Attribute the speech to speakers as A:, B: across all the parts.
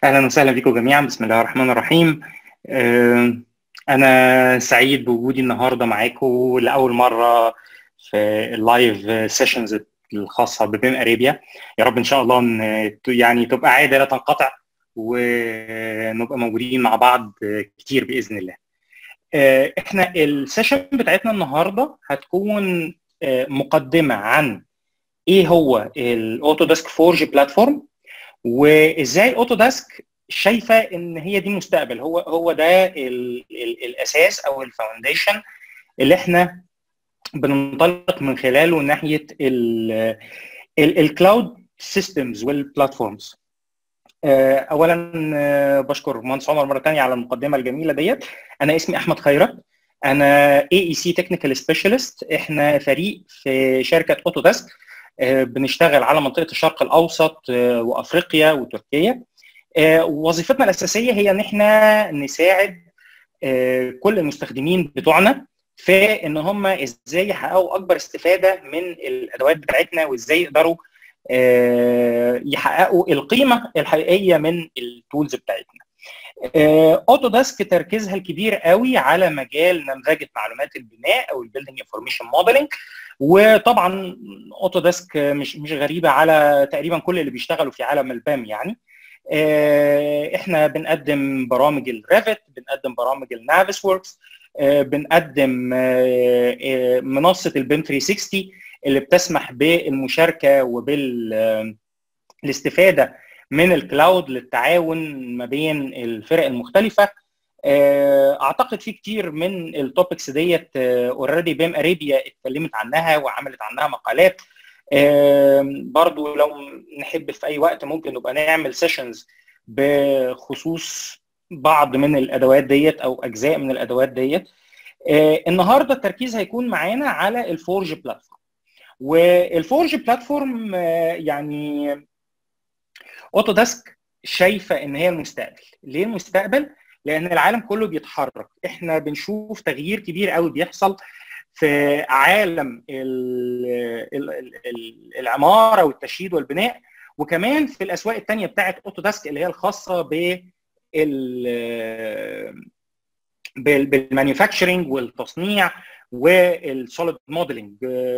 A: اهلا وسهلا بكم جميعا بسم الله الرحمن الرحيم آه، انا سعيد بوجودي النهارده معاكم لاول مره في اللايف سيشنز الخاصه ببيم اريبيا يا رب ان شاء الله ان يعني تبقى عاده لا تنقطع ونبقى موجودين مع بعض كتير باذن الله آه، احنا السيشن بتاعتنا النهارده هتكون آه، مقدمه عن ايه هو الاوتوديسك فورج بلاتفورم وازاي اوتوديسك شايفه ان هي دي المستقبل هو هو ده ال ال الاساس او الفاونديشن اللي احنا بننطلق من خلاله ناحيه الكلاود سيستمز والبلاتفورمز اولا بشكر مهندس عمر مره ثانيه على المقدمه الجميله ديت انا اسمي احمد خيرت انا اي اي سي تكنيكال سبيشالست احنا فريق في شركه اوتوديسك بنشتغل على منطقه الشرق الاوسط وافريقيا وتركيا وظيفتنا الاساسيه هي ان احنا نساعد كل المستخدمين بتوعنا في ان هم ازاي يحققوا اكبر استفاده من الادوات بتاعتنا وازاي يقدروا يحققوا القيمه الحقيقيه من التولز بتاعتنا. اوتوديسك تركيزها الكبير قوي على مجال نمذجه معلومات البناء او البيلدنج انفورميشن موديلنج وطبعا اوتوديسك مش مش غريبه على تقريبا كل اللي بيشتغلوا في عالم البام يعني احنا بنقدم برامج الريفت بنقدم برامج النافس وركس بنقدم منصه البيم 360 اللي بتسمح بالمشاركه وبالاستفاده من الكلاود للتعاون ما بين الفرق المختلفه اعتقد في كتير من التوبكس ديت اوريدي بيم اريبيا اتكلمت عنها وعملت عنها مقالات برضو لو نحب في اي وقت ممكن نبقى نعمل سيشنز بخصوص بعض من الادوات ديت او اجزاء من الادوات ديت النهارده التركيز هيكون معانا على الفورج بلاتفورم والفورج بلاتفورم يعني اوتوديسك شايفه ان هي المستقبل ليه المستقبل لان العالم كله بيتحرك احنا بنشوف تغيير كبير قوي بيحصل في عالم ال ال ال العماره والتشييد والبناء وكمان في الاسواق الثانيه بتاعه اوتوديسك اللي هي الخاصه ب بالمانيفاكتشرنج والتصنيع والسوليد موديلنج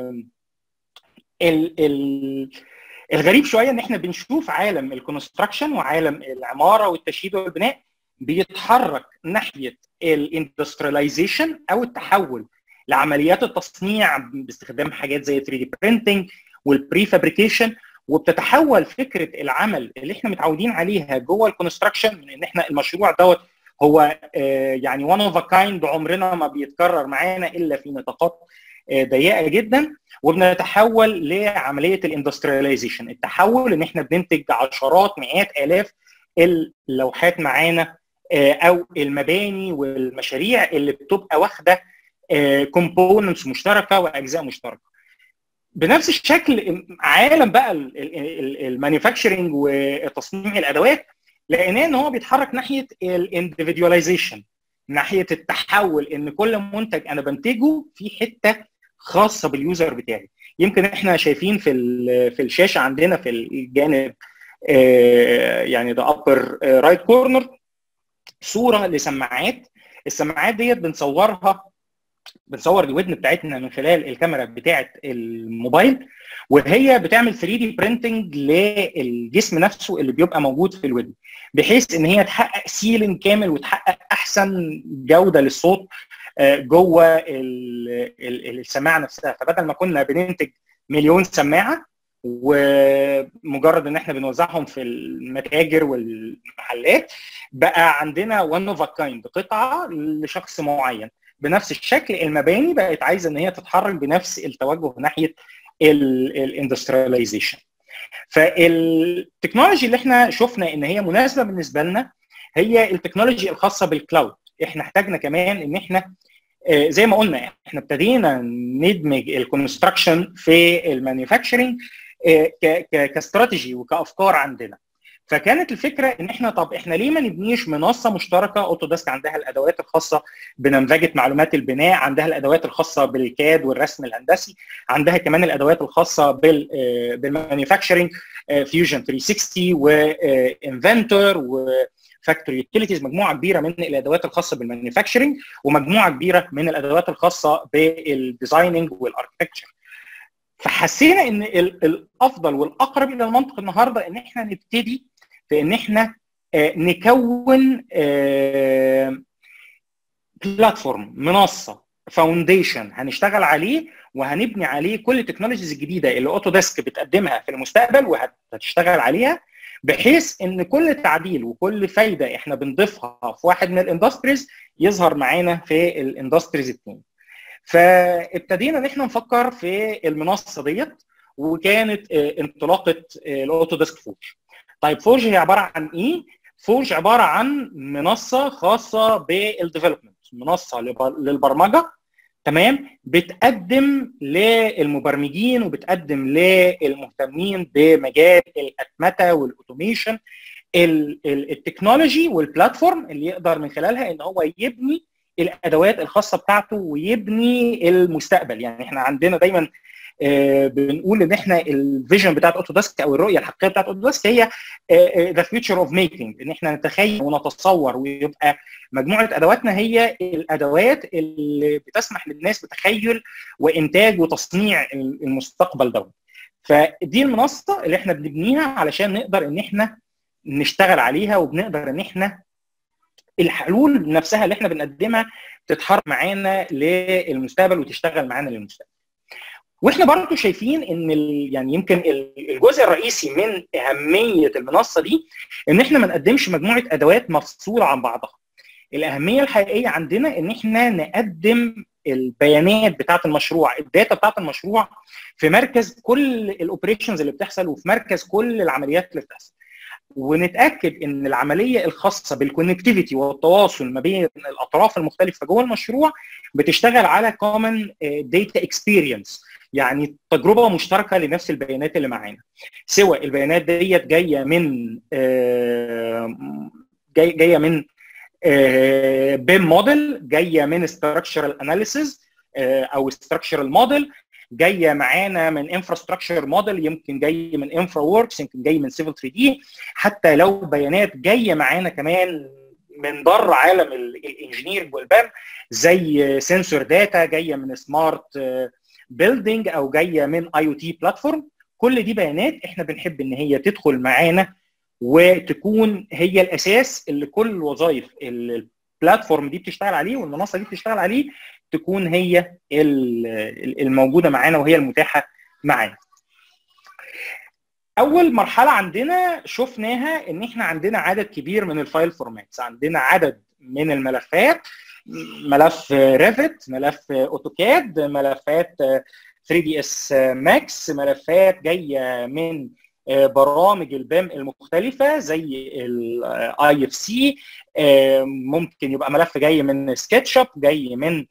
A: الغريب شويه ان احنا بنشوف عالم الكونستراكشن وعالم العماره والتشييد والبناء بيتحرك ناحيه الاندسترياليزيشن او التحول لعمليات التصنيع باستخدام حاجات زي 3 دي برينتنج والبري فابريكيشن وبتتحول فكره العمل اللي احنا متعودين عليها جوه الكونستراكشن من ان احنا المشروع دوت هو يعني وان اوف كايند عمرنا ما بيتكرر معانا الا في نطاقات ضيقه جدا وبنتحول لعمليه الاندسترياليزيشن التحول ان احنا بننتج عشرات مئات الاف اللوحات معانا او المباني والمشاريع اللي بتبقى واخده كومبوننتس مشتركه واجزاء مشتركه بنفس الشكل عالم بقى المانيفاكتشرنج وتصنيع الادوات لقيناه ان هو بيتحرك ناحيه الاندفيدواليزيشن ناحيه التحول ان كل منتج انا بنتجه في حته خاصه باليوزر بتاعي يمكن احنا شايفين في في الشاشه عندنا في الجانب يعني ده ابر رايت كورنر صوره لسماعات السماعات ديت بنصورها بنصور الودن بتاعتنا من خلال الكاميرا بتاعه الموبايل وهي بتعمل 3 دي برينتنج للجسم نفسه اللي بيبقى موجود في الودن بحيث ان هي تحقق سيلينج كامل وتحقق احسن جوده للصوت جوه السماعه نفسها فبدل ما كنا بننتج مليون سماعه ومجرد ان احنا بنوزعهم في المتاجر والمحلات بقى عندنا وان اوف كايند قطعه لشخص معين بنفس الشكل المباني بقت عايزه ان هي تتحرك بنفس التوجه ناحيه الاندسترياليزيشن فالتكنولوجي اللي احنا شفنا ان هي مناسبه بالنسبه لنا هي التكنولوجي الخاصه بالكلاود احنا احتاجنا كمان ان احنا زي ما قلنا احنا ابتدينا ندمج الكونستراكشن في المانيفاكتشرنج كاستراتيجي وكافكار عندنا فكانت الفكره ان احنا طب احنا ليه ما نبنيش منصه مشتركه اوتوديسك عندها الادوات الخاصه بنمذجه معلومات البناء عندها الادوات الخاصه بالكاد والرسم الهندسي عندها كمان الادوات الخاصه بال بالمانيفاكتشرنج فيوجن 360 وانفنتور و فاكتوري يوتيليتيز مجموعه كبيره من الادوات الخاصه بالمانيفاكتشرنج ومجموعه كبيره من الادوات الخاصه بالديزايننج والاركتكتشر فحسينا ان الافضل والاقرب الى المنطق النهارده ان احنا نبتدي في ان احنا نكون بلاتفورم منصه فاونديشن هنشتغل عليه وهنبني عليه كل التكنولوجيز الجديده اللي اوتوديسك بتقدمها في المستقبل وهتشتغل عليها بحيث ان كل تعديل وكل فايده احنا بنضيفها في واحد من الاندستريز يظهر معانا في الاندستريز الثاني. فابتدينا ان احنا نفكر في المنصه ديت وكانت انطلاقه الاوتوديسك فورج. طيب فورج هي عباره عن ايه؟ فورج عباره عن منصه خاصه بالديفلوبمنت، منصه للبرمجه تمام بتقدم للمبرمجين وبتقدم للمهتمين بمجال الاتمته والاوتوميشن التكنولوجي والبلاتفورم اللي يقدر من خلالها ان هو يبني الادوات الخاصه بتاعته ويبني المستقبل يعني احنا عندنا دايما آه بنقول ان احنا الفيجن بتاعت اوتوديسك او الرؤيه الحقيقيه بتاعت اوتوديسك هي ذا فيوتشر اوف ميكنج ان احنا نتخيل ونتصور ويبقى مجموعه ادواتنا هي الادوات اللي بتسمح للناس بتخيل وانتاج وتصنيع المستقبل دوت فدي المنصه اللي احنا بنبنيها علشان نقدر ان احنا نشتغل عليها وبنقدر ان احنا الحلول نفسها اللي احنا بنقدمها تتحرك معانا للمستقبل وتشتغل معانا للمستقبل واحنا برضو شايفين ان يعني يمكن الجزء الرئيسي من اهميه المنصه دي ان احنا ما نقدمش مجموعه ادوات مفصوله عن بعضها الاهميه الحقيقيه عندنا ان احنا نقدم البيانات بتاعه المشروع الداتا بتاعه المشروع في مركز كل الاوبريشنز اللي بتحصل وفي مركز كل العمليات اللي بتحصل ونتاكد ان العمليه الخاصه بالكونكتيفيتي والتواصل ما بين الاطراف المختلفه جوه المشروع بتشتغل على كومن داتا اكسبيرينس يعني تجربه مشتركه لنفس البيانات اللي معانا سواء البيانات ديت جايه من جاي جايه من بيم موديل جايه من ستراكشرال اناليسيز او ستراكشرال موديل جايه معانا من انفراستراكشر موديل يمكن جاي من انفرا ووركس يمكن جاي من سيفل 3 دي حتى لو بيانات جايه معانا كمان من بره عالم الانجينيرنج والبام زي سنسور داتا جايه من سمارت بيلدينج او جايه من اي او تي بلاتفورم كل دي بيانات احنا بنحب ان هي تدخل معانا وتكون هي الاساس اللي كل وظائف البلاتفورم دي بتشتغل عليه والمنصه دي بتشتغل عليه تكون هي الموجوده معانا وهي المتاحه معانا. اول مرحله عندنا شفناها ان احنا عندنا عدد كبير من الفايل فورماتس عندنا عدد من الملفات ملف ريفت ملف اوتوكاد ملفات 3 دي اس ماكس ملفات جايه من برامج البام المختلفه زي الاي اف سي ممكن يبقى ملف جاي من سكتش اب جاي من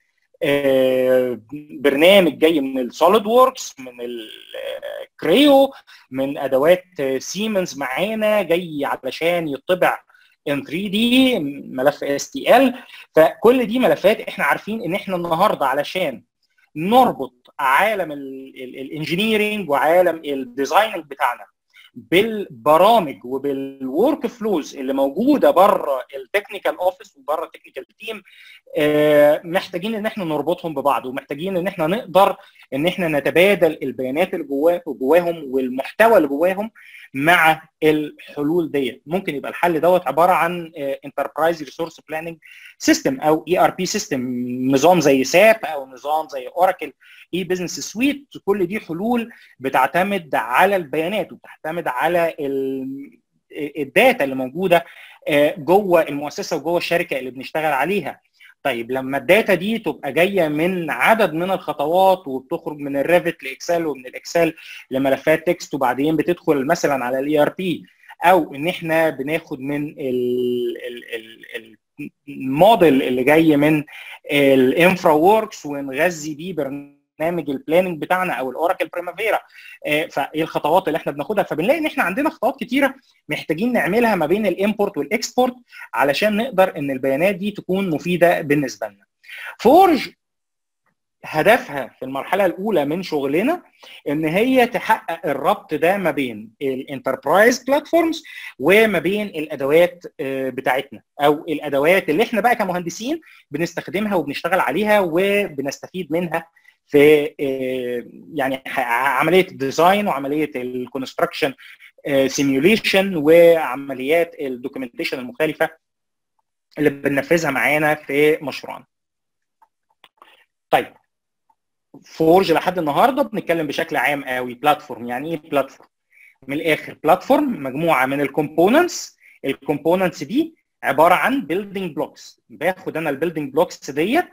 A: برنامج جاي من السوليد ووركس من الكريو من ادوات سيمنز معانا جاي علشان يطبع ان 3 دي ملف اس تي ال فكل دي ملفات احنا عارفين ان احنا النهارده علشان نربط عالم الانجينيرنج وعالم الديزايننج بتاعنا بالبرامج وبالورك فلوز اللي موجوده بره التكنيكال اوفيس وبره التكنيكال تيم محتاجين ان احنا نربطهم ببعض ومحتاجين ان احنا نقدر ان احنا نتبادل البيانات اللي جواه جواهم والمحتوى اللي جواهم مع الحلول ديت ممكن يبقى الحل دوت عباره عن انتربرايز ريسورس بلاننج سيستم او اي ار بي سيستم نظام زي ساب او نظام زي اوراكل اي بزنس سويت كل دي حلول بتعتمد على البيانات وبتعتمد على الداتا اللي موجوده جوه المؤسسه وجوه الشركه اللي بنشتغل عليها طيب لما الداتا دي تبقى جايه من عدد من الخطوات وبتخرج من الريفت لاكسل ومن الاكسل لملفات تكست وبعدين بتدخل مثلا على الاي ار بي او ان احنا بناخد من الموديل اللي جاي من الانفرا ووركس ونغذي بيه برنامج برنامج البلاننج بتاعنا او الاوراكل بريمافيرا فايه الخطوات اللي احنا بناخدها فبنلاقي ان احنا عندنا خطوات كتيره محتاجين نعملها ما بين الامبورت والاكسبورت علشان نقدر ان البيانات دي تكون مفيده بالنسبه لنا فورج هدفها في المرحله الاولى من شغلنا ان هي تحقق الربط ده ما بين الانتربرايز بلاتفورمز وما بين الادوات بتاعتنا او الادوات اللي احنا بقى كمهندسين بنستخدمها وبنشتغل عليها وبنستفيد منها في يعني عمليه الديزاين وعمليه الكونستراكشن سيميوليشن وعمليات الدوكيومنتيشن المختلفه اللي بننفذها معانا في مشروعنا. طيب فورج لحد النهارده بنتكلم بشكل عام قوي بلاتفورم يعني ايه بلاتفورم من الاخر بلاتفورم مجموعه من الكومبوننتس الكومبوننتس دي عباره عن بيلدينج بلوكس باخد انا البيلدينج بلوكس ديت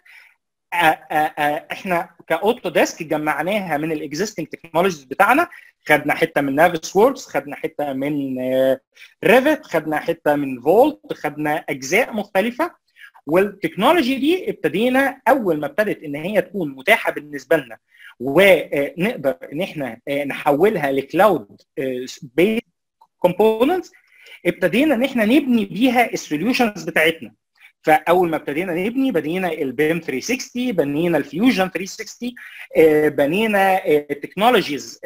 A: احنا كاوتو ديسك جمعناها من الاكزيستنج تكنولوجيز بتاعنا خدنا حته من نافس ووركس خدنا حته من ريفت خدنا حته من فولت خدنا اجزاء مختلفه والتكنولوجي دي ابتدينا اول ما ابتدت ان هي تكون متاحه بالنسبه لنا ونقدر ان احنا نحولها لكلاود بيز كومبوننتس ابتدينا ان احنا نبني بيها السوليوشنز بتاعتنا فاول ما ابتدينا نبني بنينا البيم 360 بنينا الفيوجن 360 بنينا تكنولوجيز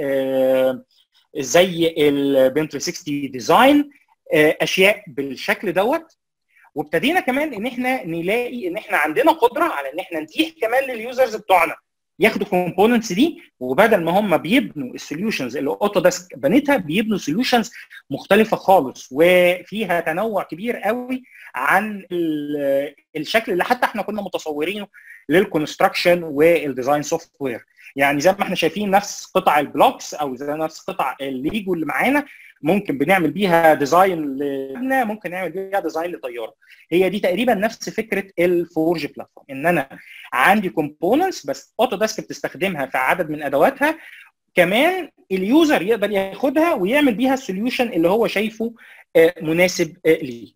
A: زي البيم 360 ديزاين اشياء بالشكل دوت وابتدينا كمان ان احنا نلاقي ان احنا عندنا قدره على ان احنا نتيح كمان لليوزرز بتوعنا ياخدوا الكومبوننتس دي وبدل ما هم بيبنوا السوليوشنز اللي اوتوديسك بنتها بيبنوا سوليوشنز مختلفه خالص وفيها تنوع كبير قوي عن الشكل اللي حتى احنا كنا متصورينه للكونستراكشن والديزاين سوفت وير يعني زي ما احنا شايفين نفس قطع البلوكس او زي نفس قطع الليجو اللي معانا ممكن بنعمل بيها ديزاين لمبنى ممكن نعمل بيها ديزاين لطياره هي دي تقريبا نفس فكره الفورج بلاتفورم ان انا عندي كومبوننتس بس اوتو ديسك بتستخدمها في عدد من ادواتها كمان اليوزر يقدر ياخدها ويعمل بيها السوليوشن اللي هو شايفه مناسب ليه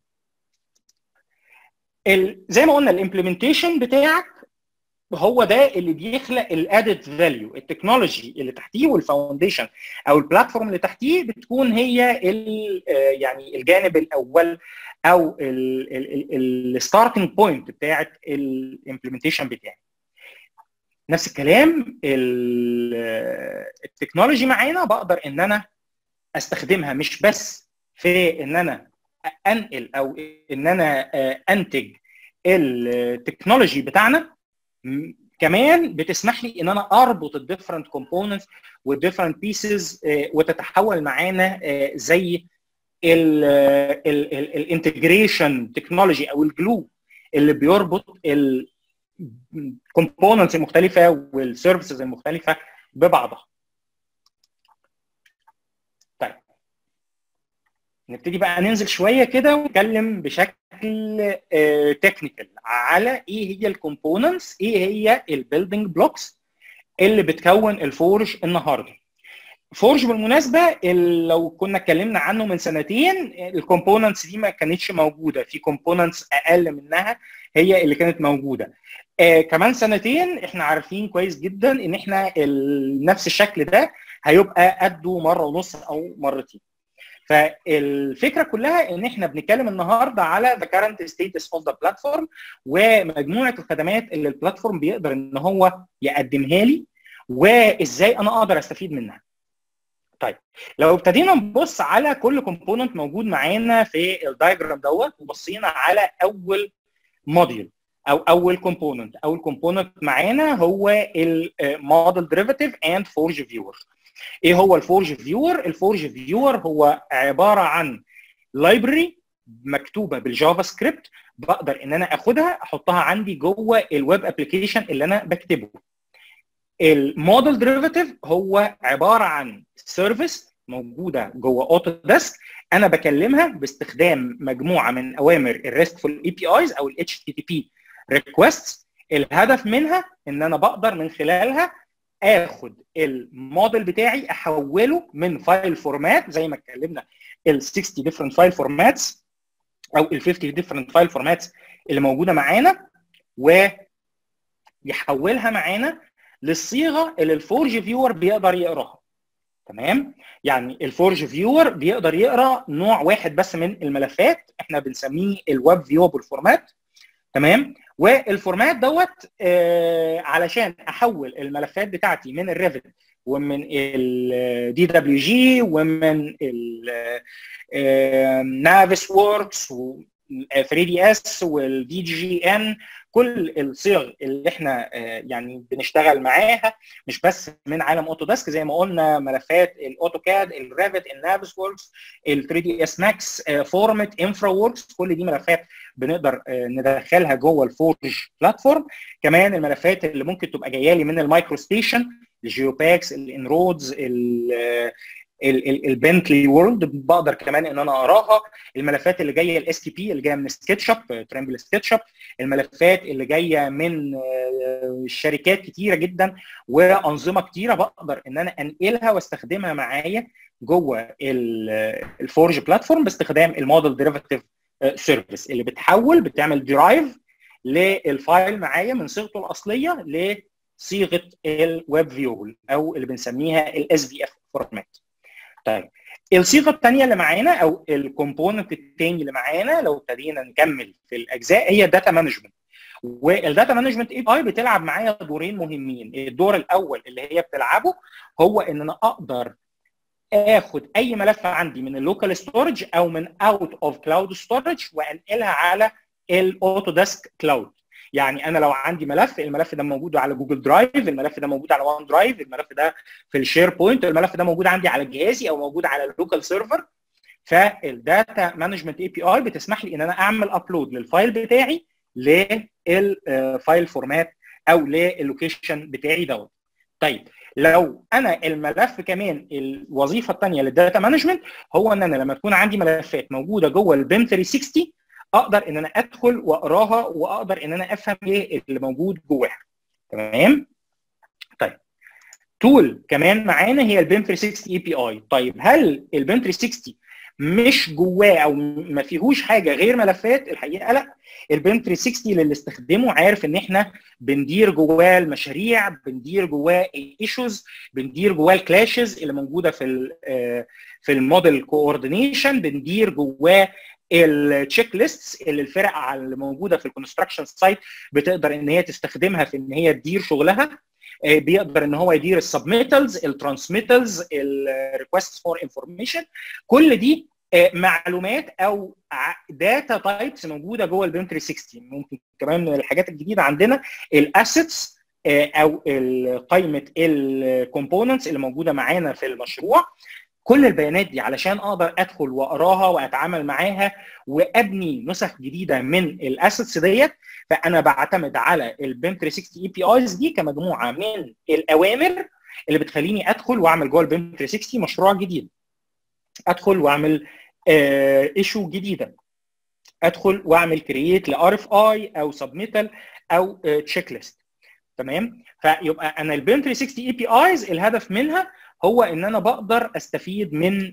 A: زي ما قلنا الامبلمنتيشن بتاعك هو ده اللي بيخلق الادد فاليو التكنولوجي اللي تحتيه والفاونديشن او البلاتفورم اللي تحتيه بتكون هي يعني الجانب الاول او الستارتنج بوينت بتاعت الامبلمنتيشن بتاعي نفس الكلام التكنولوجي معانا بقدر ان انا استخدمها مش بس في ان انا انقل او ان انا انتج التكنولوجي بتاعنا كمان بتسمح لي ان انا اربط الديفرنت كومبوننتس والديفرنت بيسز وتتحول معانا زي الانتجريشن تكنولوجي او الجلو اللي بيربط الكومبوننتس المختلفه والسيرفيسز المختلفه ببعضها. طيب نبتدي بقى ننزل شويه كده ونتكلم بشكل تكنيكال على ايه هي الكومبوننتس ايه هي البيلدينج بلوكس اللي بتكون الفورج النهارده فورج بالمناسبه لو كنا اتكلمنا عنه من سنتين الكومبوننتس دي ما كانتش موجوده في كومبوننتس اقل منها هي اللي كانت موجوده آه كمان سنتين احنا عارفين كويس جدا ان احنا نفس الشكل ده هيبقى قده مره ونص او مرتين فالفكره كلها ان احنا بنتكلم النهارده على the current status of the platform ومجموعه الخدمات اللي البلاتفورم بيقدر ان هو يقدمها لي وازاي انا اقدر استفيد منها. طيب لو ابتدينا نبص على كل كومبوننت موجود معانا في الدايجرام دوت وبصينا على اول موديول او اول كومبوننت اول كومبوننت معانا هو الموديل ديريفاتيف اند فورج فيور ايه هو الفورج فيور الفورج فيور هو عباره عن لايبرري مكتوبه بالجافا سكريبت بقدر ان انا اخدها احطها عندي جوه الويب ابلكيشن اللي انا بكتبه الموديل ديريفاتيف هو عباره عن سيرفيس موجوده جوه اوتو ديسك انا بكلمها باستخدام مجموعه من اوامر الريستفول اي بي ايز او الاتش تي تي بي ريكويست الهدف منها ان انا بقدر من خلالها اخد الموديل بتاعي احوله من فايل فورمات زي ما اتكلمنا ال 60 different فايل فورماتس او ال 50 different فايل فورماتس اللي موجوده معانا ويحولها معانا للصيغه اللي الفورج فيور بيقدر يقراها تمام يعني الفورج فيور بيقدر يقرا نوع واحد بس من الملفات احنا بنسميه الويب فيوبل فورمات تمام والفورمات دوت آه علشان احول الملفات بتاعتي من الريفت ومن الدي دبليو جي ومن النافس ووركس و 3 دي اس والدي جي ان كل الصيغ اللي احنا يعني بنشتغل معاها مش بس من عالم اوتوديسك زي ما قلنا ملفات الاوتوكاد الريفت النافس ووركس ال 3 دي اس ماكس فورمت انفرا ووركس كل دي ملفات بنقدر ندخلها جوه الفورج بلاتفورم كمان الملفات اللي ممكن تبقى جايه لي من المايكرو ستيشن الجيوباكس الانرودز البنتلي وورلد بقدر كمان ان انا اقراها الملفات اللي جايه الاس تي بي اللي جايه من سكتش اب ترامبل سكتش اب الملفات اللي جايه من شركات كتيره جدا وانظمه كتيره بقدر ان انا انقلها واستخدمها معايا جوه الفورج بلاتفورم باستخدام الموديل ديريفاتيف سيرفيس اللي بتحول بتعمل درايف للفايل معايا من صيغته الاصليه لصيغه الويب فيول او اللي بنسميها الاس في اف فورمات طيب الصيغه الثانيه اللي معانا او الكومبوننت الثاني اللي معانا لو ابتدينا نكمل في الاجزاء هي الداتا مانجمنت والداتا مانجمنت اي اي بتلعب معايا دورين مهمين الدور الاول اللي هي بتلعبه هو ان انا اقدر اخد اي ملف عندي من اللوكال ستورج او من اوت اوف كلاود ستورج وانقلها على الاوتوديسك كلاود يعني انا لو عندي ملف الملف ده موجود على جوجل درايف الملف ده موجود على وان درايف الملف ده في الشير بوينت الملف ده موجود عندي على جهازي او موجود على اللوكال سيرفر فالداتا مانجمنت اي بي اي بتسمح لي ان انا اعمل ابلود للفايل بتاعي للفايل فورمات او للوكيشن بتاعي دوت طيب لو انا الملف كمان الوظيفه الثانيه للداتا مانجمنت هو ان انا لما تكون عندي ملفات موجوده جوه البيم 360 اقدر ان انا ادخل واقراها واقدر ان انا افهم ايه اللي موجود جواها تمام طيب تول كمان معانا هي البيم 360 اي بي اي طيب هل البيم 360 مش جواه او ما فيهوش حاجه غير ملفات الحقيقه لا البيم 360 اللي استخدمه عارف ان احنا بندير جواه المشاريع بندير جواه الايشوز بندير جواه الكلاشز اللي موجوده في في الموديل كوردينيشن بندير جواه التشيك ليست اللي الفرق اللي موجوده في الكونستراكشن سايت بتقدر ان هي تستخدمها في ان هي تدير شغلها بيقدر ان هو يدير السبميتلز الترانسميتلز الريكوست فور انفورميشن كل دي معلومات او داتا تايبس موجوده جوه البيم 360 ممكن كمان من الحاجات الجديده عندنا الاسيتس او قائمه الكومبوننتس اللي موجوده معانا في المشروع كل البيانات دي علشان اقدر ادخل واقراها واتعامل معاها وابني نسخ جديده من الاسيتس ديت فانا بعتمد على البيم 360 اي بي ايز دي كمجموعه من الاوامر اللي بتخليني ادخل واعمل جوه البيم 360 مشروع جديد ادخل واعمل ايشو آه جديده ادخل واعمل كرييت لار اف اي او سبميتال او تشيك ليست تمام فيبقى انا البيم 360 اي بي ايز الهدف منها هو ان انا بقدر استفيد من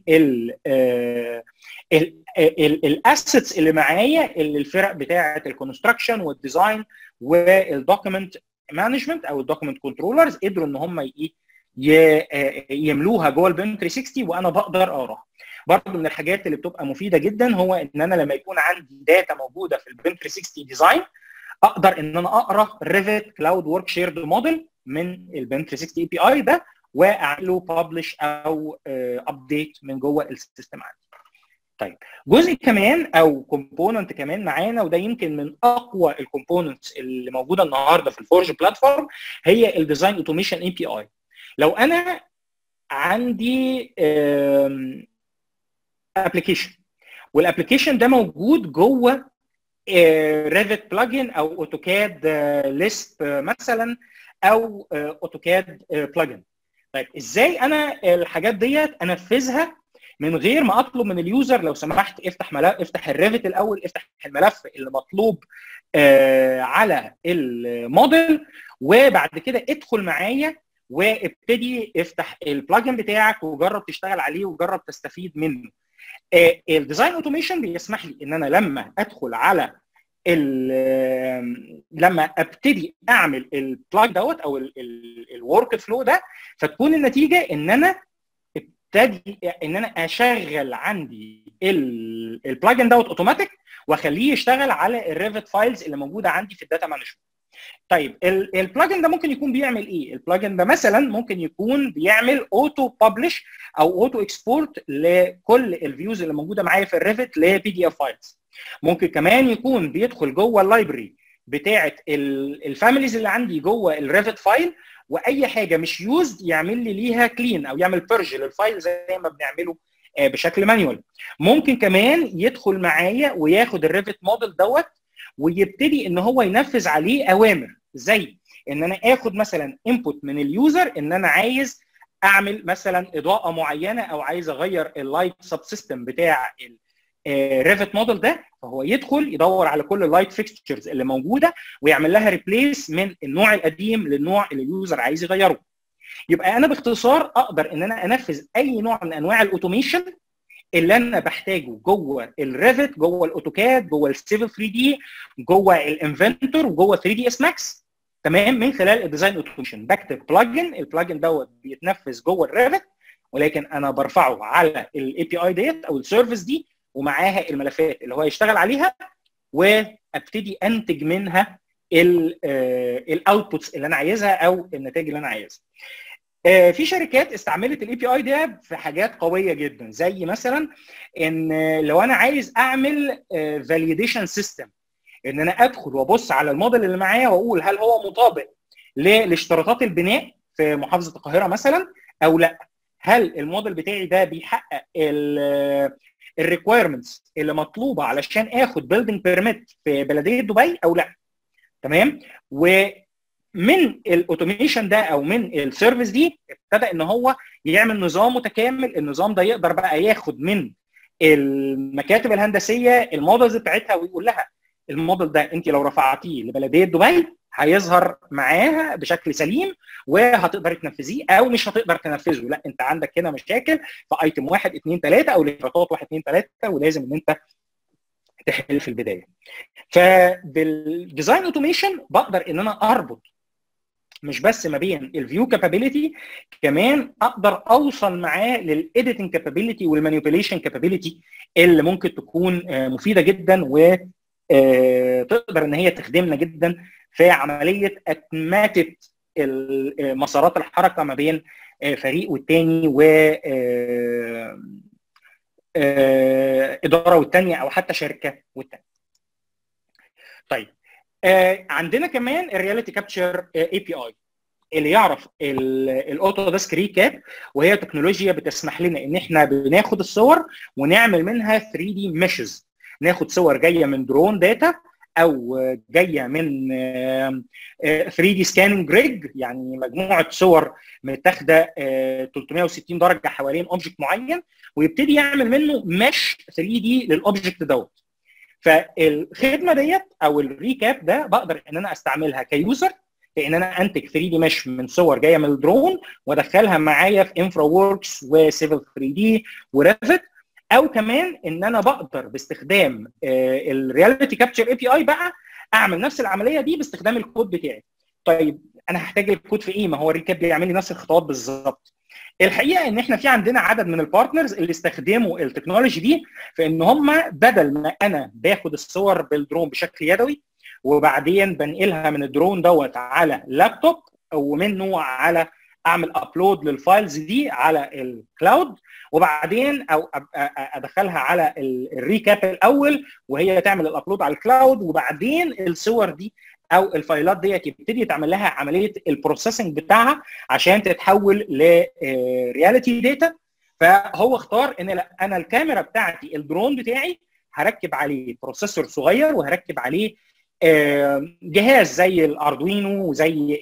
A: الاسيتس اللي معايا اللي الفرق بتاعه الكونستراكشن والديزاين والدوكيمنت مانجمنت او الدوكيمنت كنترولرز قدروا ان هم يملوها جوه البيم 360 وانا بقدر اقراها برضه من الحاجات اللي بتبقى مفيده جدا هو ان انا لما يكون عندي داتا موجوده في البيم 360 ديزاين اقدر ان انا اقرا ريفت كلاود ورك شيرد موديل من البيم 360 اي بي اي ده واعمل له ببلش او ابديت من جوه السيستم عندي. طيب جزء كمان او كومبوننت كمان معانا وده يمكن من اقوى الكومبوننتس اللي موجوده النهارده في الفورج بلاتفورم هي الديزاين اوتوميشن اي بي اي. لو انا عندي ابلكيشن والابلكيشن ده موجود جوه ريفت بلجن او اوتوكاد ليست مثلا او اوتوكاد بلجن طيب ازاي انا الحاجات ديت انفذها من غير ما اطلب من اليوزر لو سمحت افتح ملف افتح الريفت الاول افتح الملف اللي مطلوب آه على الموديل وبعد كده ادخل معايا وابتدي افتح البلجن بتاعك وجرب تشتغل عليه وجرب تستفيد منه. آه الديزاين اوتوميشن بيسمح لي ان انا لما ادخل على لما ابتدي اعمل البلاج دوت او الورك فلو ده فتكون النتيجه ان انا ابتدي ان انا اشغل عندي البلاجن دوت اوتوماتيك واخليه يشتغل على الريفت فايلز اللي موجوده عندي في الداتا مانجمنت طيب البلاجن ده ممكن يكون بيعمل ايه؟ البلاجن ده مثلا ممكن يكون بيعمل اوتو ببلش او اوتو اكسبورت لكل الفيوز اللي موجوده معايا في الريفت لبي دي اف فايلز. ممكن كمان يكون بيدخل جوه اللايبرري بتاعه الفاميليز اللي عندي جوه الريفت فايل واي حاجه مش يوزد يعمل لي ليها كلين او يعمل بيرج للفايل زي ما بنعمله بشكل مانيوال. ممكن كمان يدخل معايا وياخد الريفت موديل دوت ويبتدي ان هو ينفذ عليه اوامر زي ان انا اخد مثلا انبوت من اليوزر ان انا عايز اعمل مثلا اضاءه معينه او عايز اغير اللايت سب سيستم بتاع الريفت موديل ده فهو يدخل يدور على كل اللايت فيكستشرز اللي موجوده ويعمل لها ريبليس من النوع القديم للنوع اللي اليوزر عايز يغيره يبقى انا باختصار اقدر ان انا انفذ اي نوع من انواع الاوتوميشن اللي انا بحتاجه جوه الريفت جوه الاوتوكاد جوه السيفل 3 دي جوه الانفنتور وجوه 3 دي اس ماكس تمام من خلال الديزاين اوتوميشن بكتب بلجن البلجن دوت بيتنفذ جوه الريفت ولكن انا برفعه على الاي بي اي ديت او السيرفيس دي ومعاها الملفات اللي هو يشتغل عليها وابتدي انتج منها الاوتبوتس اللي انا عايزها او النتائج اللي انا عايزها في شركات استعملت الاي بي اي ده في حاجات قويه جدا زي مثلا ان لو انا عايز اعمل فاليديشن سيستم ان انا ادخل وابص على الموديل اللي معايا واقول هل هو مطابق لاشتراطات البناء في محافظه القاهره مثلا او لا هل الموديل بتاعي ده بيحقق الريكويرمنتس اللي مطلوبه علشان اخد بيلدينج بيرميت في بلديه دبي او لا تمام و من الاوتوميشن ده او من السيرفيس دي ابتدى ان هو يعمل نظام متكامل النظام ده يقدر بقى ياخد من المكاتب الهندسيه المودلز بتاعتها ويقول لها الموديل ده انت لو رفعتيه لبلديه دبي هيظهر معاها بشكل سليم وهتقدر تنفذيه او مش هتقدر تنفذه لا انت عندك هنا مشاكل في ايتم 1 2 3 او الاشتراطات 1 2 3 ولازم ان انت تحل في البدايه فبالديزاين اوتوميشن بقدر ان انا اربط مش بس ما بين الفيو كابابيلتي كمان اقدر اوصل معاه للايديتنج كابابيلتي والمانيبيوليشن كابابيلتي اللي ممكن تكون مفيده جدا و تقدر ان هي تخدمنا جدا في عمليه اتماتة مسارات الحركه ما بين فريق والتاني و اداره والتانيه او حتى شركه والتانيه. طيب عندنا كمان الرياليتي كابتشر اي بي اي اللي يعرف الاوتو ديسك ريكاب وهي تكنولوجيا بتسمح لنا ان احنا بناخد الصور ونعمل منها 3 دي ميشز ناخد صور جايه من درون داتا او جايه من 3 دي سكاننج ريج يعني مجموعه صور متاخده 360 درجه حوالين اوبجكت معين ويبتدي يعمل منه مش 3 دي للاوبجكت دوت فالخدمه ديت او الريكاب ده بقدر ان انا استعملها كيوزر ان انا انتج 3 دي مش من صور جايه من الدرون وادخلها معايا في انفرا ووركس وسيفل 3 دي وريفت او كمان ان انا بقدر باستخدام الرياليتي كابتشر اي بي اي بقى اعمل نفس العمليه دي باستخدام الكود بتاعي طيب انا هحتاج الكود في ايه ما هو الريكاب بيعمل لي نفس الخطوات بالظبط الحقيقه ان احنا في عندنا عدد من البارتنرز اللي استخدموا التكنولوجي دي في ان هم بدل ما انا باخد الصور بالدرون بشكل يدوي وبعدين بنقلها من الدرون دوت على لابتوب ومنه على اعمل ابلود للفايلز دي على الكلاود وبعدين او ادخلها على الريكاب الاول وهي تعمل الابلود على الكلاود وبعدين الصور دي او الفايلات ديت يبتدي يتعمل لها عمليه البروسيسنج بتاعها عشان تتحول لرياليتي داتا فهو اختار ان لا انا الكاميرا بتاعتي الدرون بتاعي هركب عليه بروسيسور صغير وهركب عليه جهاز زي الاردوينو وزي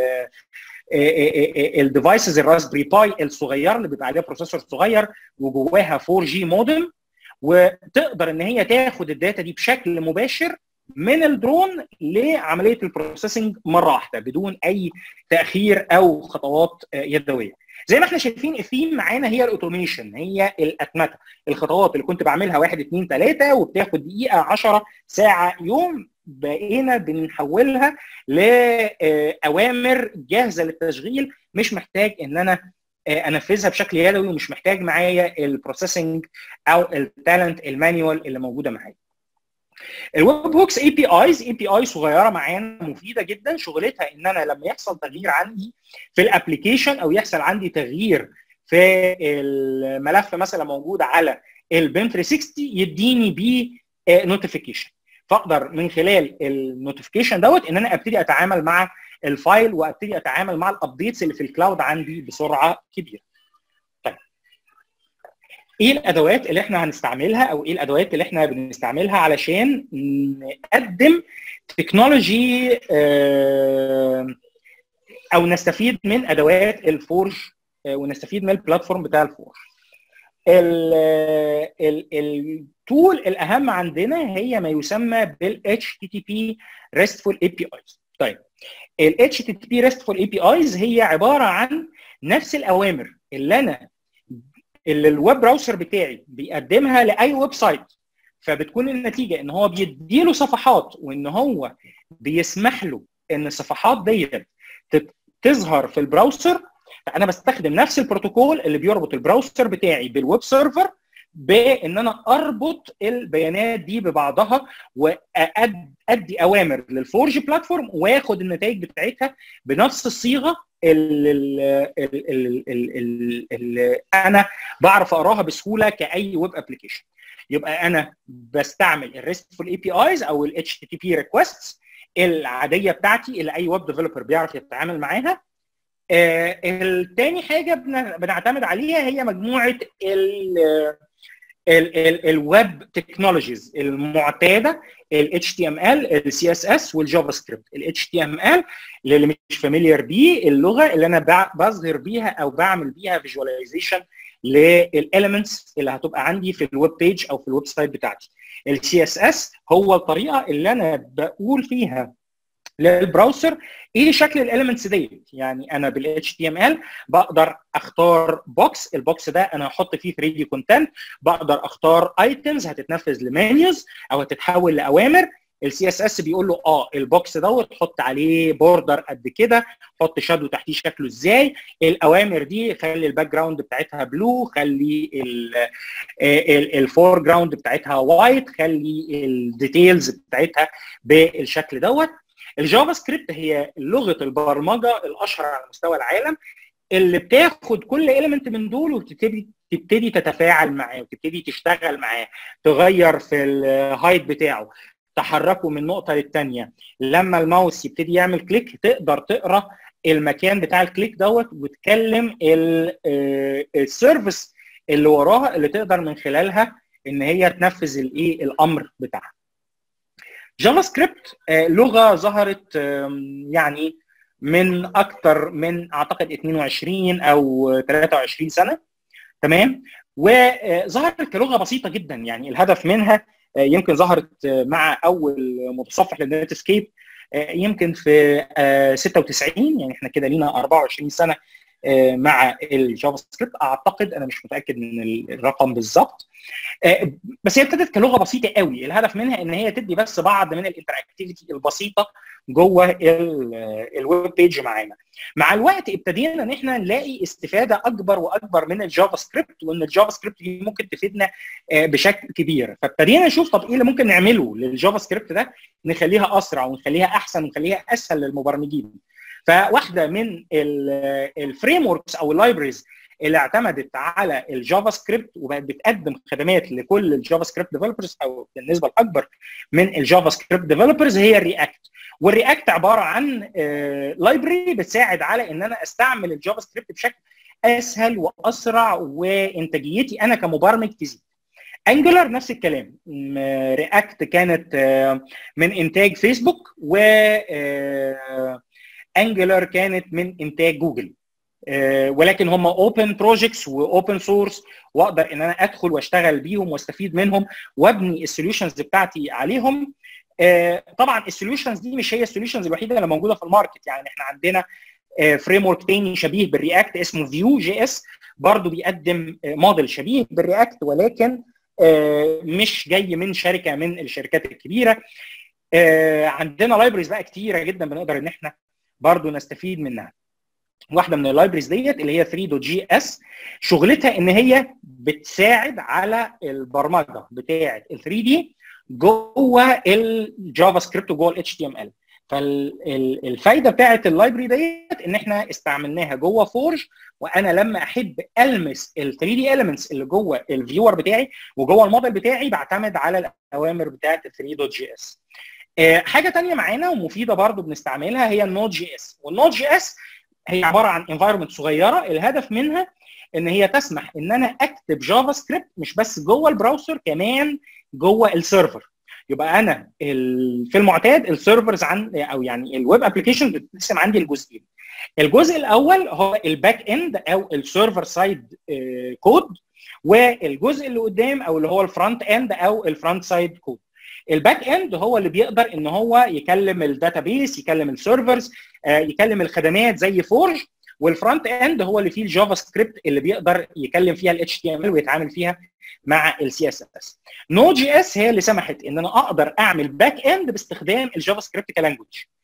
A: الديفايسز الراسبري باي الصغير اللي بيبقى عليها بروسيسور صغير وجواها 4 جي مودم وتقدر ان هي تاخد الداتا دي بشكل مباشر من الدرون لعمليه البروسيسنج مره واحده بدون اي تاخير او خطوات يدويه. زي ما احنا شايفين الثيم معانا هي الاوتوميشن هي الاتمته الخطوات اللي كنت بعملها واحد اثنين ثلاثه وبتاخد دقيقه 10 ساعه يوم بقينا بنحولها لاوامر جاهزه للتشغيل مش محتاج ان انا انفذها بشكل يدوي ومش محتاج معايا البروسيسنج او التالنت المانيوال اللي موجوده معايا الويب هوكس اي بي ايز اي بي اي صغيره معانا مفيده جدا شغلتها ان انا لما يحصل تغيير عندي في الابلكيشن او يحصل عندي تغيير في الملف مثلا موجود على البيم 360 يديني بيه نوتيفيكيشن فاقدر من خلال النوتيفيكيشن دوت ان انا ابتدي اتعامل مع الفايل وابتدي اتعامل مع الابديتس اللي في الكلاود عندي بسرعه كبيره. طيب ايه الادوات اللي احنا هنستعملها او ايه الادوات اللي احنا بنستعملها علشان نقدم تكنولوجي او نستفيد من ادوات الفورج ونستفيد من البلاتفورم بتاع الفورج. التول الاهم عندنا هي ما يسمى بال HTTP RESTful APIs. طيب ال HTTP RESTful APIs هي عباره عن نفس الاوامر اللي انا اللي الويب براوسر بتاعي بيقدمها لاي ويب سايت فبتكون النتيجه ان هو بيديله صفحات وان هو بيسمح له ان الصفحات ديت تظهر في البراوسر فانا بستخدم نفس البروتوكول اللي بيربط البراوسر بتاعي بالويب سيرفر بان انا اربط البيانات دي ببعضها وادي اوامر للفورج بلاتفورم واخد النتائج بتاعتها بنفس الصيغه اللي, اللي, اللي انا بعرف اقراها بسهوله كاي ويب ابلكيشن يبقى انا بستعمل الريستفول اي بي ايز او الاتش تي تي بي ريكويستس العاديه بتاعتي اللي اي ويب ديفلوبر بيعرف يتعامل معاها آه التاني حاجه بنعتمد عليها هي مجموعه الويب تكنولوجيز المعتاده ال HTML ال CSS والجافا سكريبت ال HTML اللي مش فاميليار بيه اللغه اللي انا بظهر بيها او بعمل بيها فيجواليزيشن للاليمنتس اللي هتبقى عندي في الويب بيج او في الويب سايت بتاعتي ال CSS هو الطريقه اللي انا بقول فيها للبراوسر ايه شكل الاليمنتس ديت يعني انا بال HTML بقدر اختار بوكس البوكس ده انا هحط فيه 3 دي كونتنت بقدر اختار ايتمز هتتنفذ لمنيوز او هتتحول لاوامر السي اس اس بيقول له اه البوكس دوت حط عليه بوردر قد كده حط شادو تحتيه شكله ازاي الاوامر دي خلي الباك جراوند بتاعتها بلو خلي الفور جراوند بتاعتها وايت خلي الديتيلز بتاعتها بالشكل دوت الجافا سكريبت هي لغه البرمجه الاشهر على مستوى العالم اللي بتاخد كل اليمنت من دول وتبتدي تبتدي تتفاعل معاه وتبتدي تشتغل معاه تغير في الهايت بتاعه تحركه من نقطه للثانيه لما الماوس يبتدي يعمل كليك تقدر تقرا المكان بتاع الكليك دوت وتكلم السيرفيس اللي وراها اللي تقدر من خلالها ان هي تنفذ الايه الامر بتاعها جافا سكريبت لغه ظهرت يعني من اكثر من اعتقد 22 او 23 سنه تمام وظهرت كلغه بسيطه جدا يعني الهدف منها يمكن ظهرت مع اول متصفح للنت سكيب يمكن في 96 يعني احنا كده لينا 24 سنه مع الجافا سكريبت اعتقد انا مش متاكد من الرقم بالظبط بس هي ابتدت كلغه بسيطه قوي الهدف منها ان هي تدي بس بعض من الانتراكتيفيتي البسيطه جوه الويب بيج معانا مع الوقت ابتدينا ان احنا نلاقي استفاده اكبر واكبر من الجافا سكريبت وان الجافا سكريبت دي ممكن تفيدنا بشكل كبير فابتدينا نشوف طب ايه اللي ممكن نعمله للجافا سكريبت ده نخليها اسرع ونخليها احسن ونخليها اسهل للمبرمجين فواحده من الفريم وركس او اللايبريز اللي اعتمدت على الجافا سكريبت وبقت بتقدم خدمات لكل الجافا سكريبت ديفلوبرز او بالنسبه الاكبر من الجافا سكريبت ديفلوبرز هي الرياكت والرياكت عباره عن لايبرري بتساعد على ان انا استعمل الجافا سكريبت بشكل اسهل واسرع وانتاجيتي انا كمبرمج تزيد انجلر نفس الكلام رياكت كانت من انتاج فيسبوك و انجلر كانت من انتاج جوجل ولكن هم اوبن بروجكتس واوبن سورس واقدر ان انا ادخل واشتغل بيهم واستفيد منهم وابني السوليوشنز بتاعتي عليهم طبعا السوليوشنز دي مش هي السوليوشنز الوحيده اللي موجوده في الماركت يعني احنا عندنا فريم ورك تاني شبيه بالرياكت اسمه فيو جي اس برضه بيقدم موديل شبيه بالرياكت ولكن مش جاي من شركه من الشركات الكبيره عندنا لايبرز بقى كتيره جدا بنقدر ان احنا برضه نستفيد منها واحده من اللايبرز ديت اللي هي 3.js شغلتها ان هي بتساعد على البرمجه بتاعه ال 3 دي جوه الجافا سكريبت وجوه الاتش تي ام ال فالفايده بتاعه اللايبرري ديت ان احنا استعملناها جوه فورج وانا لما احب المس ال 3 دي elements اللي جوه الفيور بتاعي وجوه الموديل بتاعي بعتمد على الاوامر بتاعه 3.js حاجه ثانيه معانا ومفيده برضو بنستعملها هي النود جي اس والنود جي اس هي عباره عن انفايرمنت صغيره الهدف منها ان هي تسمح ان انا اكتب جافا سكريبت مش بس جوه البراوزر كمان جوه السيرفر يبقى انا في المعتاد السيرفرز عن او يعني الويب ابلكيشن بتقسم عندي لجزئين الجزء الاول هو الباك اند او السيرفر سايد كود والجزء اللي قدام او اللي هو الفرونت اند او الفرونت سايد كود الباك اند هو اللي بيقدر ان هو يكلم الداتابيس يكلم السيرفرز يكلم الخدمات زي فورج والفرونت اند هو اللي فيه الجافا سكريبت اللي بيقدر يكلم فيها الاتش تي ام ال ويتعامل فيها مع السي اس اس نود جي اس هي اللي سمحت ان انا اقدر اعمل باك اند باستخدام الجافا سكريبت كلانجوج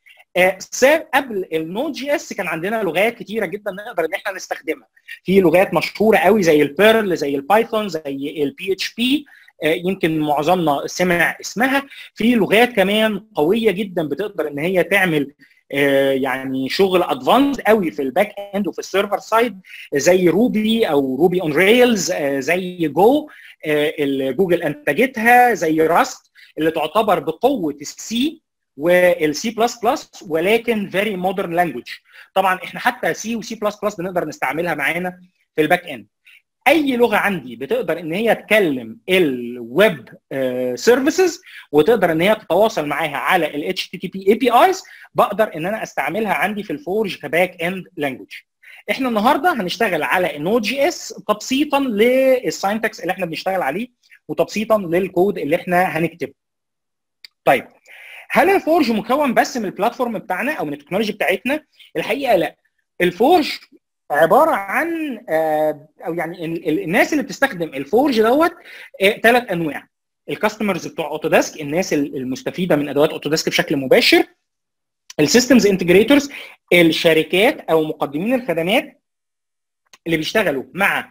A: آه قبل النود جي اس كان عندنا لغات كتيره جدا نقدر ان احنا نستخدمها في لغات مشهوره قوي زي البيرل زي البايثون زي البي اتش بي يمكن معظمنا سمع اسمها في لغات كمان قويه جدا بتقدر ان هي تعمل يعني شغل ادفانس قوي في الباك اند وفي السيرفر سايد زي روبي او روبي اون ريلز زي جو اللي جوجل انتجتها زي راست اللي تعتبر بقوه السي والسي بلس بلس ولكن فيري مودرن لانجوج طبعا احنا حتى سي وسي بلس بلس بنقدر نستعملها معانا في الباك اند اي لغه عندي بتقدر ان هي تكلم الويب سيرفيسز وتقدر ان هي تتواصل معاها على ال HTTP APIs بقدر ان انا استعملها عندي في الفورج كباك اند لانجوج احنا النهارده هنشتغل على النود جي اس تبسيطا للساينتكس اللي احنا بنشتغل عليه وتبسيطا للكود اللي احنا هنكتبه طيب هل الفورج مكون بس من البلاتفورم بتاعنا او من التكنولوجي بتاعتنا الحقيقه لا الفورج عباره عن او يعني الناس اللي بتستخدم الفورج دوت ثلاث انواع الكاستمرز بتوع اوتوديسك الناس المستفيده من ادوات اوتوديسك بشكل مباشر السيستمز انتجريتورز الشركات او مقدمين الخدمات اللي بيشتغلوا مع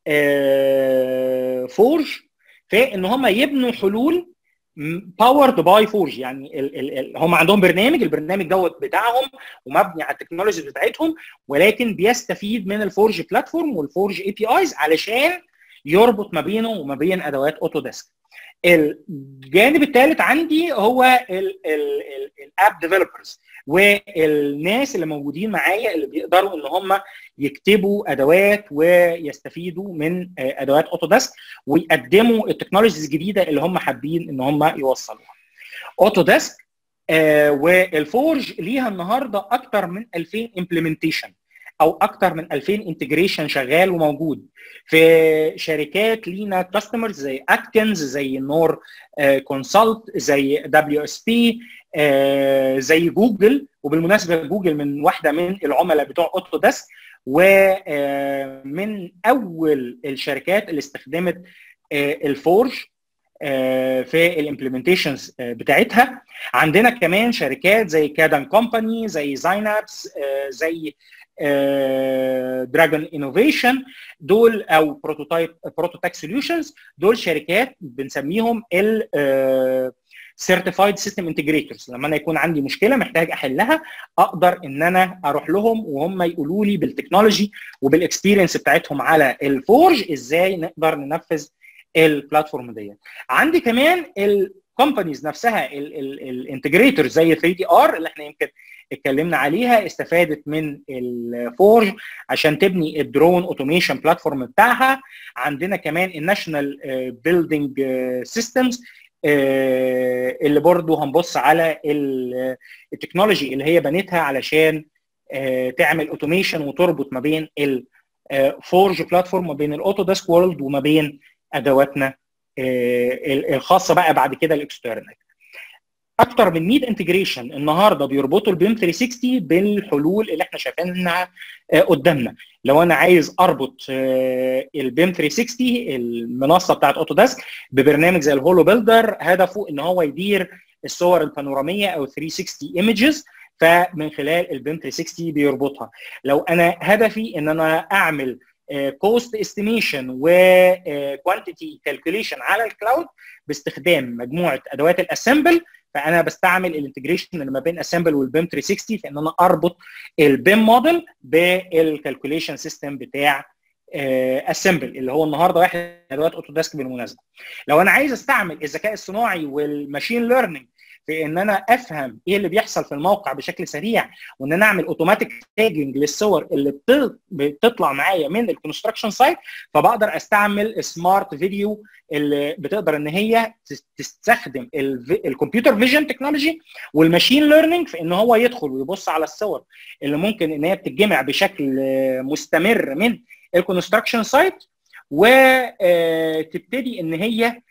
A: فورج في ان هم يبنوا حلول باورد باي فورج يعني ال ال ال هم عندهم برنامج البرنامج دوت بتاعهم ومبني على التكنولوجيز بتاعتهم ولكن بيستفيد من الفورج بلاتفورم والفورج اي بي ايز علشان يربط ما بينه وما بين ادوات اوتوديسك الجانب الثالث عندي هو الاب ديفلوبرز والناس اللي موجودين معايا اللي بيقدروا ان هم يكتبوا ادوات ويستفيدوا من ادوات اوتوديسك ويقدموا التكنولوجيز الجديده اللي هم حابين ان هم يوصلوها. اوتوديسك آه والفورج ليها النهارده اكثر من 2000 امبلمنتيشن او اكثر من 2000 انتجريشن شغال وموجود في شركات لينا كاستمرز زي اتكنز زي نور كونسلت زي دبليو اس بي زي جوجل وبالمناسبه جوجل من واحده من العملاء بتوع اوتوديسك ومن اول الشركات اللي استخدمت الفورج في الامبلمنتيشنز بتاعتها عندنا كمان شركات زي كادن كومباني زي زاينابس زي دراجون انوفيشن دول او بروتوتايب بروتوتاك سوليوشنز دول شركات بنسميهم ال سيرتيفايد سيستم انتجريتورز لما انا يكون عندي مشكله محتاج احلها اقدر ان انا اروح لهم وهم يقولوا لي بالتكنولوجي وبالاكسبيرينس بتاعتهم على الفورج ازاي نقدر ننفذ البلاتفورم ديت عندي كمان الكومبانيز نفسها الانتجريتور زي 3 دي ار اللي احنا يمكن اتكلمنا عليها استفادت من الفورج عشان تبني الدرون اوتوميشن بلاتفورم بتاعها عندنا كمان الناشونال بيلدينج سيستمز اللي برضو هنبص على التكنولوجي اللي هي بنتها علشان تعمل اوتوميشن وتربط ما بين الفورج بلاتفورم ما بين الاوتوديسك وورلد وما بين ادواتنا الخاصه بقى بعد كده الاكسترنال اكتر من 100 انتجريشن النهارده بيربطوا البيم 360 بالحلول اللي احنا شايفينها قدامنا لو انا عايز اربط البيم 360 المنصه بتاعت اوتوديسك ببرنامج زي الهولو بيلدر هدفه ان هو يدير الصور البانوراميه او 360 ايمجز فمن خلال البيم 360 بيربطها لو انا هدفي ان انا اعمل كوست استيميشن وكوانتيتي كالكوليشن على الكلاود باستخدام مجموعه ادوات الاسمبل فانا بستعمل الانتجريشن اللي ما بين اسمبل والبيم 360 في ان انا اربط البيم موديل بالكالكوليشن سيستم بتاع اسمبل اللي هو النهارده واحد من ادوات اوتوديسك بالمناسبه لو انا عايز استعمل الذكاء الصناعي والماشين ليرنينج في ان انا افهم ايه اللي بيحصل في الموقع بشكل سريع وان انا اعمل اوتوماتيك تاجنج للصور اللي بتطلع معايا من الكونستراكشن سايت فبقدر استعمل سمارت فيديو اللي بتقدر ان هي تستخدم الكمبيوتر فيجن تكنولوجي والماشين ليرنينج في ان هو يدخل ويبص على الصور اللي ممكن ان هي بتتجمع بشكل مستمر من الكونستراكشن سايت وتبتدي ان هي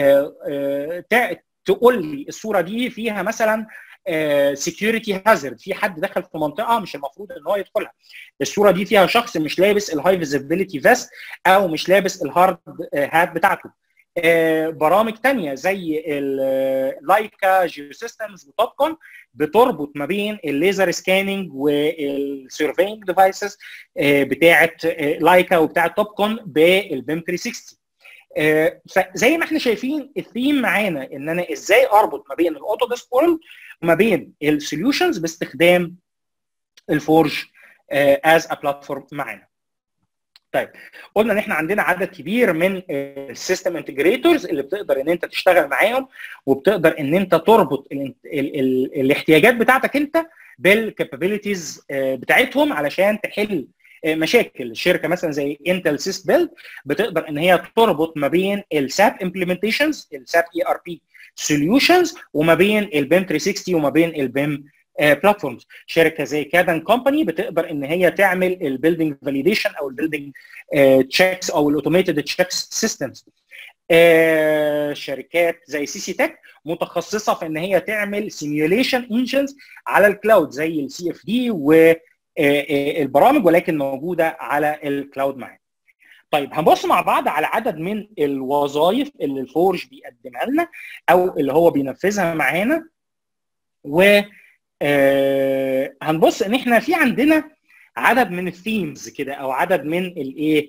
A: تقول لي الصوره دي فيها مثلا سكيورتي هازارد في حد دخل في منطقه مش المفروض ان هو يدخلها الصوره دي فيها شخص مش لابس الهاي فيزيبيليتي فيست او مش لابس الهارد هات بتاعته برامج تانية زي اللايكا جيو سيستمز وتوبكون بتربط ما بين الليزر سكاننج والسيرفينج ديفايسز بتاعه لايكا وبتاعه توبكون بالبيم 360 فزي ما احنا شايفين الثيم معانا ان انا ازاي اربط ما بين الاوتوديسك وورلد وما بين السوليوشنز باستخدام الفورج از ا بلاتفورم معانا. طيب قلنا ان احنا عندنا عدد كبير من السيستم انتجريتورز اللي بتقدر ان انت تشتغل معاهم وبتقدر ان انت تربط ال ال ال الاحتياجات بتاعتك انت بالكابابيلتيز بتاعتهم علشان تحل مشاكل شركه مثلا زي انتل سيس بيلد بتقدر ان هي تربط ما بين الساب امبلمنتيشنز الساب اي ار بي سوليوشنز وما بين البيم 360 وما بين البيم بلاتفورمز شركه زي كادن كومباني بتقدر ان هي تعمل البيلدنج فاليديشن او البيلدنج تشيكس او الاوتوميتد تشيكس سيستمز شركات زي سي سي تك متخصصه في ان هي تعمل سيميوليشن انجنز على الكلاود زي السي اف دي و البرامج ولكن موجوده على الكلاود معانا. طيب هنبص مع بعض على عدد من الوظائف اللي الفورج بيقدمها لنا او اللي هو بينفذها معانا و هنبص ان احنا في عندنا عدد من الثيمز كده او عدد من الايه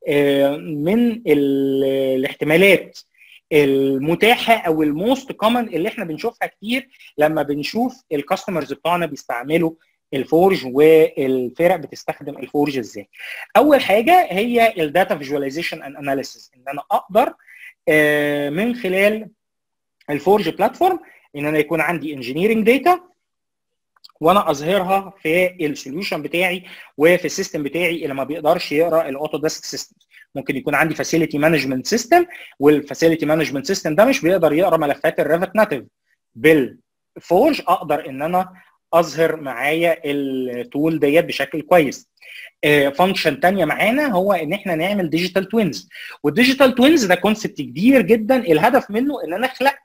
A: من الاحتمالات المتاحه او الموست كومن اللي احنا بنشوفها كتير لما بنشوف الكاستمرز بتوعنا بيستعملوا الفورج والفرق بتستخدم الفورج ازاي اول حاجه هي الداتا فيجواليزيشن اند اناليسيس ان انا اقدر من خلال الفورج بلاتفورم ان انا يكون عندي انجينيرنج داتا وانا اظهرها في السوليوشن بتاعي وفي السيستم بتاعي اللي ما بيقدرش يقرا الاوتوديسك سيستم ممكن يكون عندي فاسيلتي مانجمنت سيستم والفاسيلتي مانجمنت سيستم ده مش بيقدر يقرا ملفات الريفت ناتيف بالفورج اقدر ان انا اظهر معايا التول ديت بشكل كويس فانكشن تانية معانا هو ان احنا نعمل ديجيتال توينز والديجيتال توينز ده كونسبت كبير جدا الهدف منه ان انا اخلق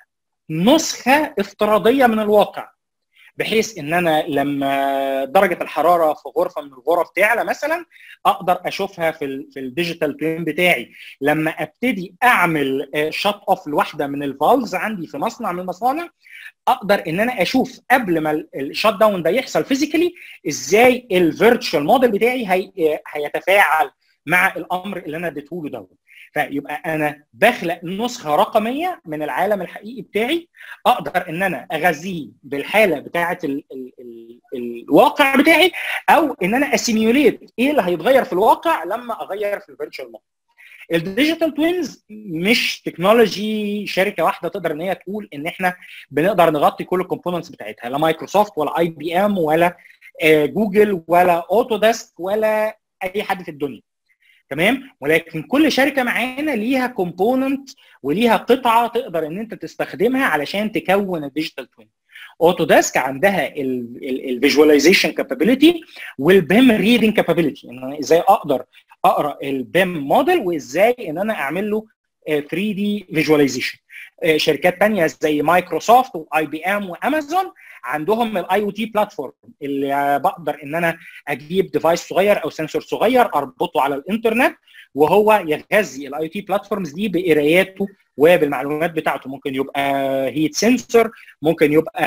A: نسخه افتراضيه من الواقع بحيث ان انا لما درجه الحراره في غرفه من الغرف تعلى مثلا اقدر اشوفها في ال في الديجيتال توين بتاعي لما ابتدي اعمل شات اوف لواحده من الفالفز عندي في مصنع من المصانع اقدر ان انا اشوف قبل ما الشات داون ده يحصل فيزيكالي ازاي الفيرتشوال موديل بتاعي هي هيتفاعل مع الامر اللي انا اديته له دوت فيبقى انا بخلق نسخه رقميه من العالم الحقيقي بتاعي اقدر ان انا اغذيه بالحاله بتاعه ال ال ال الواقع بتاعي او ان انا اسيميوليت ايه اللي هيتغير في الواقع لما اغير في الفيرتشوال موديل الديجيتال توينز مش تكنولوجي شركه واحده تقدر ان هي تقول ان احنا بنقدر نغطي كل الكومبوننتس بتاعتها لا مايكروسوفت ولا اي بي ام ولا جوجل ولا اوتوديسك ولا اي حد في الدنيا تمام ولكن كل شركه معانا ليها كومبوننت وليها قطعه تقدر ان انت تستخدمها علشان تكون الديجيتال توين اوتوديسك عندها الفيجواليزيشن كابابيلتي والبيم ريدنج كابابيلتي ان انا ازاي اقدر اقرا البيم موديل وازاي ان انا اعمل له 3 دي فيجواليزيشن شركات تانية زي مايكروسوفت واي بي ام وامازون عندهم الاي او تي بلاتفورم اللي بقدر ان انا اجيب ديفايس صغير او سنسور صغير اربطه على الانترنت وهو يغذي الاي او تي بلاتفورمز دي بقراياته وبالمعلومات بتاعته ممكن يبقى هيت سنسور ممكن يبقى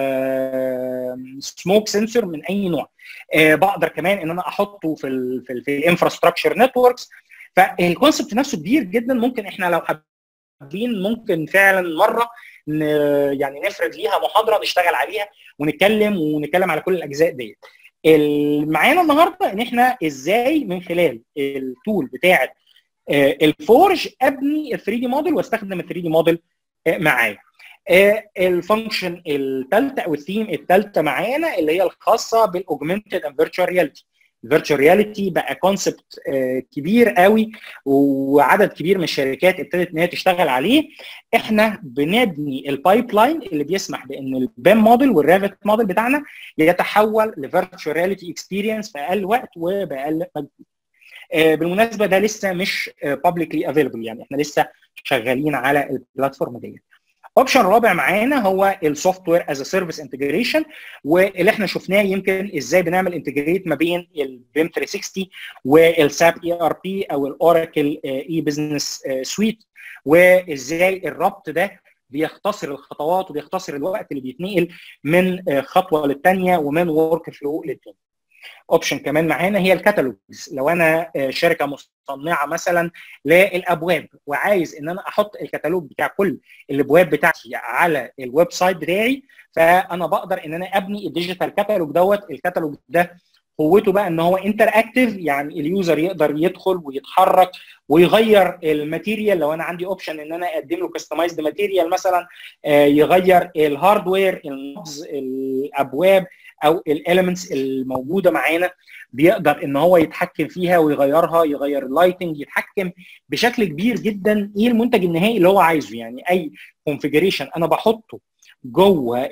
A: سموك سنسور من اي نوع بقدر كمان ان انا احطه في ال في, ال في الانفراستراكشر نتوركس فالكونسبت نفسه كبير جدا ممكن احنا لو حابين ممكن فعلا مره يعني نفرد ليها محاضره نشتغل عليها ونتكلم ونتكلم على كل الاجزاء ديت معانا النهارده ان احنا ازاي من خلال التول بتاعه الفورج ابني ال 3 دي موديل واستخدم ال 3 دي موديل معايا الفانكشن الثالثه او الثيم الثالثه معانا اللي هي الخاصه بالاوجمنتد اند فيرتشوال رياليتي الفيرتشوال رياليتي بقى كونسبت كبير قوي وعدد كبير من الشركات ابتدت ان هي تشتغل عليه احنا بنبني البايب لاين اللي بيسمح بان البيم موديل والريفت موديل بتاعنا يتحول لفيرتشوال رياليتي اكسبيرينس في اقل وقت وباقل مجهود بالمناسبه ده لسه مش بابليكلي افيلبل يعني احنا لسه شغالين على البلاتفورم ديت اوبشن رابع معانا هو السوفت وير از سيرفيس انتجريشن واللي احنا شفناه يمكن ازاي بنعمل انتجريت ما بين البيم 360 والساب اي ار بي او الاوراكل اي بزنس سويت وازاي الربط ده بيختصر الخطوات وبيختصر الوقت اللي بيتنقل من خطوه للثانيه ومن ورك فلو للثاني اوبشن كمان معانا هي الكتالوجز لو انا شركه مصنعه مثلا للابواب وعايز ان انا احط الكتالوج بتاع كل الابواب بتاعتي على الويب سايت بتاعي فانا بقدر ان انا ابني الديجيتال كتالوج دوت الكتالوج ده قوته بقى ان هو انتر اكتف يعني اليوزر يقدر يدخل ويتحرك ويغير الماتيريال لو انا عندي اوبشن ان انا اقدم له كستمايزد ماتيريال مثلا يغير الهاردوير النبض الابواب او الاليمنتس الموجوده معانا بيقدر ان هو يتحكم فيها ويغيرها يغير اللايتنج يتحكم بشكل كبير جدا ايه المنتج النهائي اللي هو عايزه يعني اي كونفيجريشن انا بحطه جوه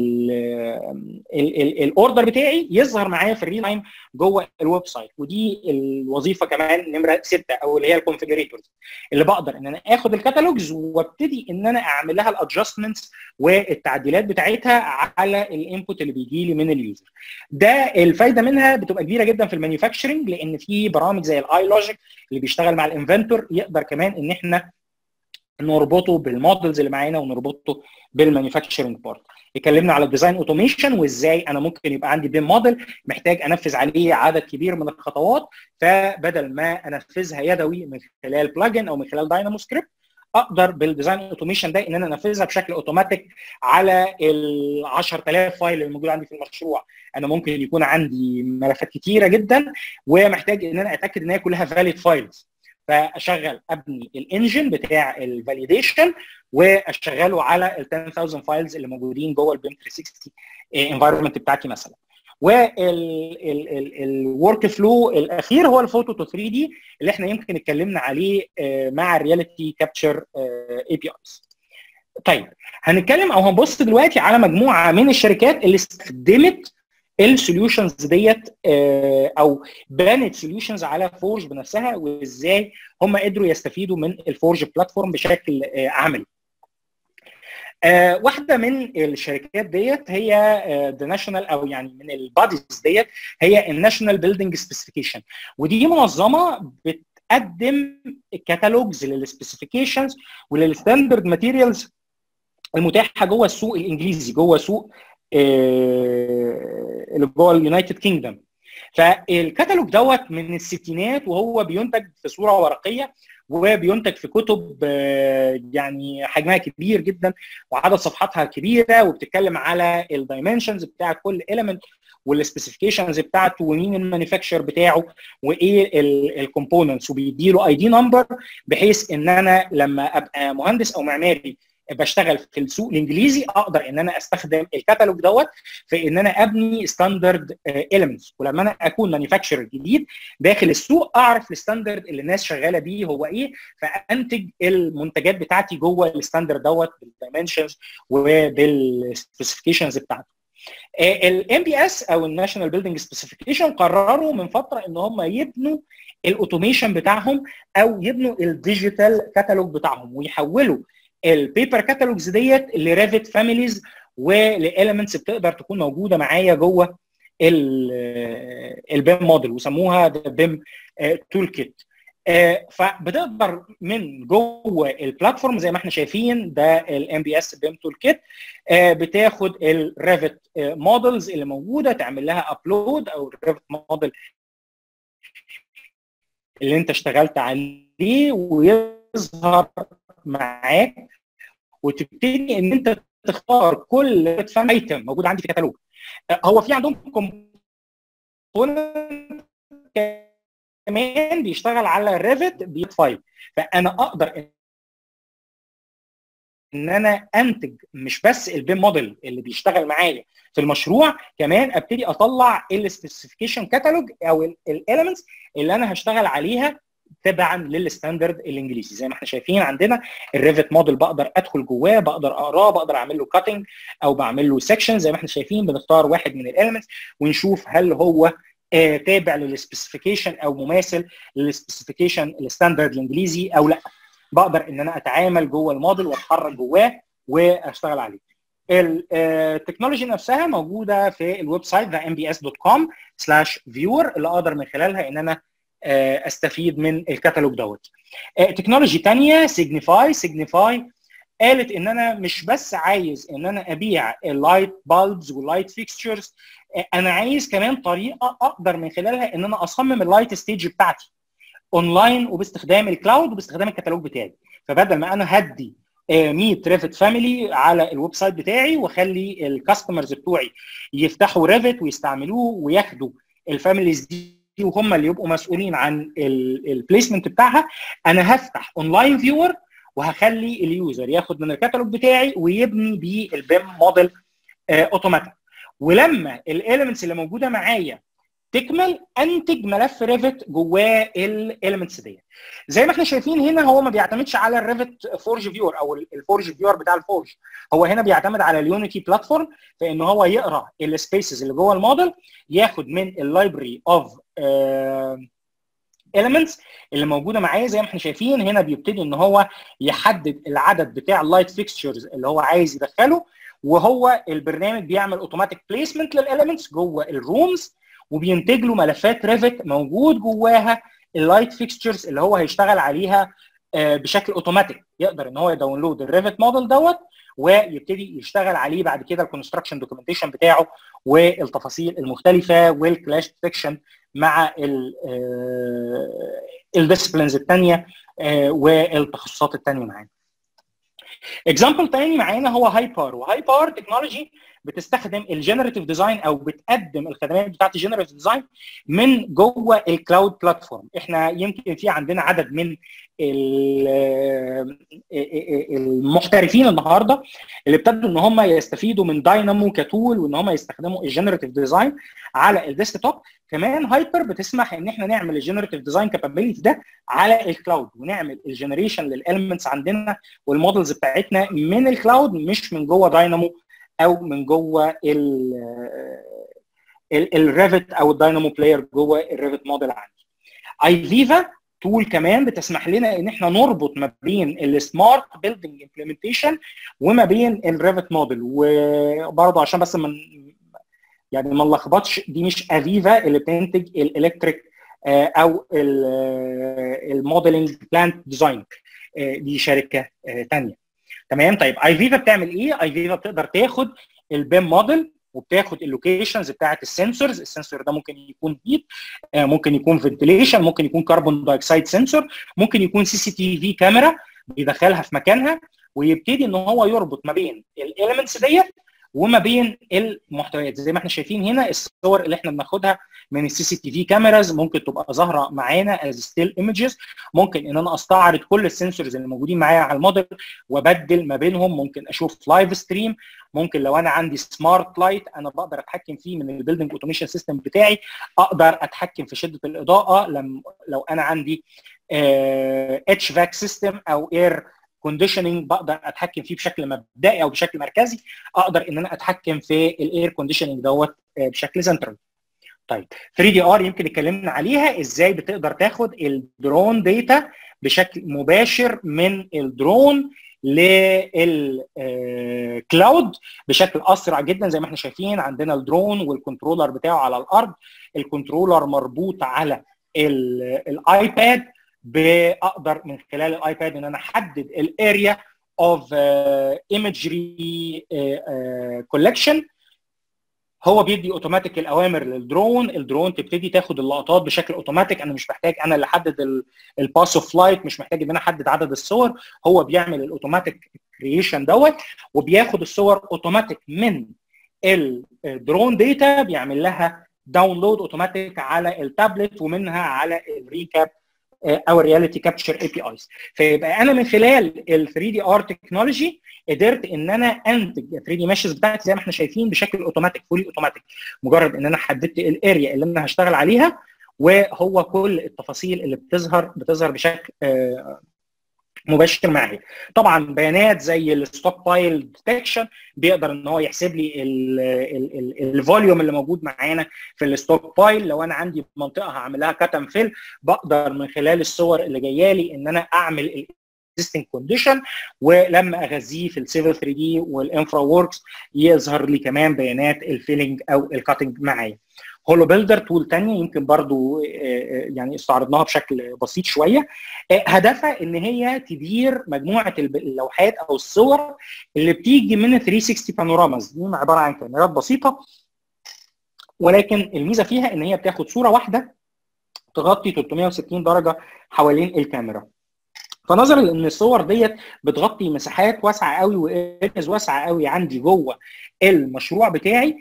A: الاوردر بتاعي يظهر معايا في الريل تايم جوه الويب سايت ودي الوظيفه كمان نمره سته او اللي هي الكونفيجريتورز اللي بقدر ان انا اخد الكتالوجز وابتدي ان انا اعمل لها الادجستمنتس والتعديلات بتاعتها على الانبوت اللي بيجي لي من اليوزر ده الفايده منها بتبقى كبيره جدا في المانيفاكتشرنج لان في برامج زي الاي لوجيك اللي بيشتغل مع الانفنتور يقدر كمان ان احنا نربطه بالمودلز اللي معانا ونربطه بالمانيفاكتشرنج بارت اتكلمنا على الديزاين اوتوميشن وازاي انا ممكن يبقى عندي بيم موديل محتاج انفذ عليه عدد كبير من الخطوات فبدل ما انفذها يدوي من خلال بلجن او من خلال داينامو سكريبت اقدر بالديزاين اوتوميشن ده ان انا انفذها بشكل اوتوماتيك على ال 10000 فايل اللي موجود عندي في المشروع انا ممكن يكون عندي ملفات كتيره جدا ومحتاج ان انا اتاكد ان هي كلها فاليد فايلز فاشغل ابني الانجن بتاع الفاليديشن واشغله على ال 10000 فايلز اللي موجودين جوه البيم 360 انفايرمنت بتاعتي مثلا والورك فلو الاخير هو الفوتو تو 3 دي اللي احنا يمكن اتكلمنا عليه مع الرياليتي كابتشر اي بي ايز طيب هنتكلم او هنبص دلوقتي على مجموعه من الشركات اللي استخدمت السوليوشنز ديت او بنت سوليوشنز على فورج بنفسها وازاي هم قدروا يستفيدوا من الفورج بلاتفورم بشكل عملي. آه واحده من الشركات ديت هي ذا ناشونال او يعني من الباديز ديت هي الناشونال بيلدينج سبيسيفيكيشن ودي منظمه بتقدم كتالوجز للسبيسيفيكيشنز وللستاندرد ماتيريالز المتاحه جوه السوق الانجليزي جوه سوق اللي جوه اليونايتد كينجدم فالكتالوج دوت من الستينات وهو بينتج في صوره ورقيه وبينتج في كتب يعني حجمها كبير جدا وعدد صفحاتها كبيره وبتتكلم على الدايمنشنز بتاع كل اليمنت والسبيسيفيكيشنز بتاعته ومين المانيفاكتشر بتاعه وايه الكومبوننتس وبيديله اي دي نمبر بحيث ان انا لما ابقى مهندس او معماري بشتغل في السوق الانجليزي اقدر ان انا استخدم الكتالوج دوت في ان انا ابني ستاندرد اليمنتس ولما انا اكون مانيفاكتشر جديد داخل السوق اعرف الستاندرد اللي الناس شغاله بيه هو ايه فانتج المنتجات بتاعتي جوه الستاندرد دوت بالدايمنشنز وبالسبيسيفيكيشنز بتاعته الام بي اس او الناشونال بيلدينج سبيسيفيكيشن قرروا من فتره ان هم يبنوا الاوتوميشن بتاعهم او يبنوا الديجيتال كاتالوج بتاعهم ويحولوا البيبر كاتالوجز ديت لريفت فاميليز ولاليمنتس بتقدر تكون موجوده معايا جوه البيم موديل وسموها بيم تول كيت فبتقدر من جوه البلاتفورم زي ما احنا شايفين ده الام بي اس بيم تول كيت بتاخد الريفت مودلز اللي موجوده تعمل لها ابلود او الريفت موديل اللي انت اشتغلت عليه ويظهر معاك وتبتدي ان انت تختار كل ايتم موجود عندي في الكتالوج هو في عندهم كومبوننت كمان بيشتغل على ريفت بيت 5 فانا اقدر ان انا انتج مش بس البيم موديل اللي بيشتغل معايا في المشروع كمان ابتدي اطلع السبيسيفيكيشن كاتالوج او الاليمنتس اللي انا هشتغل عليها تبعا للستاندرد الانجليزي زي ما احنا شايفين عندنا الريفت موديل بقدر ادخل جواه بقدر اقراه بقدر اعمل له كاتنج او بعمل له سكشن زي ما احنا شايفين بنختار واحد من الاليمنتس ونشوف هل هو آه تابع للسبيسيفيكيشن او مماثل للسبيسيفيكيشن الستاندرد الانجليزي او لا بقدر ان انا اتعامل جوه الموديل واتحرك جواه واشتغل عليه التكنولوجي نفسها موجوده في الويب سايت ده mbs.com/viewer اللي اقدر من خلالها ان انا استفيد من الكتالوج دوت تكنولوجي ثانيه سيجنيفاي سيجنيفاي قالت ان انا مش بس عايز ان انا ابيع اللايت بالبز واللايت فيكستشرز انا عايز كمان طريقه اقدر من خلالها ان انا اصمم اللايت ستيج بتاعتي اونلاين وباستخدام الكلاود وباستخدام الكتالوج بتاعي فبدل ما انا هدي 100 ريفت فاميلي على الويب سايت بتاعي واخلي الكاستمرز بتوعي يفتحوا ريفت ويستعملوه وياخدوا الفاميليز دي وهم اللي يبقوا مسؤولين عن البليسمنت بتاعها انا هفتح اونلاين فيور وهخلي اليوزر ياخد من الكتالوج بتاعي ويبني بيه البيم موديل اوتوماتيك ولما الاليمنتس اللي موجوده معايا تكمل انتج ملف ريفت جواه الاليمنتس دي زي ما احنا شايفين هنا هو ما بيعتمدش على الريفت فورج فيور او الفورج فيور بتاع الفورج هو هنا بيعتمد على اليونيتي بلاتفورم في ان هو يقرا السبيسز اللي جوه الموديل ياخد من اللايبرري اوف elements اللي موجوده معايا زي ما احنا شايفين هنا بيبتدي ان هو يحدد العدد بتاع اللايت فيكستشرز اللي هو عايز يدخله وهو البرنامج بيعمل اوتوماتيك بليسمنت للاليمنتس جوه الرومز وبينتج له ملفات ريفت موجود جواها اللايت فيكستشرز اللي هو هيشتغل عليها بشكل اوتوماتيك يقدر ان هو يداونلود الريفت موديل دوت ويبتدي يشتغل عليه بعد كده الكونستراكشن دوكيومنتيشن بتاعه والتفاصيل المختلفه والكلاش ديتكشن مع الديسبلينز الثانيه والتخصصات الثانيه معانا. اكزامبل تاني معانا هو هايبر وهايبر تكنولوجي بتستخدم الجنريتيف ديزاين او بتقدم الخدمات بتاعت الجنريتيف ديزاين من جوه الكلاود بلاتفورم احنا يمكن في عندنا عدد من المحترفين النهارده اللي ابتدوا ان هم يستفيدوا من داينامو كتول وان هم يستخدموا الجنريتيف ديزاين على الديسكتوب كمان هايبر بتسمح ان احنا نعمل الجنريتيف ديزاين كابابيلتي ده على الكلاود ونعمل الجنريشن للاليمنتس عندنا والمودلز بتاعتنا من الكلاود مش من جوه داينامو او من جوه الريفت او الداينامو بلاير جوه الريفت موديل عندي اي فيفا تول كمان بتسمح لنا ان احنا نربط ما بين السمارت بيلدينج امبلمنتيشن وما بين الريفت موديل وبرضه عشان بس من يعني ما نلخبطش دي مش افيفا اللي بتنتج الالكتريك او الموديلنج بلانت ديزاين دي شركه ثانيه تمام طيب اي فيفا بتعمل ايه؟ اي فيفا بتقدر تاخد البيم موديل وبتاخد اللوكيشنز بتاعت السنسورز السنسور ده ممكن يكون هيت ممكن يكون فنتليشن ممكن يكون كربون دايوكسيد سنسور ممكن يكون سي سي تي في كاميرا بيدخلها في مكانها ويبتدي ان هو يربط ما بين الاليمنتس ديت وما بين المحتويات زي ما احنا شايفين هنا الصور اللي احنا بناخدها من السي سي تي في كاميراز ممكن تبقى ظاهره معانا از ستيل ايمجز ممكن ان انا استعرض كل السنسورز اللي موجودين معايا على الموديل وابدل ما بينهم ممكن اشوف لايف ستريم ممكن لو انا عندي سمارت لايت انا بقدر اتحكم فيه من البيلدنج اوتوميشن سيستم بتاعي اقدر اتحكم في شده الاضاءه لم لو انا عندي اتش فاك سيستم او اير كونديشننج بقدر اتحكم فيه بشكل مبدئي او بشكل مركزي اقدر ان انا اتحكم في الاير كونديشننج دوت بشكل سنترال طيب 3 دي ار يمكن اتكلمنا عليها ازاي بتقدر تاخد الدرون داتا بشكل مباشر من الدرون للكلاود بشكل اسرع جدا زي ما احنا شايفين عندنا الدرون والكنترولر بتاعه على الارض الكنترولر مربوط على الايباد بقدر من خلال الايباد ان انا احدد الاريا اوف ايمجري كولكشن هو بيدي اوتوماتيك الاوامر للدرون الدرون تبتدي تاخد اللقطات بشكل اوتوماتيك انا مش محتاج انا اللي احدد الباس اوف فلايت مش محتاج ان انا احدد عدد الصور هو بيعمل الاوتوماتيك كرييشن دوت وبياخد الصور اوتوماتيك من الدرون داتا بيعمل لها داونلود اوتوماتيك على التابلت ومنها على الريكاب او الرياليتي كابتشر اي بي ايز فيبقى انا من خلال ال 3 دي ار تكنولوجي قدرت ان انا انتج 3 دي ماشز بتاعتي زي ما احنا شايفين بشكل اوتوماتيك فولي اوتوماتيك مجرد ان انا حددت الاريا اللي انا هشتغل عليها وهو كل التفاصيل اللي بتظهر بتظهر بشكل مباشر معايا طبعا بيانات زي الستوك بايل ديتكشن بيقدر ان هو يحسب لي الفوليوم اللي موجود معانا في الستوك بايل لو انا عندي منطقه هعمل لها كاتم فيل بقدر من خلال الصور اللي جايه لي ان انا اعمل اكزيستنج كونديشن ولما اغذيه في السيفل 3 دي والانفرا ووركس يظهر لي كمان بيانات الفيلنج او الكاتنج معايا هولو بيلدر تول ثانيه يمكن برضو يعني استعرضناها بشكل بسيط شويه هدفها ان هي تدير مجموعه اللوحات او الصور اللي بتيجي من 360 بانوراماز دي عباره عن كاميرات بسيطه ولكن الميزه فيها ان هي بتاخد صوره واحده تغطي 360 درجه حوالين الكاميرا فنظرا لان الصور ديت بتغطي مساحات واسعه قوي وارياز واسعه قوي عندي جوه المشروع بتاعي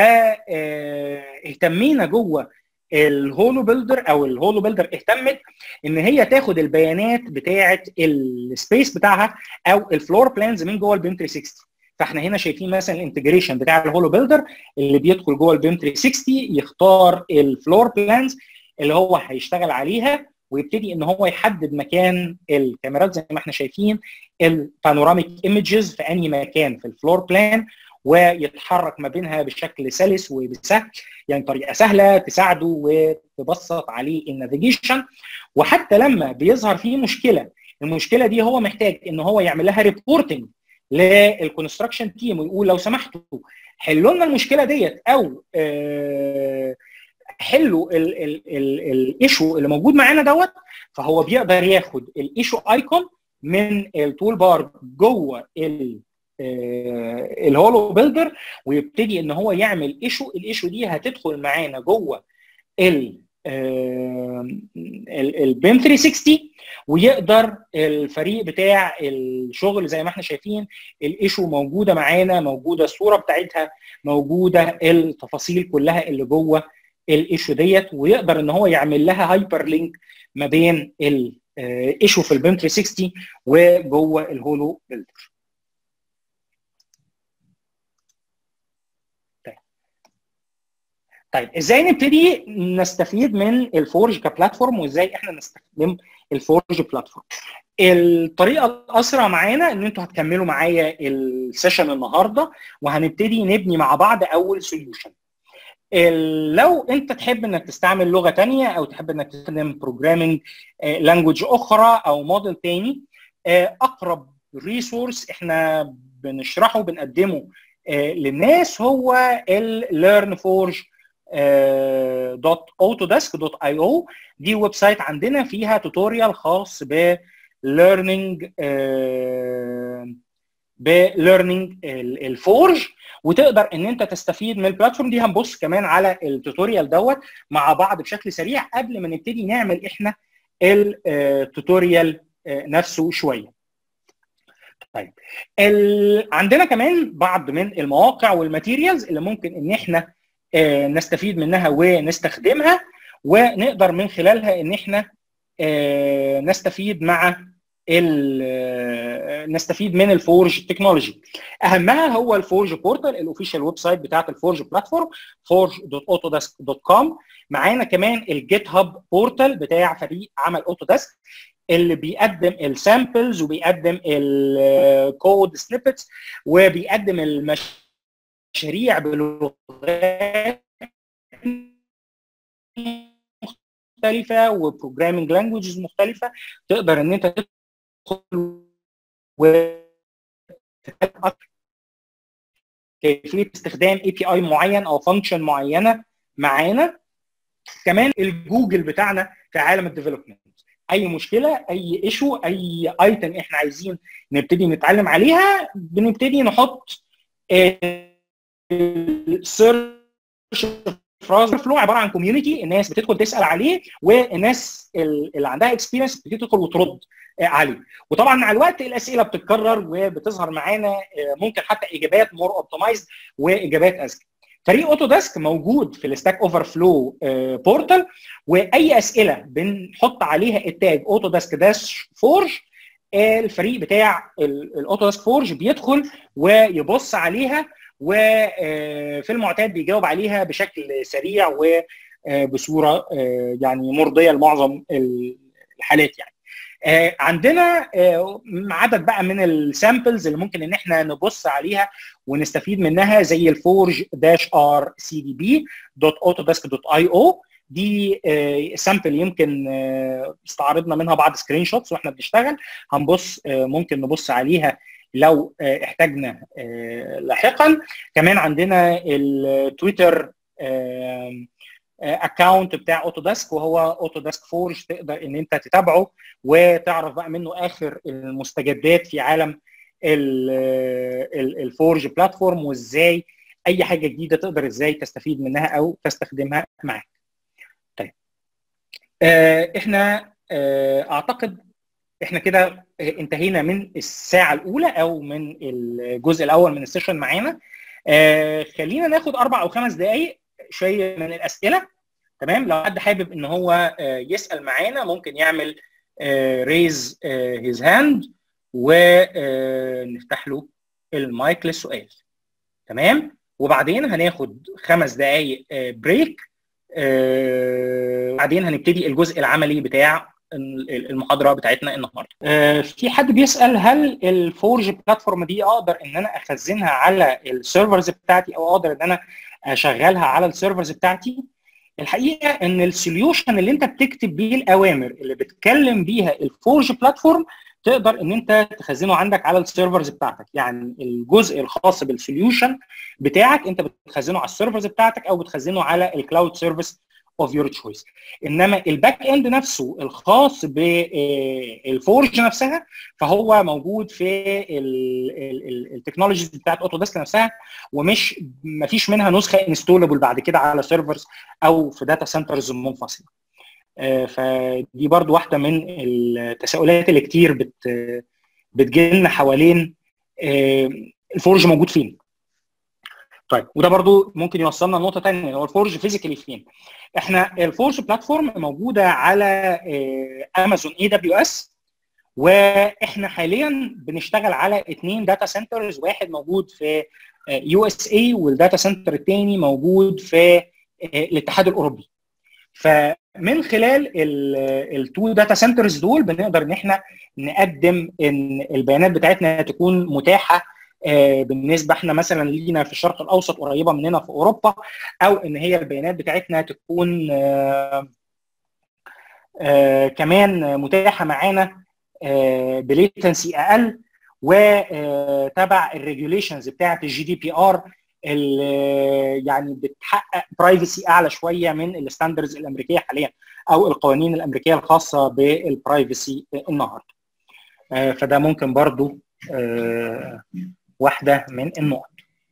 A: فاهتمينا جوه الهولو بيلدر او الهولو بيلدر اهتمت ان هي تاخد البيانات بتاعه السبيس بتاعها او الفلور بلانز من جوه البيم 360 فاحنا هنا شايفين مثلا الانتجريشن بتاع الهولو بيلدر اللي بيدخل جوه البيم 360 يختار الفلور بلانز اللي هو هيشتغل عليها ويبتدي ان هو يحدد مكان الكاميرات زي ما احنا شايفين البانوراميك ايمجز في انهي مكان في الفلور بلان ويتحرك ما بينها بشكل سلس وبسهل يعني طريقه سهله تساعده وتبسط عليه النافيجيشن وحتى لما بيظهر فيه مشكله المشكله دي هو محتاج ان هو يعمل لها ريبورتنج للكونستراكشن تيم ويقول لو سمحتوا حلوا لنا المشكله ديت او آه حلوا الايشو اللي موجود معانا دوت فهو بيقدر ياخد الايشو ايكون من التول بار جوه الهولو بيلدر ويبتدي ان هو يعمل ايشو الايشو دي هتدخل معانا جوه ال البيم 360 ويقدر الفريق بتاع الشغل زي ما احنا شايفين الايشو موجوده معانا موجوده الصوره بتاعتها موجوده التفاصيل كلها اللي جوه الايشو ديت ويقدر ان هو يعمل لها هايبر لينك ما بين الايشو في البيم 360 وجوه الهولو بيلدر طيب ازاي نبتدي نستفيد من الفورج كبلاتفورم وازاي احنا نستخدم الفورج بلاتفورم الطريقه الاسرع معانا ان انتوا هتكملوا معايا السيشن النهارده وهنبتدي نبني مع بعض اول سوليوشن لو انت تحب انك تستعمل لغه ثانيه او تحب انك تستخدم بروجرامينج لانجوج اخرى او موديل ثاني اقرب ريسورس احنا بنشرحه بنقدمه للناس هو الليرن فورج دوت اوتوديسك دوت اي او دي ويب سايت عندنا فيها توتوريال خاص ب learning بليرنينج الفورج وتقدر ان انت تستفيد من البلاتفورم دي هنبص كمان على التوتوريال دوت مع بعض بشكل سريع قبل ما نبتدي نعمل احنا التوتوريال نفسه شويه طيب ال... عندنا كمان بعض من المواقع والماتيريالز اللي ممكن ان احنا آه نستفيد منها ونستخدمها ونقدر من خلالها ان احنا آه نستفيد مع نستفيد من الفورج تكنولوجي اهمها هو الفورج بورتال الاوفيشال ويب سايت بتاعت الفورج بلاتفورم forge.autodesk.com معانا كمان الجيت هاب بورتال بتاع فريق عمل اوتوديسك اللي بيقدم السامبلز وبيقدم الكود سنيبتس وبيقدم المشاريع بلغات مختلفه وبروجرامينج لانجويجز مختلفه تقدر ان انت تدخل و كيفيه استخدام اي بي اي معين او فانكشن معينه معانا كمان الجوجل بتاعنا في عالم الديفلوبمنت اي مشكله اي ايشو اي ايتم احنا عايزين نبتدي نتعلم عليها بنبتدي نحط السيرش فراز فلو عباره عن كوميونتي الناس بتدخل تسال عليه والناس اللي عندها اكسبيرينس بتبتدي تدخل وترد عليه وطبعا مع الوقت الاسئله بتتكرر وبتظهر معانا ممكن حتى اجابات مور اوبتمايزد واجابات اذكى فريق اوتو ديسك موجود في الستاك اوفر فلو بورتال واي اسئله بنحط عليها التاج اوتو ديسك داش فورج الفريق بتاع الاوتو ديسك فورج بيدخل ويبص عليها وفي المعتاد بيجاوب عليها بشكل سريع وبصوره يعني مرضيه لمعظم الحالات يعني عندنا عدد بقى من السامبلز اللي ممكن ان احنا نبص عليها ونستفيد منها زي الفورج داش ار سي دي بي دوت اوتوديسك دوت اي او دي سامبل يمكن استعرضنا منها بعض سكرين شوتس واحنا بنشتغل هنبص ممكن نبص عليها لو احتاجنا لاحقا كمان عندنا التويتر اكونت بتاع اوتوديسك وهو اوتوديسك فورج تقدر ان انت تتابعه وتعرف بقى منه اخر المستجدات في عالم الفورج بلاتفورم وازاي اي حاجه جديده تقدر ازاي تستفيد منها او تستخدمها معاك. طيب احنا اعتقد احنا كده انتهينا من الساعه الاولى او من الجزء الاول من السيشن معانا خلينا ناخد اربع او خمس دقائق شويه من الاسئله تمام لو حد حابب ان هو يسال معانا ممكن يعمل ريز هيز هاند ونفتح له المايك للسؤال تمام وبعدين هناخد خمس دقائق بريك بعدين هنبتدي الجزء العملي بتاع المحاضره بتاعتنا النهارده. في حد بيسال هل الفورج بلاتفورم دي اقدر ان انا اخزنها على السيرفرز بتاعتي او اقدر ان انا اشغلها على السيرفرز بتاعتي؟ الحقيقه ان السوليوشن اللي انت بتكتب بيه الاوامر اللي بتتكلم بيها الفورج بلاتفورم تقدر ان انت تخزنه عندك على السيرفرز بتاعتك يعني الجزء الخاص بالسوليوشن بتاعك انت بتخزنه على السيرفرز بتاعتك او بتخزنه على الكلاود سيرفيس اوف يور تشويس انما الباك اند نفسه الخاص بالفورج نفسها فهو موجود في التكنولوجيز بتاعت اوتوديسك نفسها ومش ما فيش منها نسخه انستولبل بعد كده على سيرفرز او في داتا سنترز منفصله فدي برضو واحده من التساؤلات اللي كتير بت بتجيلنا حوالين الفورج موجود فين طيب وده برضو ممكن يوصلنا لنقطه ثانيه هو الفورج فيزيكالي فين احنا الفورج بلاتفورم موجوده على امازون اي دبليو اس واحنا حاليا بنشتغل على اثنين داتا سنترز واحد موجود في يو اس اي والداتا سنتر الثاني موجود في الاتحاد الاوروبي فمن خلال التو داتا سنترز دول بنقدر ان احنا نقدم ان البيانات بتاعتنا تكون متاحه بالنسبه احنا مثلا لينا في الشرق الاوسط قريبه مننا في اوروبا او ان هي البيانات بتاعتنا تكون آآ آآ كمان متاحه معانا بليتنسي اقل وتبع الريجوليشنز بتاعت الجي دي بي ار اللي يعني بتحقق برايفسي اعلى شويه من الستاندردز الامريكيه حاليا او القوانين الامريكيه الخاصه بالبرايفسي النهارده فده ممكن برضو واحده من النقط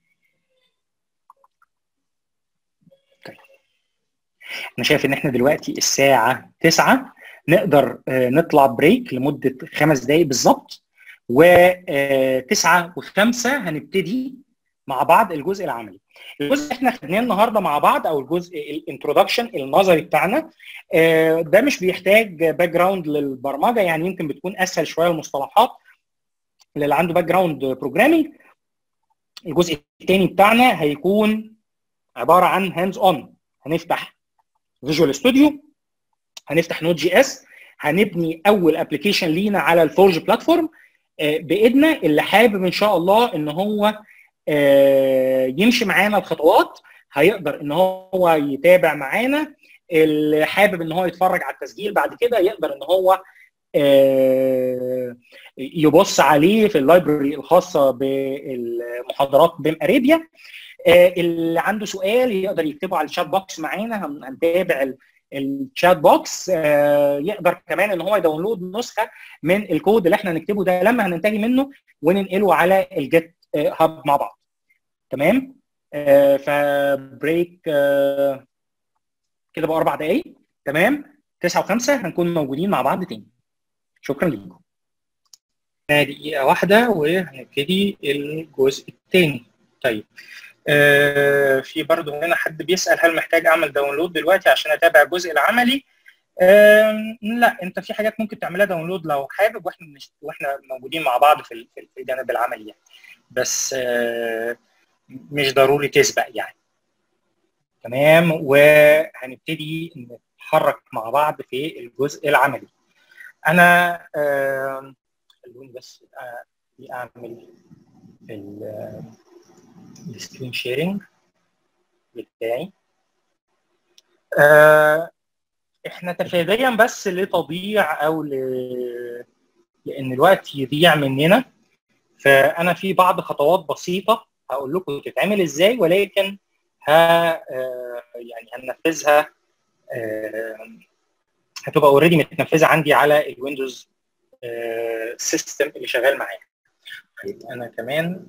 A: طيب انا شايف ان احنا دلوقتي الساعه 9 نقدر نطلع بريك لمده خمس دقائق بالظبط و9 و5 هنبتدي مع بعض الجزء العملي الجزء اللي احنا خدناه النهارده مع بعض او الجزء الانترودكشن النظري بتاعنا ده مش بيحتاج باك جراوند للبرمجه يعني يمكن بتكون اسهل شويه المصطلحات اللي عنده باك جراوند بروجرامينج الجزء الثاني بتاعنا هيكون عباره عن هاندز اون هنفتح فيجوال ستوديو هنفتح نوت جي اس هنبني اول ابلكيشن لينا على الفورج بلاتفورم بايدنا اللي حابب ان شاء الله ان هو يمشي معانا الخطوات هيقدر ان هو يتابع معانا اللي حابب ان هو يتفرج على التسجيل بعد كده يقدر ان هو آه، يبص عليه في اللايبرري الخاصه بالمحاضرات بيم اريبيا آه، اللي عنده سؤال يقدر يكتبه على الشات بوكس معانا هنتابع الشات بوكس آه، يقدر كمان ان هو يداونلود نسخه من الكود اللي احنا هنكتبه ده لما هننتهي منه وننقله على الجيت هاب مع بعض تمام فبريك كده بقى اربع دقائق تمام 9 و5 هنكون موجودين مع بعض تاني شكرا لكم دقيقة واحدة وهنبتدي الجزء الثاني طيب آه في برضه هنا حد بيسأل هل محتاج أعمل داونلود دلوقتي عشان أتابع الجزء العملي آه لا انت في حاجات ممكن تعملها داونلود لو حابب واحنا واحنا موجودين مع بعض في في الجانب العملي يعني بس آه مش ضروري تسبق يعني تمام وهنبتدي نتحرك مع بعض في الجزء العملي انا خلوني بس اعمل السكرين شيرنج بتاعي احنا تفاديا بس لتضييع او ل... لان الوقت يضيع مننا فانا في بعض خطوات بسيطه هقول لكم تتعمل ازاي ولكن ها يعني هننفذها هتبقى اوريدي متنفذه عندي على الويندوز سيستم اللي شغال معايا طيب انا كمان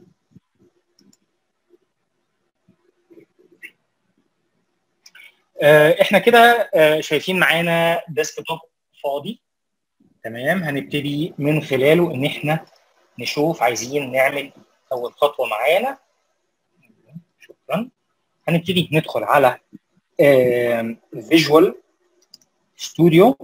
A: احنا كده شايفين معانا ديسكتوب فاضي تمام هنبتدي من خلاله ان احنا نشوف عايزين نعمل اول خطوه معانا شكرا هنبتدي ندخل على فيجوال ستوديو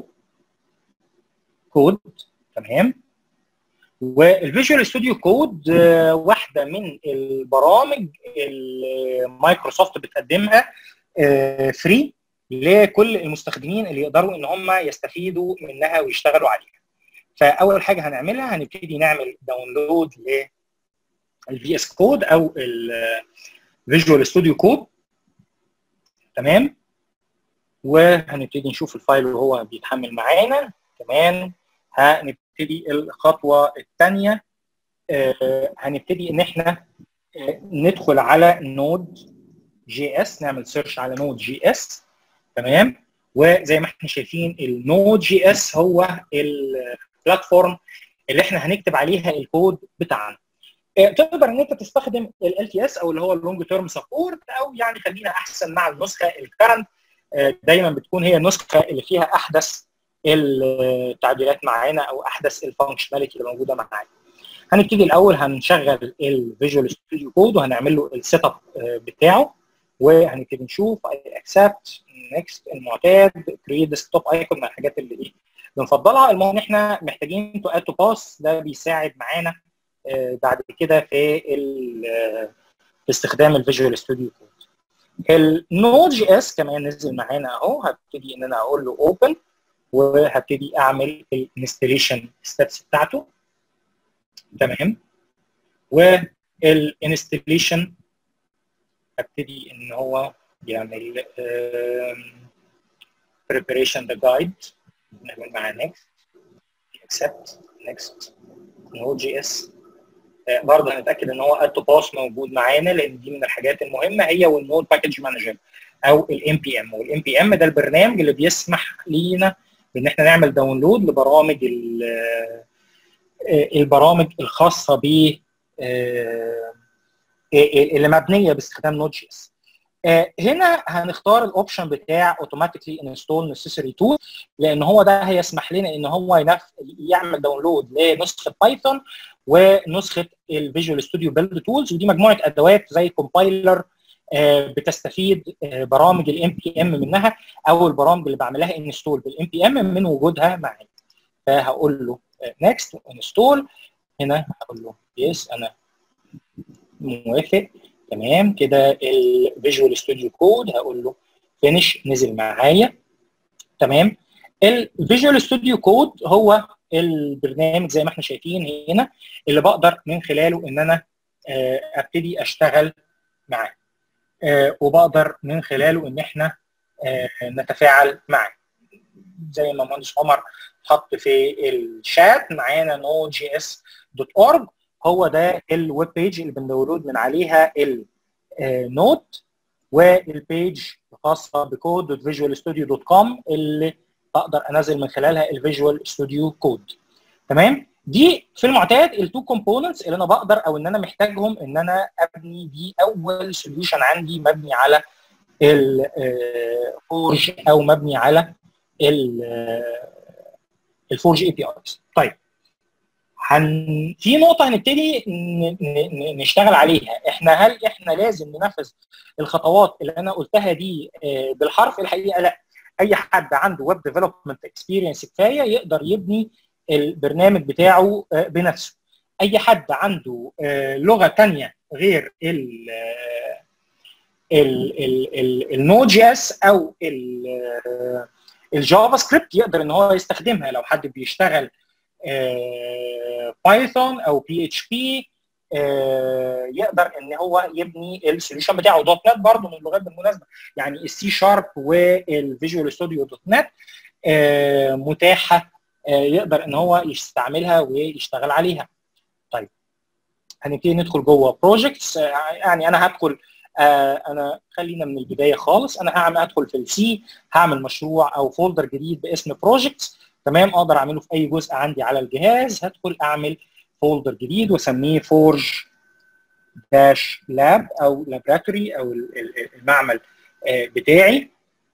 A: كود تمام والفيجوال ستوديو كود واحده من البرامج اللي مايكروسوفت بتقدمها فري لكل المستخدمين اللي يقدروا ان هم يستفيدوا منها ويشتغلوا عليها فاول حاجه هنعملها هنبتدي نعمل داونلود للفي اس كود او الفيجوال ستوديو كود تمام وهنبتدي نشوف الفايل وهو بيتحمل معانا كمان هنبتدي الخطوه الثانيه آه هنبتدي ان احنا آه ندخل على نود جي اس نعمل سيرش على نود جي اس تمام وزي ما احنا شايفين النود جي اس هو البلاتفورم اللي احنا هنكتب عليها الكود بتاعنا تقدر ان انت تستخدم ال تي اس او اللي هو اللونج تيرم سبورت او يعني خلينا احسن مع النسخه الكرنت دايما بتكون هي النسخه اللي فيها احدث التعديلات معانا او احدث الفانكشناليتي اللي موجوده معانا هنبتدي الاول هنشغل الفيجوال ستوديو كود وهنعمل له السيت اب بتاعه وهنبتدي نشوف اكسبت نيكست المعتاد كريت ديسكتوب ايكون من الحاجات اللي ايه بنفضلها المهم ان احنا محتاجين تو اد تو باس ده بيساعد معانا بعد كده في في استخدام الفيجوال ستوديو كود النود جي اس كمان نزل معانا اهو هبتدي ان انا اقول له اوبن وهبتدي اعمل الانستليشن ستيبس بتاعته تمام والانستليشن هبتدي ان هو يعمل preparation the guide نعمل معاه next accept next node جي برضه هنتاكد ان هو اد تو باس موجود معانا لان دي من الحاجات المهمه هي والنود باكج مانجر او الام بي ام والام بي ام ده البرنامج اللي بيسمح لينا بان احنا نعمل داونلود لبرامج البرامج الخاصه ب اللي مبنيه باستخدام نود جي اس هنا هنختار الاوبشن بتاع اوتوماتيكلي انستول نسيسري تول لان هو ده هيسمح لنا ان هو ينف... يعمل داونلود لنسخه بايثون ونسخه الفيجوال ستوديو بيلد تولز ودي مجموعه ادوات زي كومبايلر بتستفيد برامج الام بي ام منها او البرامج اللي بعمل لها انستول بالام بي ام من وجودها معايا فهقول له نيكست انستول هنا هقول له يس انا موافق تمام كده الفيجوال ستوديو كود هقول له فينش نزل معايا تمام الفيجوال ستوديو كود هو البرنامج زي ما احنا شايفين هنا اللي بقدر من خلاله ان انا ابتدي اشتغل معاه وبقدر من خلاله ان احنا نتفاعل معاه زي ما المهندس عمر حط في الشات معانا نو جي اس دوت اورج هو ده الويب بيج اللي بنداونلود من عليها النوت والبيج الخاصه بكود دوت فيجوال ستوديو دوت كوم اللي اقدر انزل من خلالها الفيجوال ستوديو كود تمام دي في المعتاد التو كومبوننتس اللي انا بقدر او ان انا محتاجهم ان انا ابني دي اول سوليوشن عندي مبني على الفورج او مبني على الفورج اي بي ايز طيب هن... في نقطه هنبتدي ن... ن... نشتغل عليها احنا هل احنا لازم ننفذ الخطوات اللي انا قلتها دي بالحرف الحقيقه لا اي حد عنده ويب ديفلوبمنت اكسبيرينس كفايه يقدر يبني البرنامج بتاعه بنفسه اي حد عنده لغه ثانيه غير ال النود جي اس او الجافا سكريبت يقدر ان هو يستخدمها لو حد بيشتغل بايثون او بي اتش بي يقدر ان هو يبني السوليوشن بتاعه دوت نت برضه من اللغات بالمناسبه يعني السي شارب والفيجوال ستوديو دوت نت متاحه يقدر ان هو يستعملها ويشتغل عليها طيب هنبتدي ندخل جوه بروجكتس يعني انا هدخل انا خلينا من البدايه خالص انا هعمل ادخل في السي هعمل مشروع او فولدر جديد باسم بروجكتس تمام اقدر اعمله في اي جزء عندي على الجهاز هدخل اعمل فولدر جديد واسميه فورج داش لاب او لابراتوري او المعمل بتاعي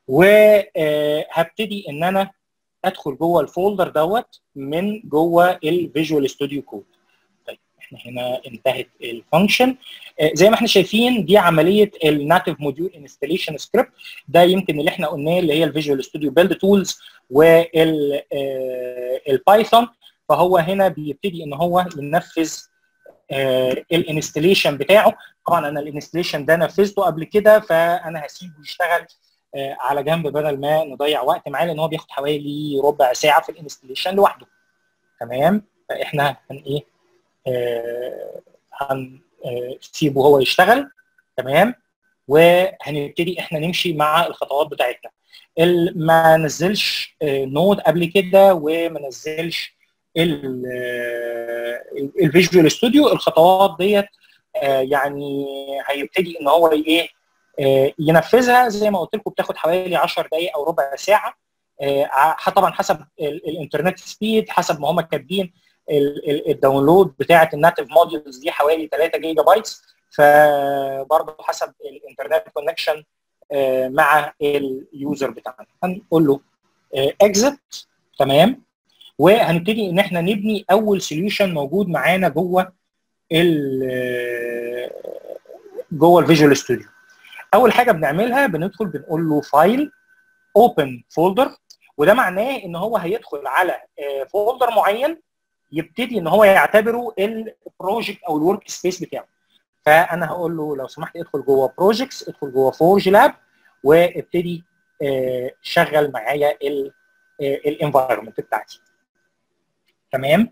A: وهبتدي ان انا ادخل جوه الفولدر دوت من جوه الفيجوال ستوديو كود طيب احنا هنا انتهت الفانكشن زي ما احنا شايفين دي عمليه الناتيف موديول انستليشن سكريبت ده يمكن اللي احنا قلناه اللي هي الفيجوال ستوديو بيلد تولز والبايثون فهو هنا بيبتدي ان هو ينفذ الانستليشن بتاعه طبعا انا الانستليشن ده نفذته قبل كده فانا هسيبه يشتغل على جنب بدل ما نضيع وقت معاه لان هو بياخد حوالي ربع ساعه في الانستليشن لوحده تمام فاحنا هن ايه آه هنسيبه هو يشتغل تمام وهنبتدي احنا نمشي مع الخطوات بتاعتنا ما نزلش نود قبل كده وما نزلش الفيجوال ستوديو الخطوات ديت يعني هيبتدي ان هو ايه ينفذها زي ما قلت لكم بتاخد حوالي 10 دقائق او ربع ساعه طبعا حسب الانترنت سبيد حسب ما هم كاتبين الداونلود بتاعه الناتيف موديولز دي حوالي 3 جيجا بايتس فبرضه حسب الانترنت كونكشن مع اليوزر بتاعنا هنقول له اكزت تمام وهنبتدي ان احنا نبني اول سوليوشن موجود معانا جوه ال جوه الفيجوال ستوديو اول حاجه بنعملها بندخل بنقول له فايل اوبن فولدر وده معناه ان هو هيدخل على فولدر معين يبتدي ان هو يعتبره البروجكت او الورك سبيس بتاعه فانا هقول له لو سمحت ادخل جوه بروجكتس ادخل جوه فورج لاب وابتدي شغل معايا الانفايرمنت بتاعتي تمام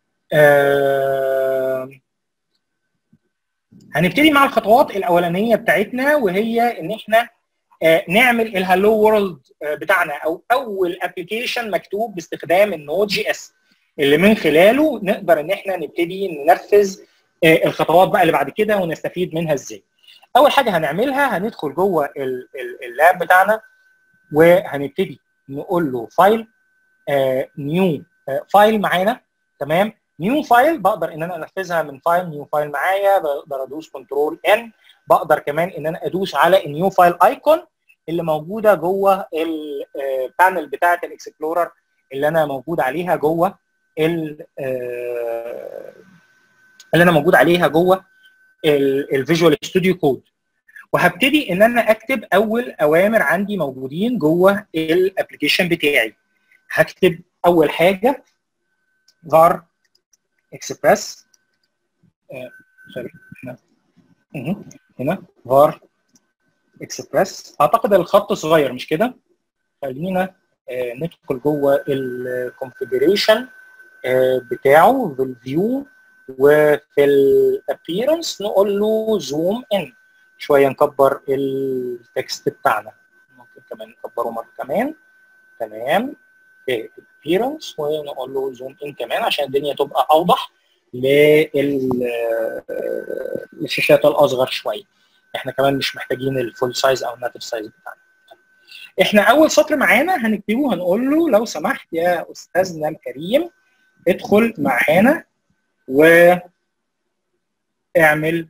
A: آه هنبتدي مع الخطوات الاولانيه بتاعتنا وهي ان احنا آه نعمل الهالو وورلد آه بتاعنا او اول ابلكيشن مكتوب باستخدام النود جي اس اللي من خلاله نقدر ان احنا نبتدي ننفذ آه الخطوات بقى اللي بعد كده ونستفيد منها ازاي. اول حاجه هنعملها هندخل جوه اللاب بتاعنا وهنبتدي نقول له فايل نيو فايل معانا تمام نيو فايل بقدر ان انا انفذها من فايل نيو فايل معايا بقدر ادوس كنترول ان بقدر كمان ان انا ادوس على النيو فايل ايكون اللي موجوده جوه البانل بتاعه الاكسبلورر اللي انا موجود عليها جوه اللي انا موجود عليها جوه الفيجوال ستوديو كود وهبتدي ان انا اكتب اول اوامر عندي موجودين جوه الابلكيشن بتاعي هكتب اول حاجه var express سوري هنا هنا var express اعتقد الخط صغير مش كده خلينا ندخل جوه الكونفيجريشن بتاعه في الفيو وفي الابييرنس نقول له زوم ان شويه نكبر التكست بتاعنا ممكن كمان نكبره مره كمان تمام في الابيرنس ونقول له زوم ان كمان عشان الدنيا تبقى اوضح للشاشات الاصغر شويه احنا كمان مش محتاجين الفول سايز او الناتيف سايز بتاعنا احنا اول سطر معانا هنكتبه هنقول له لو سمحت يا استاذنا الكريم ادخل معانا و اعمل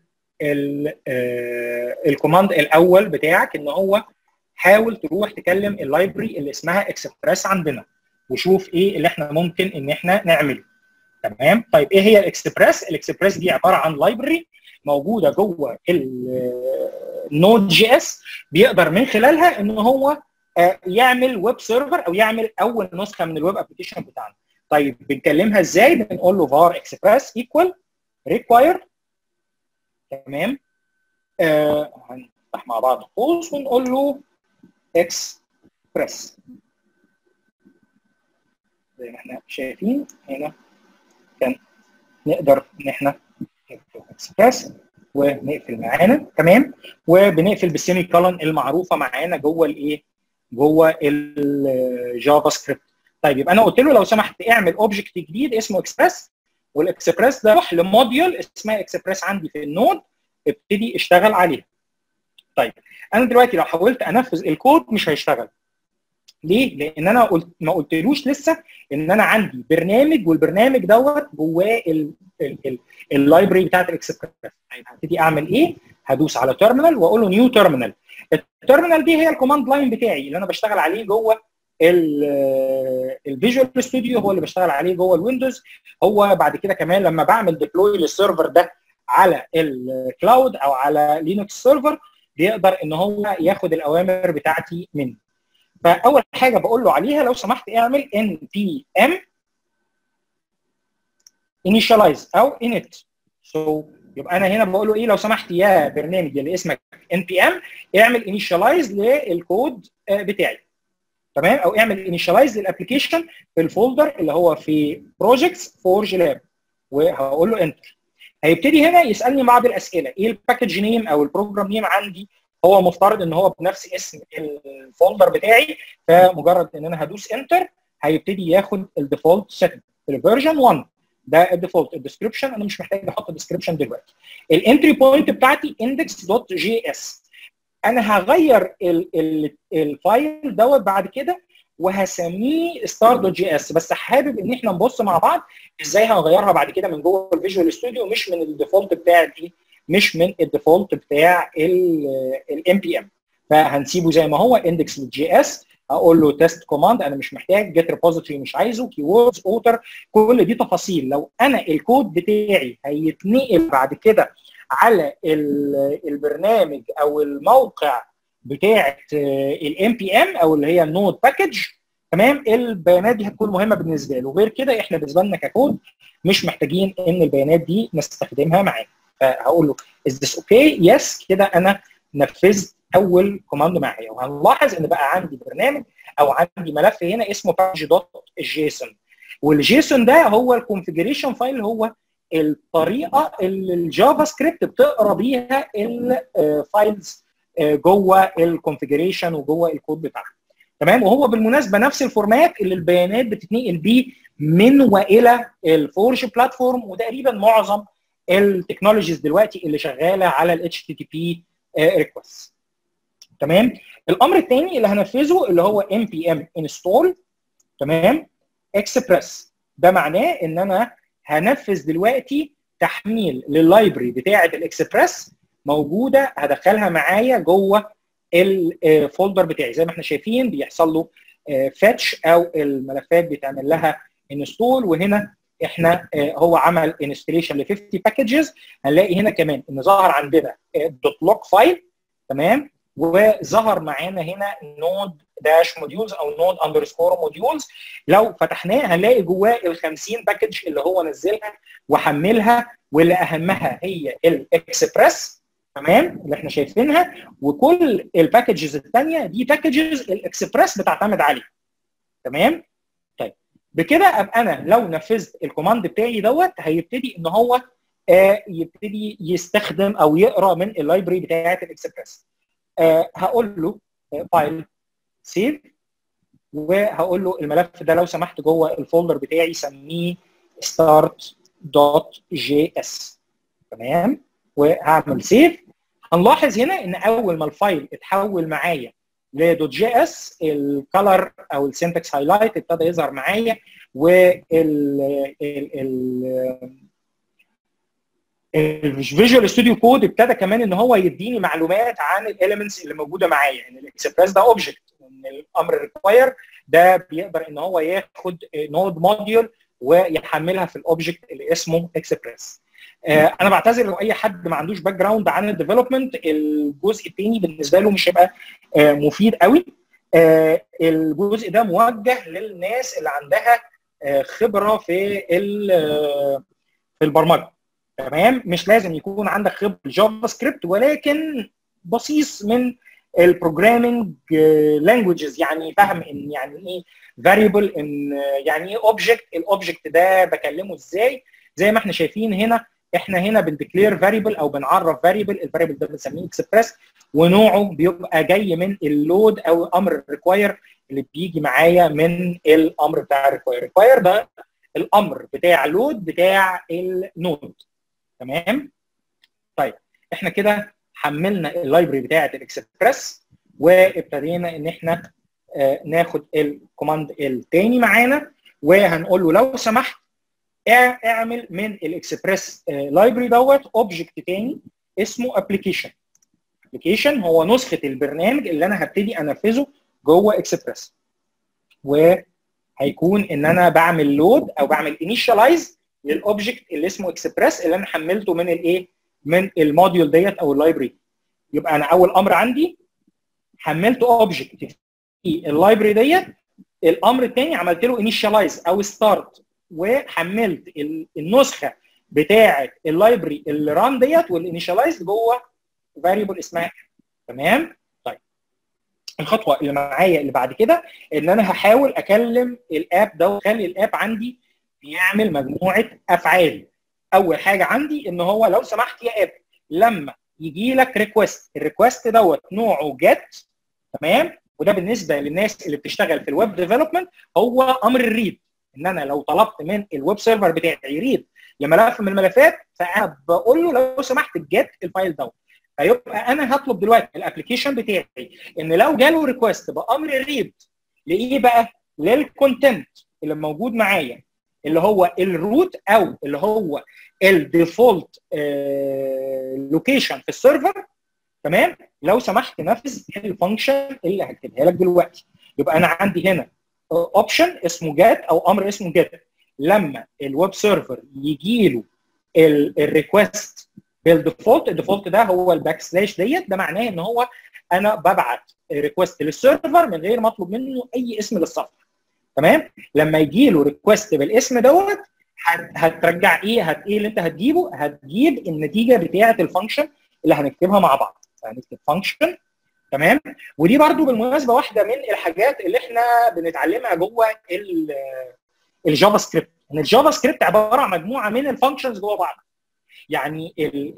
A: الكوماند الاول بتاعك ان هو حاول تروح تكلم اللايبرري اللي اسمها اكسبريس عندنا وشوف ايه اللي احنا ممكن ان احنا نعمله تمام طيب ايه هي الاكسبريس الاكسبريس دي عباره عن لايبرري موجوده جوه النود جي اس بيقدر من خلالها ان هو يعمل ويب سيرفر او يعمل اول نسخه من الويب ابلكيشن بتاعنا طيب بنكلمها ازاي بنقول له var express equal require تمام آه هنفتح مع بعض قوس ونقول له express زي ما احنا شايفين هنا كان نقدر ان احنا نكتب اكسبريس ونقفل معانا تمام وبنقفل بالسيمي كولون المعروفه معانا جوه الايه جوه الجافا سكريبت طيب يبقى انا قلت له لو سمحت اعمل اوبجكت جديد اسمه اكسبريس والاكسبريس ده روح لموديول اسمها اكسبريس عندي في النود ابتدي اشتغل عليها طيب انا دلوقتي لو حاولت انفذ الكود مش هيشتغل ليه؟ لان انا قلت ما قلتلوش لسه ان انا عندي برنامج والبرنامج دوت جواه اللايبرري بتاعت الاكسبريس طيب هبتدي اعمل ايه؟ هدوس على تيرمينال واقول له نيو تيرمينال التيرمينال دي هي الكوماند لاين بتاعي اللي انا بشتغل عليه جوه الفيجوال ستوديو هو اللي بشتغل عليه جوه الويندوز هو بعد كده كمان لما بعمل ديبلوي للسيرفر ده على الكلاود او على لينكس سيرفر بيقدر ان هو ياخد الاوامر بتاعتي مني فاول حاجه بقول له عليها لو سمحت اعمل ان بي ام initialize او init سو so, يبقى انا هنا بقول له ايه لو سمحت يا برنامج اللي اسمك ان بي ام اعمل initialize للكود بتاعي تمام او اعمل initialize للابلكيشن في الفولدر اللي هو في projects فورج لاب وهقول له انتر هيبتدي هنا يسالني بعض الاسئله ايه الباكج نيم او البروجرام نيم عندي هو مفترض ان هو بنفس اسم الفولدر بتاعي فمجرد ان انا هدوس انتر هيبتدي ياخد الديفولت سيتنج الفيرجن 1 ده الديفولت الديسكربشن انا مش محتاج احط ديسكربشن دلوقتي الانتري بوينت بتاعتي index.js انا هغير ال ال الفايل دوت بعد كده وهسميه ستار دوت جي اس بس حابب ان احنا نبص مع بعض ازاي هنغيرها بعد كده من جوه الفيجوال ستوديو مش من الديفولت بتاع الايه مش من الديفولت بتاع الام بي ام فهنسيبه زي ما هو اندكس للجي اس اقول له تيست كوماند انا مش محتاج جيت ريبوزيتوري مش عايزه كي ووردز اوتر كل دي تفاصيل لو انا الكود بتاعي هيتنقل بعد كده على البرنامج او الموقع بتاعه الام بي ام او اللي هي النود باكج تمام البيانات دي هتكون مهمه بالنسبه له غير كده احنا بالنسبه لنا ككود مش محتاجين ان البيانات دي نستخدمها معانا فهقول له is this okay yes كده انا نفذت اول كوماند معايا وهنلاحظ ان بقى عندي برنامج او عندي ملف هنا اسمه باج دوت جيسون والجيسون ده هو الكونفجريشن فايل هو الطريقه اللي الجافا سكريبت بتقرا بيها الفايلز جوه الكونفجريشن وجوه الكود بتاعها تمام وهو بالمناسبه نفس الفورمات اللي البيانات بتتنقل بيه من والى الفورج بلاتفورم وتقريبا معظم التكنولوجيز دلوقتي اللي شغاله على الاتش تي تي بي ريكوست تمام الامر الثاني اللي هنفذه اللي هو ام بي ام انستول تمام اكسبريس ده معناه ان انا هنفذ دلوقتي تحميل لللايبرري بتاعه الاكسبريس موجوده هدخلها معايا جوه الفولدر بتاعي زي ما احنا شايفين بيحصل له فاتش او الملفات بيتعمل لها انستول وهنا احنا هو عمل انستليشن ل 50 باكجز هنلاقي هنا كمان ان ظهر عندنا دوت لوك فايل تمام وظهر معانا هنا نود داش موديولز او نود اندرسكور موديولز لو فتحناه هنلاقي جواه ال 50 باكج اللي هو نزلها وحملها واللي اهمها هي الاكسبريس تمام اللي احنا شايفينها وكل الباكجز الثانيه دي باكجز الاكسبريس بتعتمد عليها تمام طيب بكده ابقى انا لو نفذت الكوماند بتاعي دوت هيبتدي ان هو آه يبتدي يستخدم او يقرا من اللايبرري بتاعه الاكسبريس آه هقول له فايل سيف وهقول له الملف ده لو سمحت جوه الفولدر بتاعي سميه start.js تمام وهعمل سيف هنلاحظ هنا ان اول ما الفايل اتحول معايا لدوت جي اس الكالر او السنتكس هايلايت ابتدى يظهر معايا وال الفيجوال ستوديو كود ابتدى كمان ان هو يديني معلومات عن الاليمنتس اللي موجوده معايا ان الاكسبريس ده اوبجكت ان الامر ريكواير ده بيقدر ان هو ياخد نود موديول ويحملها في الاوبجكت اللي اسمه اكسبريس آه انا بعتذر لو اي حد ما عندوش باك جراوند عن الديفلوبمنت الجزء الثاني بالنسبه له مش هيبقى آه مفيد قوي آه الجزء ده موجه للناس اللي عندها خبره في في البرمجه تمام مش لازم يكون عندك خبره جافا سكريبت ولكن بصيص من البروجرامينج لانجويجز يعني فاهم ان يعني ايه فاريبل ان يعني ايه اوبجكت الاوبجكت ده بكلمه ازاي زي ما احنا شايفين هنا احنا هنا بنديكلير فاريبل او بنعرف فاريبل الفاريبل ده بنسميه اكسبريس ونوعه بيبقى جاي من اللود او امر الريكواير اللي بيجي معايا من الامر بتاع الريكواير الريكواير ده الامر بتاع لود بتاع النود تمام طيب احنا كده حملنا اللايبرري بتاعه الاكسبريس وابتدينا ان احنا آه ناخد الكوماند الثاني معانا وهنقول له لو سمحت اعمل من الاكسبريس لايبرري دوت اوبجكت تاني اسمه ابلكيشن ابلكيشن هو نسخه البرنامج اللي انا هبتدي انفذه جوه اكسبريس وهيكون ان انا بعمل لود او بعمل انيشاليز للاوبجكت اللي اسمه اكسبريس اللي انا حملته من الايه من الموديول ديت او اللايبرري يبقى انا اول امر عندي حملت اوبجكت في اللايبرري ديت الامر الثاني عملت له انيشاليز او ستارت وحملت النسخه بتاعه اللايبرري اللي ران ديت والانيشاليز جوه فاريبل اسمها تمام طيب الخطوه اللي معايا اللي بعد كده ان انا هحاول اكلم الاب ده واخلي الاب عندي بيعمل مجموعه افعال اول حاجه عندي ان هو لو سمحت يا اب لما يجي لك ريكوست الريكوست دوت نوعه جيت تمام وده بالنسبه للناس اللي بتشتغل في الويب ديفلوبمنت هو امر الريد ان انا لو طلبت من الويب سيرفر بتاعي يريد لملف من الملفات فانا بقول له لو سمحت جيت الفايل دوت فيبقى انا هطلب دلوقتي الابلكيشن بتاعي ان لو جاله ريكوست بامر الريد لايه بقى؟ للكونتنت اللي موجود معايا اللي هو الروت او اللي هو الديفولت لوكيشن في السيرفر تمام لو سمحت نفذ الفانكشن اللي هكتبها لك دلوقتي يبقى انا عندي هنا اوبشن اسمه جيت او امر اسمه جيت لما الويب سيرفر يجي له الريكوست بالديفولت الديفولت ده هو الباك سلاش ديت ده معناه ان هو انا ببعت ريكوست للسيرفر من غير ما اطلب منه اي اسم للصفحه تمام لما يجي له ريكوست بالاسم دوت هترجع ايه هت ايه اللي انت هتجيبه هتجيب النتيجه بتاعه الفانكشن اللي هنكتبها مع بعض هنكتب فانكشن تمام ودي برضو بالمناسبه واحده من الحاجات اللي احنا بنتعلمها جوه الجافا سكريبت ان الجافا سكريبت عباره عن مجموعه من الفانكشنز جوه بعض يعني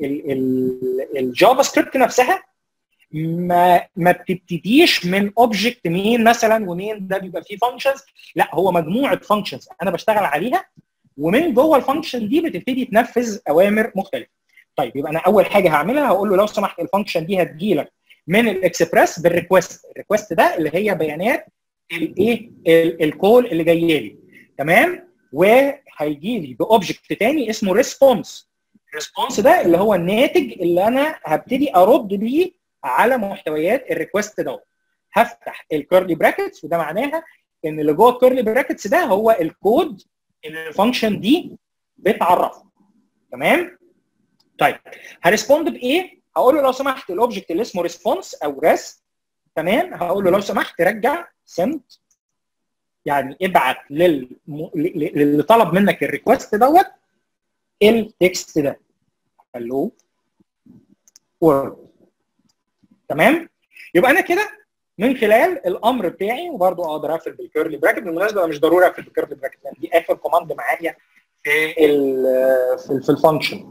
A: الجافا سكريبت نفسها ما ما بتبتديش من اوبجكت مين مثلا ومين ده بيبقى فيه فانكشنز لا هو مجموعه فانكشنز انا بشتغل عليها ومن جوه الفانكشن دي بتبتدي تنفذ اوامر مختلفه طيب يبقى انا اول حاجه هعملها هقول له لو سمحت الفانكشن دي هتجي لك من الاكسبريس بالريكوست الريكوست ده اللي هي بيانات الايه الكول اللي جايه لي تمام وهيجي لي باوبجكت تاني اسمه ريسبونس الريسبونس ده اللي هو الناتج اللي انا هبتدي ارد بيه على محتويات الريكوست دوت هفتح الكيرلي براكتس وده معناها ان اللي جوه الكيرلي براكتس ده هو الكود اللي الفانكشن دي بتعرفه تمام طيب هريسبوند بايه هقول له لو سمحت الاوبجكت اللي اسمه ريسبونس او ريس تمام هقول له لو سمحت رجع سنت يعني ابعت لل... للي طلب منك الريكوست دوت التكست ده هلو وورد تمام يبقى انا كده من خلال الامر بتاعي وبرده اقدر اقفل بالكيرلي براكت بالمناسبه مش ضروري اقفل بالكيرلي براكت لان دي اخر كوماند معايا في ال في, في الفانكشن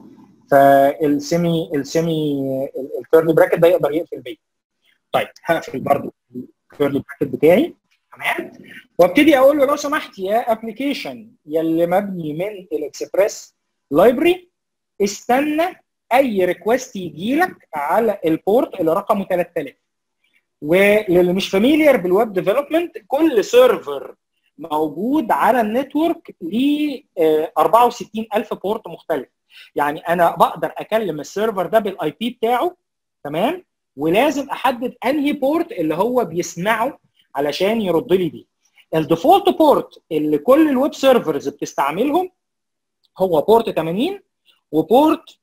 A: فالسيمي السيمي الكيرلي براكت ده يقدر يقفل بيه طيب هقفل برده الكيرلي براكت بتاعي تمام وابتدي اقول له لو سمحت يا ابلكيشن يلي مبني من الاكسبريس لايبرري استنى اي ريكوست يجي لك على البورت اللي رقمه 3000 وللي مش فاميليار بالويب ديفلوبمنت كل سيرفر موجود على النتورك ليه 64000 بورت مختلف يعني انا بقدر اكلم السيرفر ده بالاي بي بتاعه تمام ولازم احدد انهي بورت اللي هو بيسمعه علشان يرد لي بيه الديفولت بورت اللي كل الويب سيرفرز بتستعملهم هو بورت 80 وبورت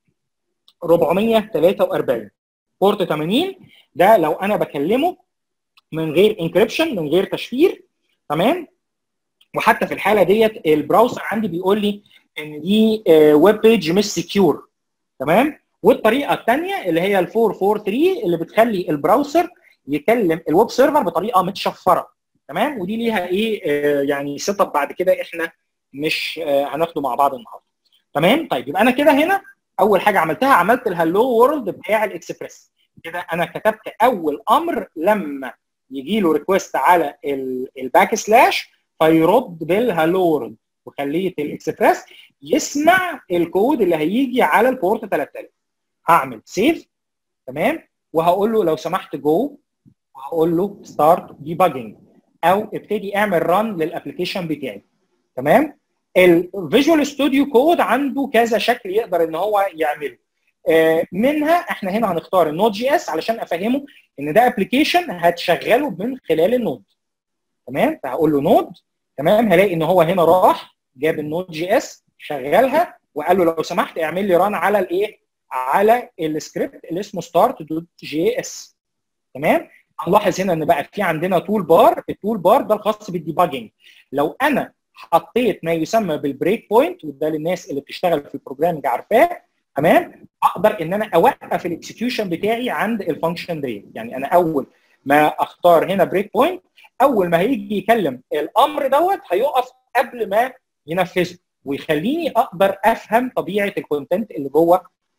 A: 443 بورت 80 ده لو انا بكلمه من غير انكريبشن من غير تشفير تمام وحتى في الحاله ديت البراوزر عندي بيقول لي ان دي ويب بيج مش سكيور تمام والطريقه الثانيه اللي هي ال 443 اللي بتخلي البراوزر يكلم الويب سيرفر بطريقه متشفره تمام ودي ليها ايه آه يعني سيت اب بعد كده احنا مش آه هناخده مع بعض النهارده تمام طيب يبقى انا كده هنا اول حاجه عملتها عملت الهلو وورلد بتاع الاكسبريس كده انا كتبت اول امر لما يجي له ريكوست على الباك سلاش فيرد بالهلو وورلد وخليه الاكسبريس يسمع الكود اللي هيجي على البورت 3000 هعمل سيف تمام وهقول له لو سمحت جو وهقول له ستارت ديباجنج او ابتدي اعمل ران للابلكيشن بتاعي تمام الفيجوال ستوديو كود عنده كذا شكل يقدر ان هو يعمله آه منها احنا هنا هنختار النود جي اس علشان افهمه ان ده ابلكيشن هتشغله من خلال النود تمام فهقول له نود تمام هلاقي ان هو هنا راح جاب النود جي اس شغلها وقال له لو سمحت اعمل لي ران على الايه على السكريبت اللي اسمه ستارت دوت جي اس تمام هنلاحظ هنا ان بقى في عندنا تول بار التول بار ده الخاص بالديباجنج لو انا حطيت ما يسمى بالبريك بوينت وده للناس اللي بتشتغل في البروجرامنج عارفاه تمام اقدر ان انا اوقف الاكسكيوشن بتاعي عند الفانكشن دي يعني انا اول ما اختار هنا بريك بوينت اول ما هيجي يكلم الامر دوت هيقف قبل ما ينفذه ويخليني اقدر افهم طبيعه الكونتنت اللي جوه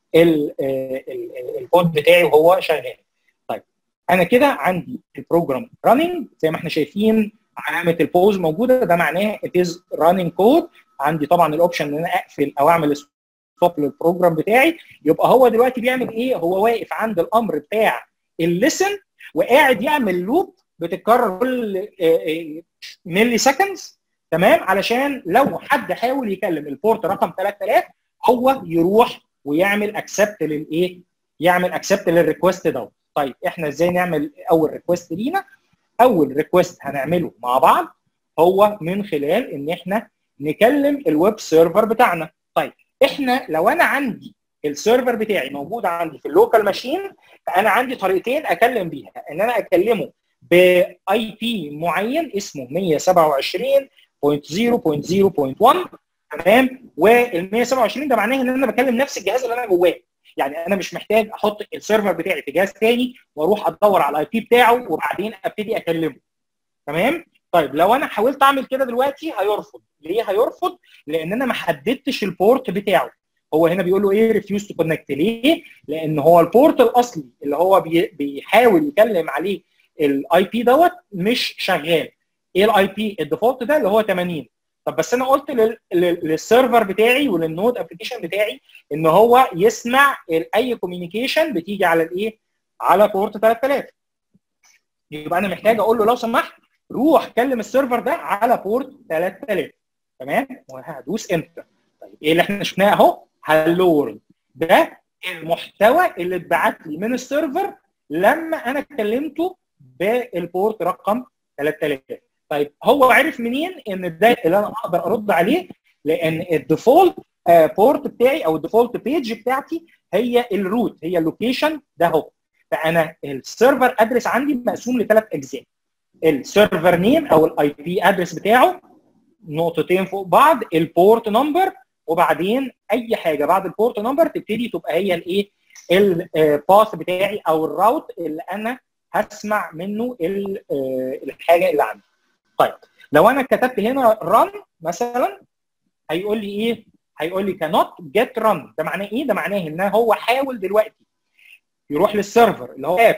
A: الكود بتاعي وهو شغال طيب انا كده عندي البروجرام راننج زي ما احنا شايفين علامه البوز موجوده ده معناه it is running code عندي طبعا الاوبشن ان انا اقفل او اعمل ستوب للبروجرام بتاعي يبقى هو دلوقتي بيعمل ايه هو واقف عند الامر بتاع الليسن وقاعد يعمل لوب بتتكرر كل ملي سكندز تمام علشان لو حد حاول يكلم البورت رقم 3000 هو يروح ويعمل اكسبت للايه يعمل اكسبت للريكوست دوت طيب احنا ازاي نعمل اول ريكوست لينا اول ريكوست هنعمله مع بعض هو من خلال ان احنا نكلم الويب سيرفر بتاعنا طيب احنا لو انا عندي السيرفر بتاعي موجود عندي في اللوكال ماشين فانا عندي طريقتين اكلم بيها ان انا اكلمه باي بي معين اسمه 127.0.0.1 تمام وال 127 ده معناه ان انا بكلم نفس الجهاز اللي انا جواه يعني انا مش محتاج احط السيرفر بتاعي في جهاز تاني واروح ادور على الاي بي بتاعه وبعدين ابتدي اكلمه تمام طيب لو انا حاولت اعمل كده دلوقتي هيرفض ليه هيرفض لان انا ما حددتش البورت بتاعه هو هنا بيقول له ايه ريفيوز تو كونكت ليه لان هو البورت الاصلي اللي هو بي بيحاول يكلم عليه الاي بي دوت مش شغال ايه الاي بي الديفولت ده اللي هو 80 طب بس انا قلت لل... للسيرفر بتاعي وللنود ابلكيشن بتاعي ان هو يسمع اي كوميونيكيشن بتيجي على الايه على بورت 3000 يبقى انا محتاج اقول له لو سمحت روح كلم السيرفر ده على بورت 3000 تمام وهدوس انتر طيب ايه اللي احنا شفناه اهو هلو وورلد ده المحتوى اللي اتبعت لي من السيرفر لما انا كلمته بالبورت رقم 3000 طيب هو عرف منين ان ده اللي انا اقدر ارد عليه لان الديفولت بورت بتاعي او الديفولت بيج بتاعتي هي الروت هي اللوكيشن ده اهو فانا السيرفر ادرس عندي مقسوم لثلاث اجزاء السيرفر نيم او الاي بي ادرس بتاعه نقطتين فوق بعض البورت نمبر وبعدين اي حاجه بعد البورت نمبر تبتدي تبقى هي الايه الباث بتاعي او الراوت اللي انا هسمع منه الحاجه اللي عندي طيب لو انا كتبت هنا رن مثلا هيقول لي ايه هيقول لي كانوت جيت رن ده معناه ايه ده معناه ان هو حاول دلوقتي يروح للسيرفر اللي هو اب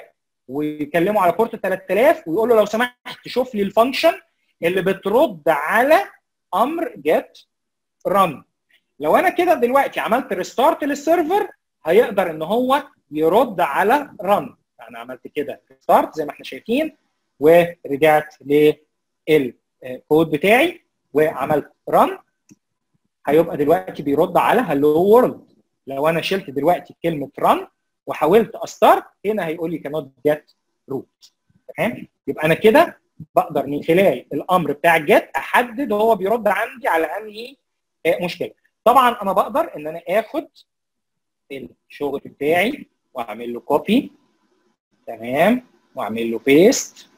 A: ويكلمه على بورت 3000 ويقول له لو سمحت شوف لي الفانكشن اللي بترد على امر جيت رن لو انا كده دلوقتي عملت ريستارت للسيرفر هيقدر ان هو يرد على رن انا عملت كده ريستارت زي ما احنا شايفين ورجعت للكود بتاعي وعملت رن هيبقى دلوقتي بيرد على هلو وورلد لو انا شلت دلوقتي كلمه رن وحاولت استارت هنا هيقول لي كانوت جيت روت تمام يبقى انا كده بقدر من خلال الامر بتاع الجيت احدد هو بيرد عندي على انهي مشكله طبعا انا بقدر ان انا اخد الشغل بتاعي واعمل له كوبي تمام واعمل له بيست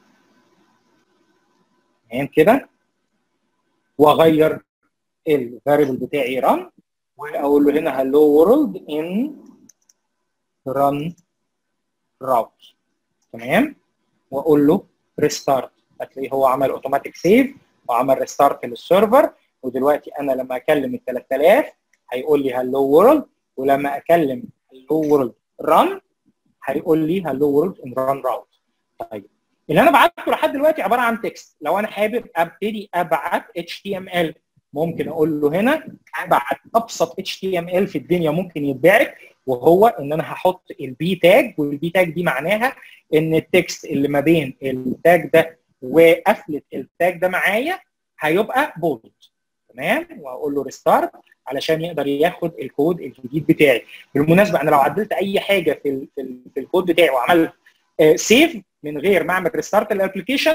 A: تمام كده واغير الفاريبل بتاعي ران واقول له هنا هلو وورلد ان ران راوت تمام واقول له ريستارت هتلاقيه هو عمل اوتوماتيك سيف وعمل ريستارت للسيرفر ودلوقتي انا لما اكلم ال 3000 هيقول لي هلو وورلد ولما اكلم هلو وورلد ران هيقول لي هلو وورلد ان ران راوت طيب اللي انا بعته لحد دلوقتي عباره عن تكست لو انا حابب ابتدي ابعت اتش تي ام ال ممكن اقول له هنا ابعت ابسط اتش تي ام ال في الدنيا ممكن يتبعت وهو ان انا هحط البي تاج والبي تاج دي معناها ان التكست اللي ما بين التاج ده وقفله التاج ده معايا هيبقى بولد تمام وهقول له ريستارت علشان يقدر ياخد الكود الجديد بتاعي بالمناسبه انا لو عدلت اي حاجه في ال في, ال في الكود بتاعي وعملت سيف من غير ما اعمل ريستارت للابلكيشن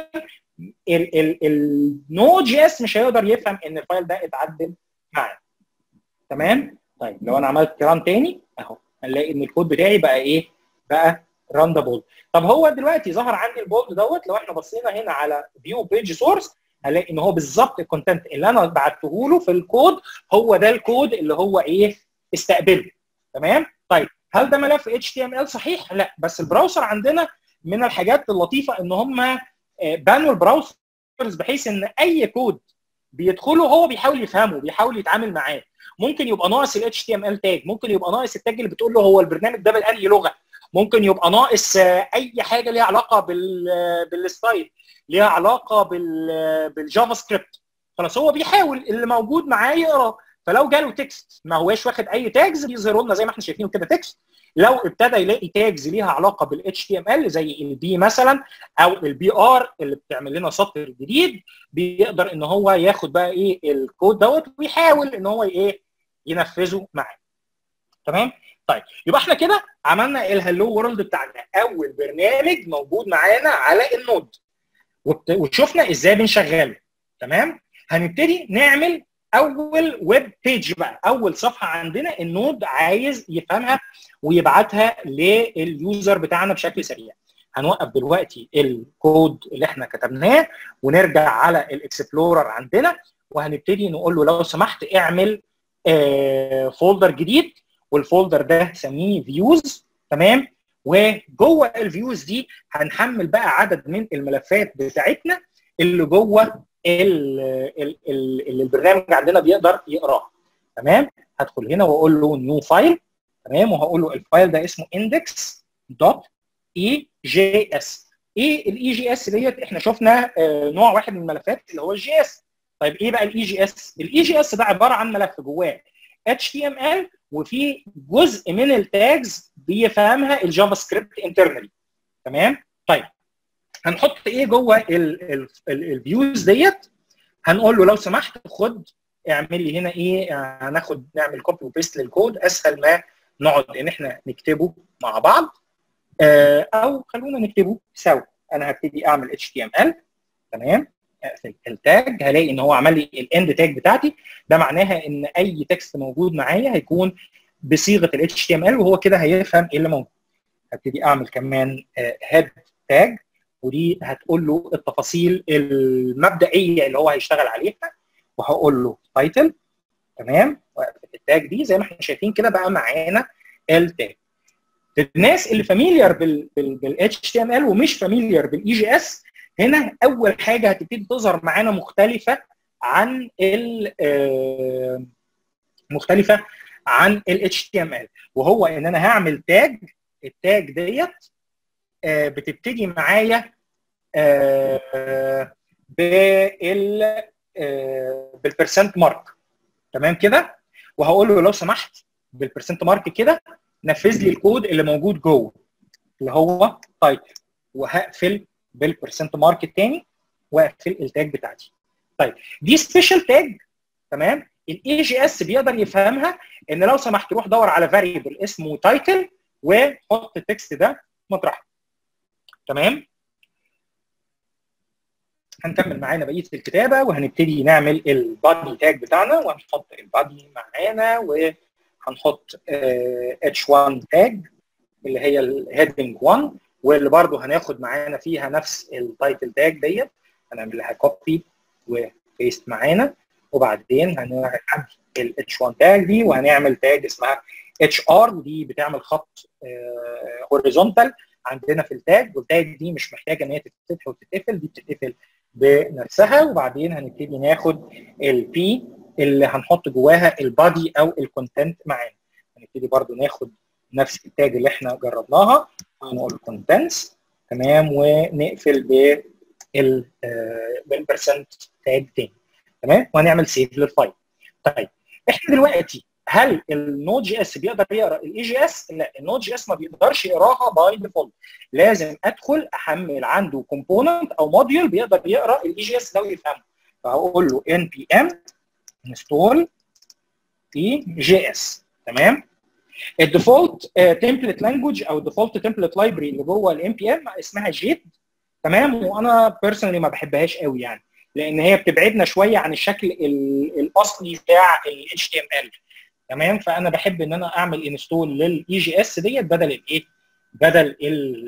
A: النود جي اس مش هيقدر يفهم ان الفايل ده اتعدل معاه تمام طيب لو انا عملت ران تاني اهو هنلاقي ان الكود بتاعي بقى ايه بقى ران ذا بولد طب هو دلوقتي ظهر عندي البولد دوت لو احنا بصينا هنا على فيو بيج سورس هنلاقي ان هو بالظبط الكونتنت اللي انا بعته له في الكود هو ده الكود اللي هو ايه استقبله تمام طيب هل ده ملف اتش تي ام ال صحيح لا بس البراوزر عندنا من الحاجات اللطيفه ان هم بانوا البراوزرز بحيث ان اي كود بيدخله هو بيحاول يفهمه بيحاول يتعامل معاه ممكن يبقى ناقص ال HTML تاج ممكن يبقى ناقص التاج اللي بتقول له هو البرنامج ده بأي لغه ممكن يبقى ناقص اي حاجه ليها علاقه بال بالستايل ليها علاقه بال بالجافا سكريبت خلاص هو بيحاول اللي موجود معاه يقرا فلو جاله تكست ما هواش واخد اي تاجز بيظهروا لنا زي ما احنا شايفين كده تكست لو ابتدى يلاقي تاجز ليها علاقه بالاتش تي ام ال زي البي مثلا او البي ار اللي بتعمل لنا سطر جديد بيقدر ان هو ياخد بقى ايه الكود دوت ويحاول ان هو ايه ينفذه معاه تمام طيب يبقى احنا كده عملنا الهلو وورلد بتاعنا اول برنامج موجود معانا على النود وشفنا ازاي بنشغله تمام هنبتدي نعمل اول ويب بيج بقى اول صفحه عندنا النود عايز يفهمها ويبعتها لليوزر بتاعنا بشكل سريع هنوقف دلوقتي الكود اللي احنا كتبناه ونرجع على الاكسبلورر عندنا وهنبتدي نقول له لو سمحت اعمل آه فولدر جديد والفولدر ده سميه فيوز تمام وجوه الفيوز دي هنحمل بقى عدد من الملفات بتاعتنا اللي جوه اللي البرنامج عندنا بيقدر يقراها تمام هدخل هنا واقول له نيو فايل تمام وهقول له الفايل ده اسمه index دوت اي جي اس ايه الاي جي اس ديت احنا شفنا آه نوع واحد من الملفات اللي هو الجي اس طيب ايه بقى الاي جي اس الاي جي اس ده عباره عن ملف جواه اتش تي ام ال وفي جزء من التاجز بيفهمها الجافا سكريبت انترنالي تمام طيب هنحط ايه جوه الفيوز ديت هنقول له لو سمحت خد اعمل لي هنا ايه هناخد نعمل كوبي وبيست للكود اسهل ما نقعد ان احنا نكتبه مع بعض او خلونا نكتبه سوا انا هبتدي اعمل اتش تي ام ال تمام اقفل التاج هلاقي ان هو عمل لي الاند تاج بتاعتي ده معناها ان اي تكست موجود معايا هيكون بصيغه الاتش تي ام ال وهو كده هيفهم ايه اللي موجود هبتدي اعمل كمان هيد تاج ودي هتقول له التفاصيل المبدئيه اللي هو هيشتغل عليها وهقول له تايتل تمام التاج دي زي ما احنا شايفين كده بقى معانا التاج الناس اللي فاميليار بالاتش تي ام ال ومش فاميليار بالاي جي اس هنا اول حاجه هتبتدي تظهر معانا مختلفه عن ال مختلفه عن ال HTML وهو ان انا هعمل تاج التاج ديت آه بتبتدي معايا آه بال آه بالبرسنت مارك تمام كده وهقول له لو سمحت بالبرسنت مارك كده نفذ لي الكود اللي موجود جوه اللي هو تايتل وهقفل بالبرسنت مارك الثاني واقفل التاج بتاعتي طيب دي سبيشال تاج تمام الاي جي اس بيقدر يفهمها ان لو سمحت روح دور على فاريبل اسمه تايتل وحط التكست ده مطرحه تمام هنكمل معانا بقيه الكتابه وهنبتدي نعمل البادي تاج بتاعنا وهنحط البادي معانا وهنحط اتش 1 تاج اللي هي الهيدنج 1 واللي برضه هناخد معانا فيها نفس التايتل تاج ديت هنعمل لها كوبي وبيست معانا وبعدين هنعمل الاتش 1 تاج دي وهنعمل تاج اسمها اتش ار ودي بتعمل خط هوريزونتال عندنا في التاج والتاج دي مش محتاجه ان هي تتفتح وتتقفل دي بتتقفل بنفسها وبعدين هنبتدي ناخد البي اللي هنحط جواها البادي او الكونتنت معانا هنبتدي برضو ناخد نفس التاج اللي احنا جربناها ونقول كونتنتس تمام ونقفل بال بالبرسنت تاج تاني تمام وهنعمل سيف للفايل طيب احنا دلوقتي هل النود جي اس بيقدر يقرا الاي جي اس؟ لا النود جي اس ما بيقدرش يقراها باي ديفولت لازم ادخل احمل عنده كومبوننت او موديول بيقدر يقرا الاي جي اس ده ويفهمه فهقول له ان بي ام انستول اي جي اس تمام الديفولت تمبلت لانجوج او الديفولت تمبلت لايبرري اللي جوه الام بي ام اسمها جيت تمام وانا بيرسونالي ما بحبهاش قوي يعني لان هي بتبعدنا شويه عن الشكل الاصلي بتاع ال HTML تمام فانا بحب ان انا اعمل انستول للاي جي اس ديت بدل الايه بدل ال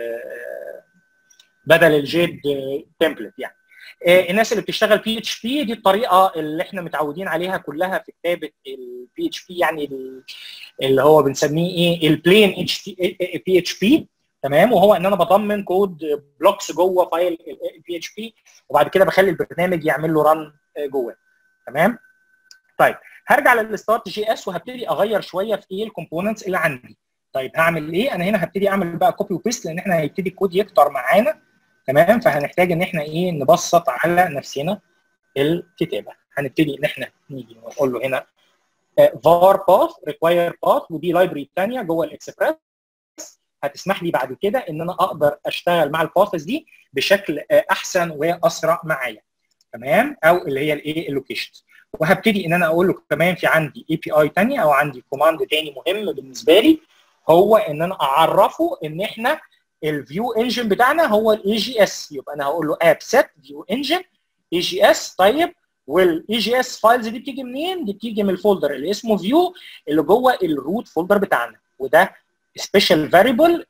A: بدل الجيد تمبلت يعني الناس اللي بتشتغل بي اتش بي دي الطريقه اللي احنا متعودين عليها كلها في كتابه البي اتش بي يعني اللي هو بنسميه ايه البلين اتش بي اتش بي تمام وهو ان انا بضمن كود بلوكس جوه فايل البي اتش بي وبعد كده بخلي البرنامج يعمل له ران جواه تمام طيب هرجع للستارت جي اس وهبتدي اغير شويه في ايه الكومبوننتس اللي عندي طيب هعمل ايه انا هنا هبتدي اعمل بقى كوبي وبيست لان احنا هيبتدي الكود يكتر معانا تمام فهنحتاج ان احنا ايه نبسط على نفسنا الكتابه هنبتدي ان احنا نيجي ونقول له هنا var path require path ودي لايبرري ثانيه جوه الاكسبريس هتسمح لي بعد كده ان انا اقدر اشتغل مع الباثز دي بشكل احسن واسرع معايا تمام او اللي هي الايه اللوكيشنز وهبتدي ان انا اقول له كمان في عندي اي بي اي ثانيه او عندي كوماند ثاني مهم بالنسبه لي هو ان انا اعرفه ان احنا الفيو انجن بتاعنا هو الاي جي اس يبقى انا هقول له اب سيت فيو انجن اي جي اس طيب والاي جي اس فايلز دي بتيجي منين؟ دي بتيجي من الفولدر اللي اسمه فيو اللي جوه الروت فولدر بتاعنا وده سبيشال فاريبل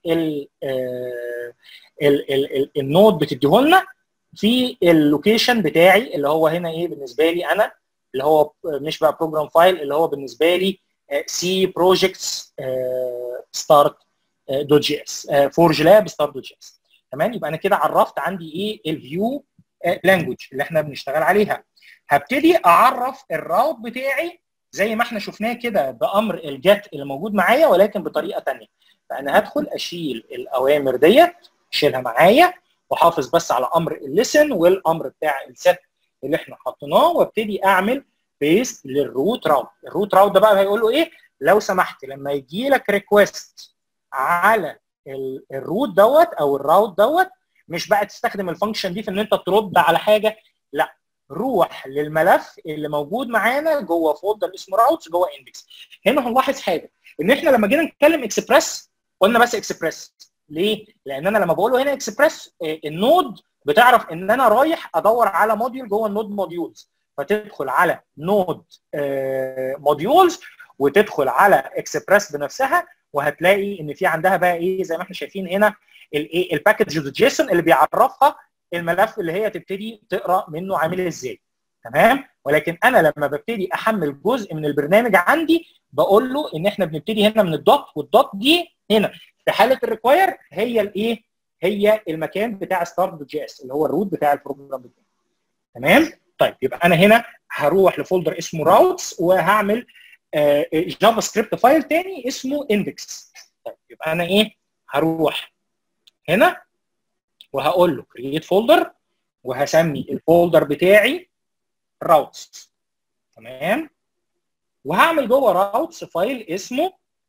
A: النود بتديه لنا في اللوكيشن بتاعي اللي هو هنا ايه بالنسبه لي انا اللي هو مش بقى بروجرام فايل اللي هو بالنسبه لي سي بروجكتس ستارت دوت جي اس فورج لاب ستارت دوت جي اس تمام يبقى انا كده عرفت عندي ايه الفيو لانجوج اللي احنا بنشتغل عليها هبتدي اعرف الراوت بتاعي زي ما احنا شفناه كده بامر الجت اللي موجود معايا ولكن بطريقه ثانيه فانا هدخل اشيل الاوامر ديت اشيلها معايا واحافظ بس على امر الليسن والامر بتاع الست اللي احنا حطيناه وابتدي اعمل بيست للروت راوت الروت راوت ده بقى هيقول له ايه لو سمحت لما يجي لك ريكويست على الروت دوت او الراوت دوت مش بقى تستخدم الفانكشن دي في ان انت ترد على حاجه لا روح للملف اللي موجود معانا جوه فولدر اسمه راوتس جوه اندكس هنا هنلاحظ حاجه ان احنا لما جينا نتكلم اكسبريس قلنا بس اكسبريس ليه؟ لان انا لما بقول له هنا اكسبريس النود بتعرف ان انا رايح ادور على موديول جوه النود موديولز فتدخل على نود موديولز وتدخل على اكسبريس بنفسها وهتلاقي ان في عندها بقى ايه زي ما احنا شايفين هنا الايه الباكج جيسون اللي بيعرفها الملف اللي هي تبتدي تقرا منه عامل ازاي تمام ولكن انا لما ببتدي احمل جزء من البرنامج عندي بقول له ان احنا بنبتدي هنا من الدوت والدوت دي هنا في حاله الريكواير هي الايه هي المكان بتاع ستارت دوت جي اس اللي هو الروت بتاع البروجرام بتاعي تمام طيب يبقى انا هنا هروح لفولدر اسمه راوتس وهعمل آه جافا سكريبت فايل تاني اسمه اندكس طيب يبقى انا ايه هروح هنا وهقول له كرييت فولدر وهسمي الفولدر بتاعي راوتس تمام وهعمل جوه راوتس فايل اسمه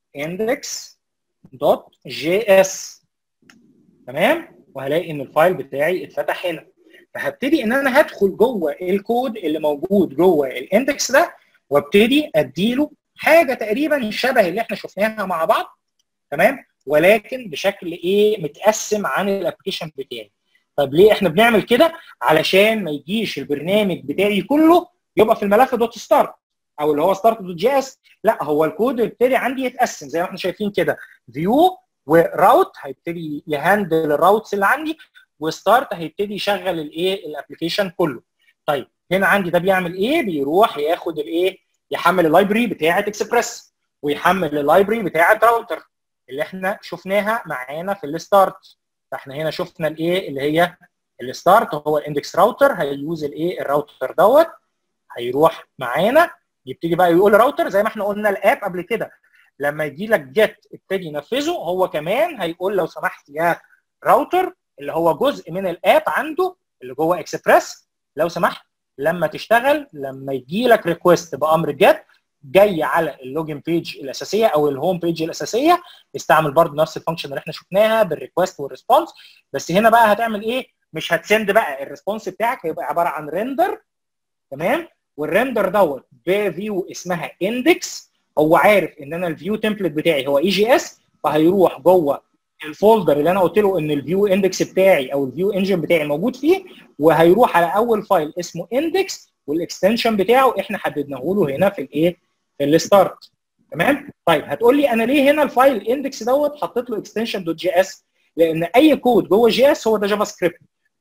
A: index.js تمام وهلاقي ان الفايل بتاعي اتفتح هنا فهبتدي ان انا هدخل جوه الكود اللي موجود جوه الاندكس ده وابتدي اديله حاجه تقريبا شبه اللي احنا شفناها مع بعض تمام ولكن بشكل ايه متقسم عن الابلكيشن بتاعي طب ليه احنا بنعمل كده علشان ما يجيش البرنامج بتاعي كله يبقى في الملف دوت ستارت او اللي هو ستارت دوت جي اس لا هو الكود بيبتدي عندي يتقسم زي ما احنا شايفين كده فيو وراوت هيبتدي يهندل الراوتس اللي عندي وستارت هيبتدي يشغل الايه الابلكيشن كله طيب هنا عندي ده بيعمل ايه بيروح ياخد الايه يحمل اللايبرري بتاعه اكسبريس ويحمل اللايبرري بتاعه راوتر اللي احنا شفناها معانا في الستارت فاحنا هنا شفنا الايه اللي هي الستارت هو الاندكس راوتر هيوز الايه الراوتر دوت هيروح معانا يبتدي بقى يقول راوتر زي ما احنا قلنا الاب قبل كده لما يجي لك جيت ابتدي ينفذه هو كمان هيقول لو سمحت يا راوتر اللي هو جزء من الاب عنده اللي جوه اكسبريس لو سمحت لما تشتغل لما يجي لك ريكوست بامر جيت جاي على اللوجن بيج الاساسيه او الهوم بيج الاساسيه استعمل برضه نفس الفانكشن اللي احنا شفناها بالريكوست والريسبونس بس هنا بقى هتعمل ايه؟ مش هتسند بقى الريسبونس بتاعك هيبقى عباره عن ريندر تمام والريندر دوت بفيو اسمها اندكس هو عارف ان انا الفيو تمبلت بتاعي هو اي جي اس فهيروح جوه الفولدر اللي انا قلت له ان الفيو اندكس بتاعي او الفيو انجن بتاعي موجود فيه وهيروح على اول فايل اسمه اندكس والاكستنشن بتاعه احنا حددناه له هنا في الايه في الستارت تمام طيب هتقول لي انا ليه هنا الفايل اندكس دوت حطيت له اكستنشن دوت جي اس لان اي كود جوه جي اس هو ده جافا سكريبت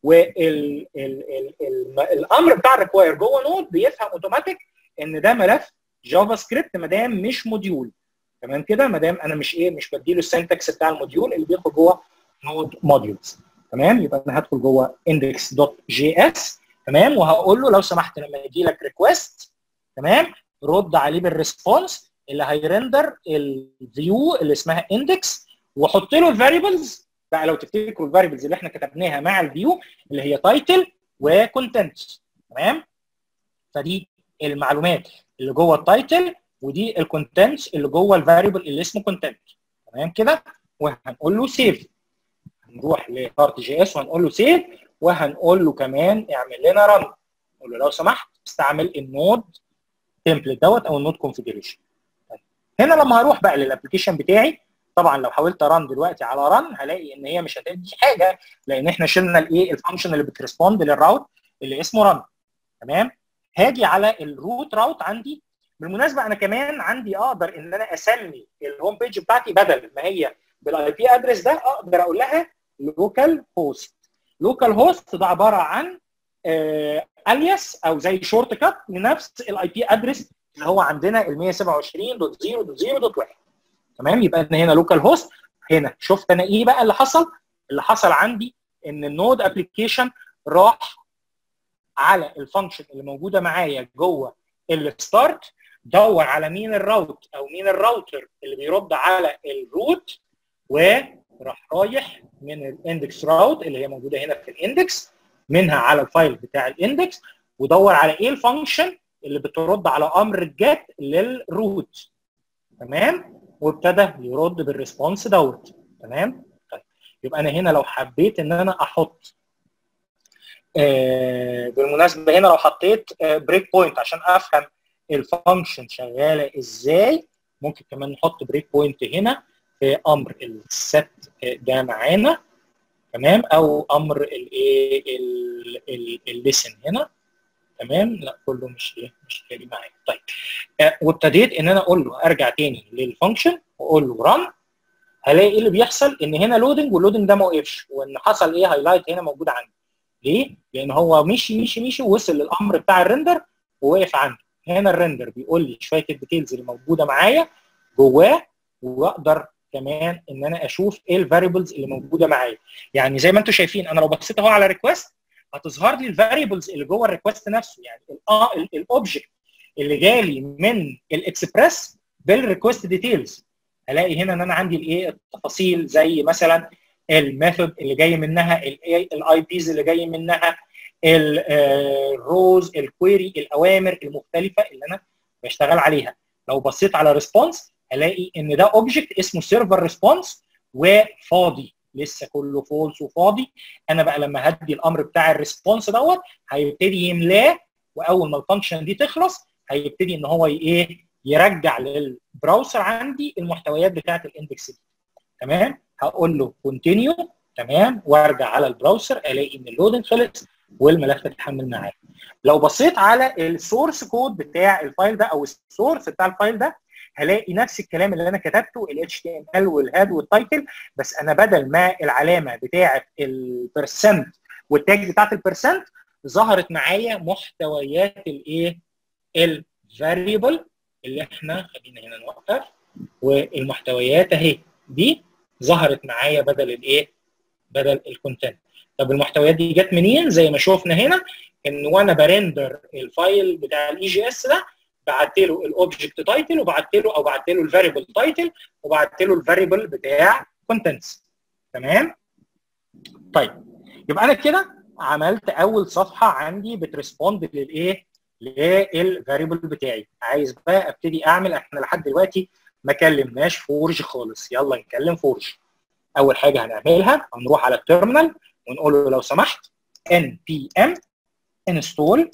A: والامر بتاع الريكواير جوه نود بيفهم اوتوماتيك ان ده ملف جافا سكريبت ما دام مش موديول تمام كده ما دام انا مش ايه مش بديله السنتكس بتاع الموديول اللي بيدخل جوه نود موديولز تمام يبقى انا هدخل جوه index دوت جي اس تمام وهقول له لو سمحت لما يجي لك ريكوست تمام رد عليه بالريسبونس اللي هيرندر الفيو اللي اسمها اندكس وحط له الفاريبلز بقى لو تفتكروا الفاريبلز اللي احنا كتبناها مع الفيو اللي هي تايتل وكونتنت تمام فدي المعلومات اللي جوه التايتل ودي الكونتنتس اللي جوه الفاريبل اللي اسمه كونتنت تمام كده وهنقول له سيف هنروح لارت جي اس وهنقول له سيف وهنقول له كمان اعمل لنا رن نقول له لو سمحت استعمل النود تمبلت دوت او النود كونفيجريشن هنا لما هروح بقى للابلكيشن بتاعي طبعا لو حاولت ارن دلوقتي على رن هلاقي ان هي مش هتدي حاجه لان احنا شلنا الايه الفانكشن اللي بتريسبوند للراوت اللي اسمه رن تمام هاجي على الروت راوت عندي بالمناسبه انا كمان عندي اقدر ان انا اسمي الهوم بيج بتاعتي بدل ما هي بالاي بي ادرس ده اقدر اقول لها لوكال هوست لوكال هوست ده عباره عن الياس او زي شورت كات لنفس الاي بي ادرس اللي هو عندنا ال 127.0.0.1 تمام يبقى انا هنا لوكال هوست هنا شفت انا ايه بقى اللي حصل اللي حصل عندي ان النود ابلكيشن راح على الفانكشن اللي موجوده معايا جوه الستارت دور على مين الراوت او مين الراوتر اللي بيرد على الروت وراح رايح من الاندكس راوت اللي هي موجوده هنا في الاندكس منها على الفايل بتاع الاندكس ودور على ايه الفانكشن اللي بترد على امر الجيت للروت تمام وابتدى يرد بالريسبونس دوت تمام طيب يبقى انا هنا لو حبيت ان انا احط آه بالمناسبه هنا لو حطيت آه بريك بوينت عشان افهم الفانكشن شغاله ازاي ممكن كمان نحط بريك بوينت هنا في امر الست ده معانا تمام او امر الايه الليسن هنا تمام لا كله مش ايه مش جاي معايا طيب آه وابتديت ان انا اقول له ارجع تاني للفانكشن واقول له ران هلاقي ايه اللي بيحصل ان هنا لودنج واللودنج ده ما وقفش وان حصل ايه هايلايت هنا موجود عندي ليه؟ لان هو مشي مشي مشي ووصل للامر بتاع الريندر ووقف عنده هنا الريندر بيقول لي شويه الديتيلز اللي موجوده معايا جواه واقدر كمان ان انا اشوف ايه الفاريبلز اللي موجوده معايا يعني زي ما انتم شايفين انا لو بصيت اهو على ريكوست هتظهر لي الفاريبلز اللي جوه الريكوست نفسه يعني الاوبجكت اللي جالي من الاكسبريس بالريكوست ديتيلز هلاقي هنا ان انا عندي الايه التفاصيل زي مثلا الميثود اللي جاي منها الاي بيز اللي جاي منها الروز الكويري الاوامر المختلفه اللي انا بشتغل عليها لو بصيت على ريسبونس هلاقي ان ده اوبجكت اسمه سيرفر ريسبونس وفاضي لسه كله فولس وفاضي انا بقى لما هدي الامر بتاع الريسبونس دوت هيبتدي يملاه واول ما الفانكشن دي تخلص هيبتدي ان هو ايه يرجع للبراوسر عندي المحتويات بتاعه الاندكس دي تمام هقول له كونتينيو تمام وارجع على البراوسر الاقي ان اللودنج خلص والملف اتحمل معايا لو بصيت على السورس كود بتاع الفايل ده او السورس بتاع الفايل ده هلاقي نفس الكلام اللي انا كتبته ال HTML والهاد والتايتل بس انا بدل ما العلامه بتاعه البرسنت والتاج بتاعه البرسنت ظهرت معايا محتويات الايه الفاريبل اللي احنا خلينا هنا نوقف والمحتويات اهي دي ظهرت معايا بدل الايه بدل الكونتنت طب المحتويات دي جت منين زي ما شفنا هنا ان وانا برندر الفايل بتاع الاي جي اس ده بعت له الاوبجكت تايتل وبعت له او بعت له الفاريبل تايتل وبعت له الفاريبل بتاع كونتنتس تمام طيب يبقى انا كده عملت اول صفحه عندي بتريسبوند للايه للفاريبل بتاعي عايز بقى ابتدي اعمل احنا لحد دلوقتي ما كلمناش فورج خالص يلا نكلم فورج اول حاجه هنعملها هنروح على التيرمينال ونقول له لو سمحت npm install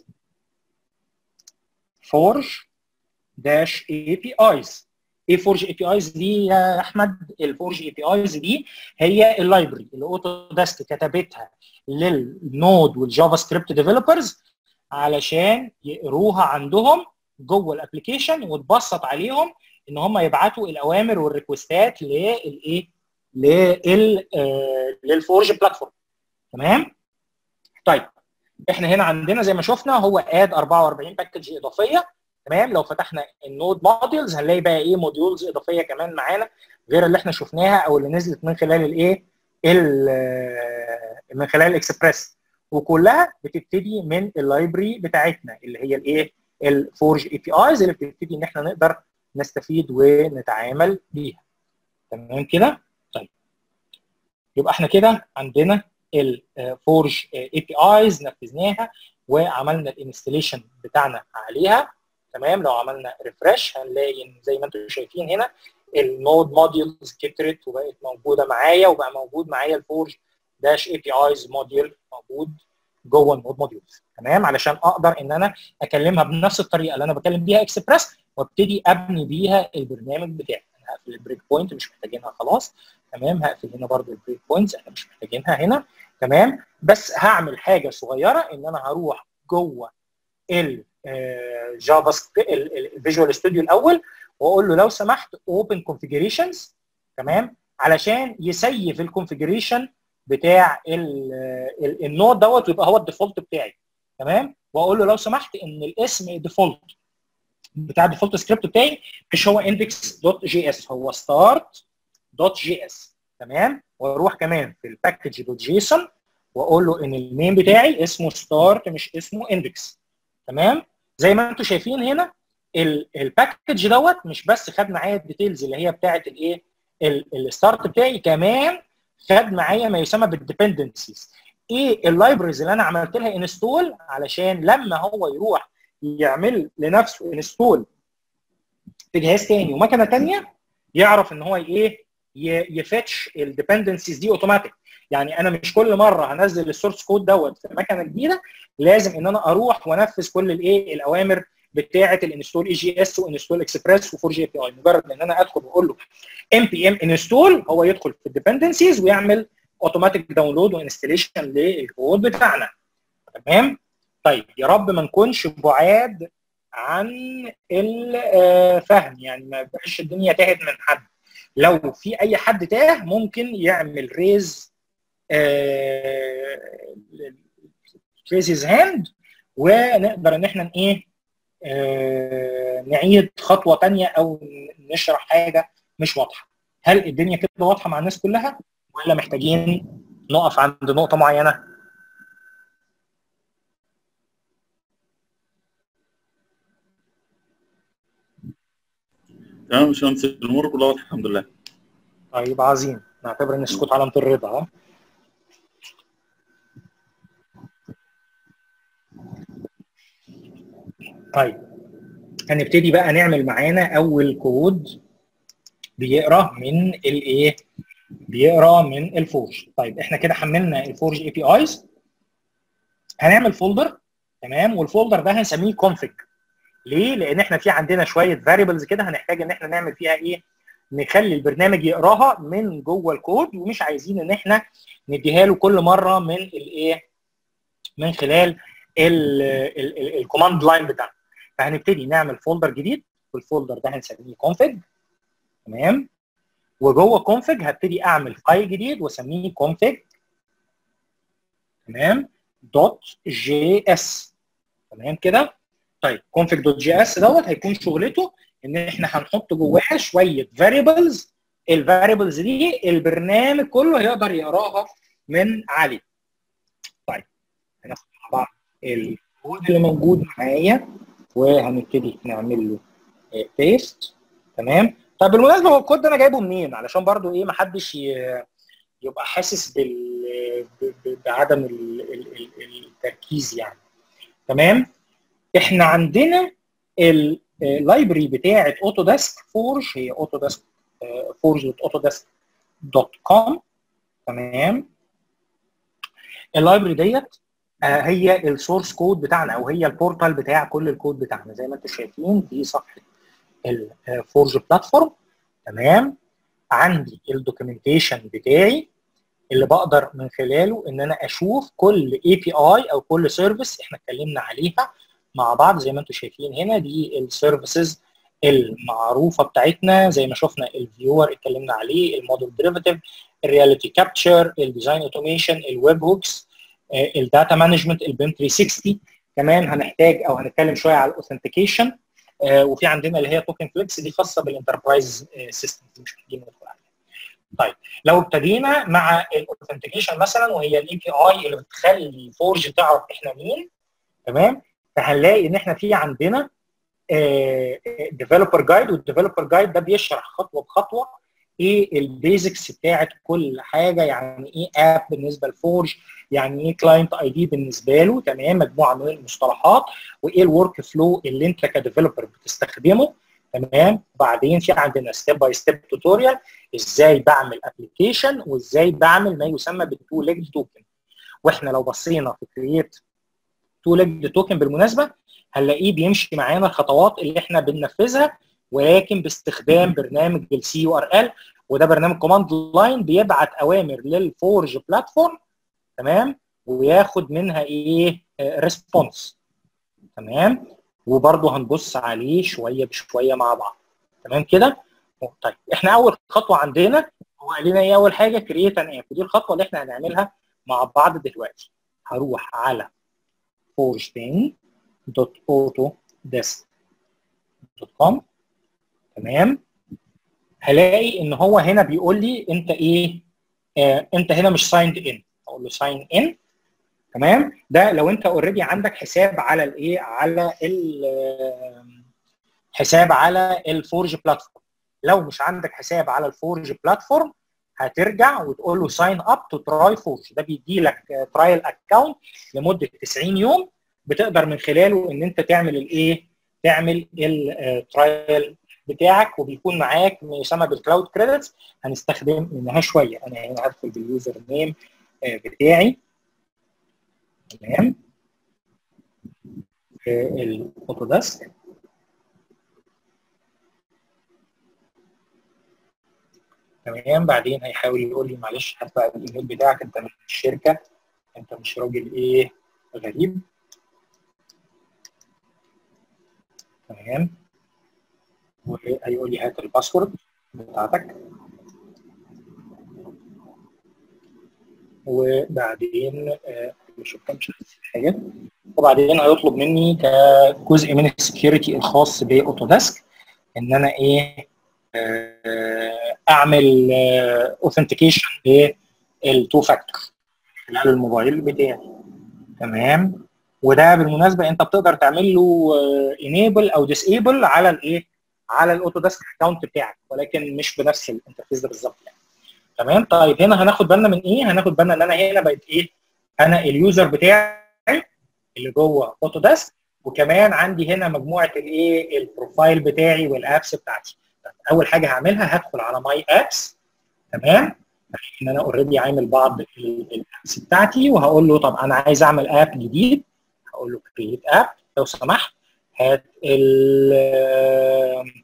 A: forge dash apis ايه فورج اي بي ايز دي يا احمد الفورج اي بي ايز دي هي اللايبرري اللي اوتو ديسك كتبتها للنود والجافا سكريبت ديفلوبرز علشان يقروها عندهم جوه الابلكيشن وتبسط عليهم ان هم يبعتوا الاوامر والريكوستات للايه لل للفورج بلاتفورم تمام طيب احنا هنا عندنا زي ما شفنا هو اد 44 باكج اضافيه تمام لو فتحنا النود موديولز هنلاقي بقى ايه موديولز اضافيه كمان معانا غير اللي احنا شفناها او اللي نزلت من خلال الايه من خلال الاكسبريس وكلها بتبتدي من اللايبرري بتاعتنا اللي هي الايه الفورج اي بي ايز اللي بتبتدي ان احنا نقدر نستفيد ونتعامل بيها تمام كده طيب يبقى احنا كده عندنا الفورج اي بي ايز نفذناها وعملنا الانستليشن بتاعنا عليها تمام لو عملنا ريفرش هنلاقي زي ما انتم شايفين هنا النود موديولز كترت وبقت موجوده معايا وبقى موجود معايا الفورج داش اي بي ايز موديول موجود جوه النود موديولز تمام علشان اقدر ان انا اكلمها بنفس الطريقه اللي انا بكلم بيها اكسبريس وابتدي ابني بيها البرنامج بتاعي انا هقفل البريك بوينت مش محتاجينها خلاص تمام هقفل هنا برضو البريك بوينتس احنا مش محتاجينها هنا تمام بس هعمل حاجه صغيره ان انا هروح جوه الجافا الفيجوال ستوديو الاول واقول له لو سمحت اوبن كونفيجريشنز تمام علشان يسيف الكونفيجريشن بتاع النود دوت ويبقى هو الديفولت بتاعي تمام واقول له لو سمحت ان الاسم ديفولت بتاع الديفولت سكريبت بتاعي مش هو اندكس دوت جي اس هو ستارت دوت جي اس تمام واروح كمان في الباكج دوت جيسون واقول له ان المين بتاعي اسمه ستارت مش اسمه اندكس تمام زي ما انتم شايفين هنا الباكج دوت مش بس خد معايا الديتيلز اللي هي بتاعه الايه الستارت بتاعي كمان خد معايا ما يسمى بالديبندنسيز ايه اللايبرز اللي انا عملت لها انستول علشان لما هو يروح يعمل لنفسه انستول في جهاز تاني ومكنه تانيه يعرف ان هو ايه يفتش الديبندنسيز دي اوتوماتيك يعني انا مش كل مره هنزل السورس كود دوت في مكنه جديده لازم ان انا اروح وانفذ كل الايه الاوامر بتاعه الانستول اي جي اس وانستول اكسبريس وفور جي بي اي مجرد ان انا ادخل واقول له ام بي ام انستول هو يدخل في الديبندنسيز ويعمل اوتوماتيك داونلود وانستليشن للكود بتاعنا تمام طيب يا رب ما نكونش بعاد عن الفهم يعني ما يبقاش الدنيا تاهت من حد لو في اي حد تاه ممكن يعمل ريز ريز هاند ونقدر ان احنا ايه آه نعيد خطوه ثانيه او نشرح حاجه مش واضحه هل الدنيا كده واضحه مع الناس كلها ولا محتاجين نقف عند نقطه معينه
B: تمام يا باشمهندس الامور كلها واضحه الحمد لله
A: طيب عظيم نعتبر ان السكوت علامه الرضا ها طيب هنبتدي بقى نعمل معانا اول كود بيقرا من الايه بيقرا من الفورج طيب احنا كده حملنا الفورج اي بي ايز هنعمل فولدر تمام والفولدر ده هنسميه config ليه لان احنا في عندنا شويه فاريبلز كده هنحتاج ان احنا نعمل فيها ايه نخلي البرنامج يقراها من جوه الكود ومش عايزين ان احنا نديها له كل مره من الايه من خلال الكوماند لاين بتاعنا فهنبتدي نعمل فولدر جديد والفولدر ده هنسميه config تمام وجوه config هبتدي اعمل فايل جديد واسميه config تمام دوت جي اس تمام كده طيب config دوت جي اس دوت هيكون شغلته ان احنا هنحط جواها شويه فاريبلز الفاريبلز دي البرنامج كله هيقدر يقراها من عليه طيب هناخد مع بعض الكود اللي موجود معايا وهنبتدي نعمل له بيست تمام طب بالمناسبه هو الكود ده انا جايبه منين علشان برضو ايه ما حدش يبقى حاسس بال بعدم التركيز يعني تمام احنا عندنا اللايبرري بتاعه اوتوديسك فورج هي اوتوديسك فورج دوت اوتوديسك دوت كوم تمام اللايبرري ديت هي السورس كود بتاعنا او هي البورتال بتاع كل الكود بتاعنا زي ما انتم شايفين دي صفحه الفورج بلاتفورم تمام عندي الدوكيومنتيشن بتاعي اللي بقدر من خلاله ان انا اشوف كل اي بي اي او كل سيرفيس احنا اتكلمنا عليها مع بعض زي ما انتم شايفين هنا دي السيرفيسز المعروفه بتاعتنا زي ما شفنا الفيور اتكلمنا عليه الموديل ديريفاتيف الرياليتي كابتشر الديزاين اوتوميشن الويب هوكس الداتا مانجمنت البيم 360 كمان هنحتاج او هنتكلم شويه على الاوثنتيكيشن وفي عندنا اللي هي توكن فليكس دي خاصه بالانتربرايز سيستم مش محتاجين ندخل عليها. طيب لو ابتدينا مع الاوثنتيكيشن مثلا وهي الاي بي اي اللي بتخلي فورج تعرف احنا مين تمام فهنلاقي ان احنا في عندنا ديفلوبر جايد والديفلوبر جايد ده بيشرح خطوه بخطوه ايه البيزكس بتاعت كل حاجه يعني ايه اب بالنسبه لفورج يعني ايه كلاينت اي دي بالنسبه له تمام مجموعه من المصطلحات وايه الورك فلو اللي انت كديفلوبر بتستخدمه تمام وبعدين في عندنا ستيب باي ستيب توتوريال ازاي بعمل ابلكيشن وازاي بعمل ما يسمى بالتو ليج توكن واحنا لو بصينا في كرييت تو ليج توكن بالمناسبه هنلاقيه بيمشي معانا الخطوات اللي احنا بننفذها ولكن باستخدام برنامج السي يو ار ال وده برنامج كوماند لاين بيبعت اوامر للفورج بلاتفورم تمام وياخد منها ايه ريسبونس تمام وبرده هنبص عليه شويه بشويه مع بعض تمام كده طيب احنا اول خطوه عندنا هو قال لنا ايه اول حاجه كرييت ان اب ودي الخطوه اللي احنا هنعملها مع بعض دلوقتي هروح على forgepain.autodesk.com تمام هلاقي ان هو هنا بيقول لي انت ايه آه انت هنا مش سايند ان اقول له ساين ان تمام ده لو انت اوريدي عندك حساب على الايه على حساب على الفورج بلاتفورم لو مش عندك حساب على الفورج بلاتفورم هترجع وتقول له ساين اب تو تراي فورج ده بيدي لك ترايل اكونت لمده 90 يوم بتقدر من خلاله ان انت تعمل الايه تعمل الترايل بتاعك وبيكون معاك ما يسمى بالكلاود كريدتس هنستخدم منها شويه انا هنا هدخل باليوزر نيم بتاعي تمام في الاوتوديسك تمام بعدين هيحاول يقول لي معلش هات بقى الايميل بتاعك انت مش الشركه انت مش راجل ايه غريب تمام وهيقول لي هات الباسورد بتاعتك وبعدين مش مش حاجه وبعدين هيطلب مني كجزء من السكيورتي الخاص باوتوديسك ان انا ايه اعمل اوثنتيكيشن للتو فاكتور خلال الموبايل بتاعي تمام وده بالمناسبه انت بتقدر تعمل له انيبل او ديسيبل على الايه على الاوتوديسك اكونت بتاعك ولكن مش بنفس الانترفيس ده بالظبط يعني تمام طيب هنا هناخد بالنا من ايه هناخد بالنا ان انا هنا بقت ايه انا اليوزر بتاعي اللي جوه اوتوديسك وكمان عندي هنا مجموعه الايه البروفايل بتاعي والابس بتاعتي اول حاجه هعملها هدخل على ماي ابس تمام ان انا اوريدي عامل بعض الابس بتاعتي وهقول له طب انا عايز اعمل اب جديد هقول له كريت اب لو سمحت هات ال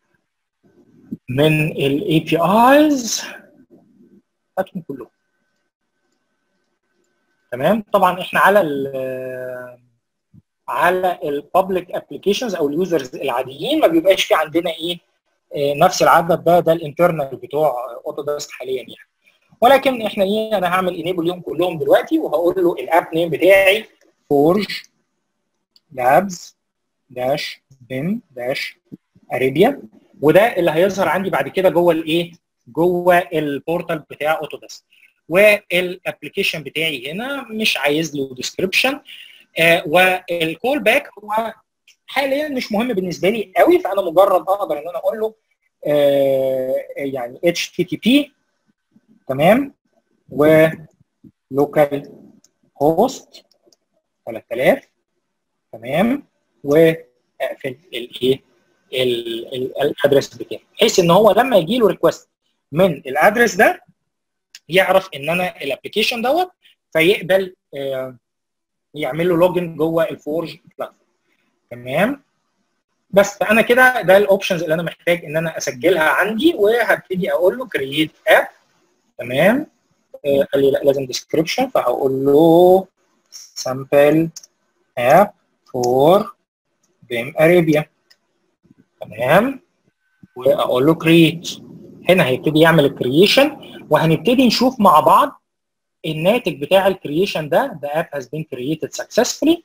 A: من الاي بي ايز هاتهم كلهم تمام طبعا احنا على ال على البابليك ابلكيشنز او اليوزرز العاديين ما بيبقاش في عندنا ايه نفس العدد ده ده الانترنال بتوع اوتوديسك حاليا يعني ولكن احنا ايه انا هعمل انيبل ليهم كلهم دلوقتي وهقول له الاب نيم بتاعي فورج لابز داش بيم داش اريبيا وده اللي هيظهر عندي بعد كده جوه الايه جوه البورتال بتاع اوتوديسك والابلكيشن بتاعي هنا مش عايز له ديسكربشن آه والكول باك هو حاليا مش مهم بالنسبه لي قوي فانا مجرد اقدر ان انا اقول له آه يعني اتش تي تي بي تمام و لوكال هوست 3000 تمام واقفل الايه الادرس بتاعي بحيث ان هو لما يجي له ريكوست من الادرس ده يعرف ان انا الابلكيشن دوت فيقبل آه يعمل له لوجن جوه الفورج بلاتفورم تمام بس فانا كده ده الاوبشنز اللي انا محتاج ان انا اسجلها عندي وهبتدي اقول له كرييت اب تمام آه قال لي لا لازم ديسكربشن فهقول له سامبل اب فور بيم اريبيا تمام واقول له كرييت هنا هيبتدي يعمل الكرييشن وهنبتدي نشوف مع بعض الناتج بتاع الكرييشن ده the app has been created successfully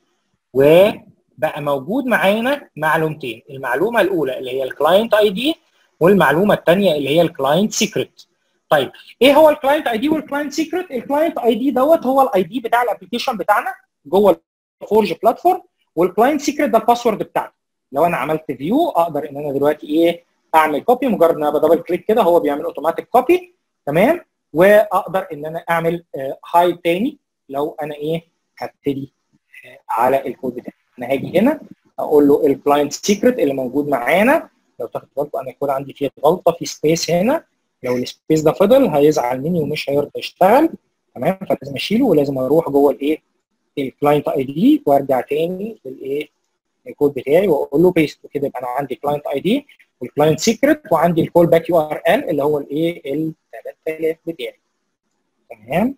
A: وبقى موجود معانا معلومتين المعلومه الاولى اللي هي الكلاينت اي دي والمعلومه الثانيه اللي هي الكلاينت سيكريت طيب ايه هو الكلاينت اي دي والكلاينت سيكريت الكلاينت اي دي دوت هو الاي دي بتاع الابلكيشن بتاعنا جوه الفورج بلاتفورم والكلاينت سيكريت ده الباسورد بتاعته لو انا عملت فيو اقدر ان انا دلوقتي ايه اعمل كوبي مجرد ان انا بدبل كليك كده هو بيعمل اوتوماتيك كوبي تمام واقدر ان انا اعمل هايد تاني لو انا ايه هبتدي على الكود بتاعي انا هاجي هنا اقول له الكلاينت سيكريت اللي موجود معانا لو تاخد بالكم انا يكون عندي فيه غلطه في سبيس هنا لو السبيس ده فضل هيزعل مني ومش هيرضى يشتغل تمام فلازم اشيله ولازم اروح جوه الايه الكلاينت اي دي وارجع تاني للايه الكود بتاعي واقول له بيست وكده يبقى انا عندي كلاينت اي دي والكلاينت سيكريت وعندي الكول باك يو ار ال اللي هو الايه ال 3000 بتاعي تمام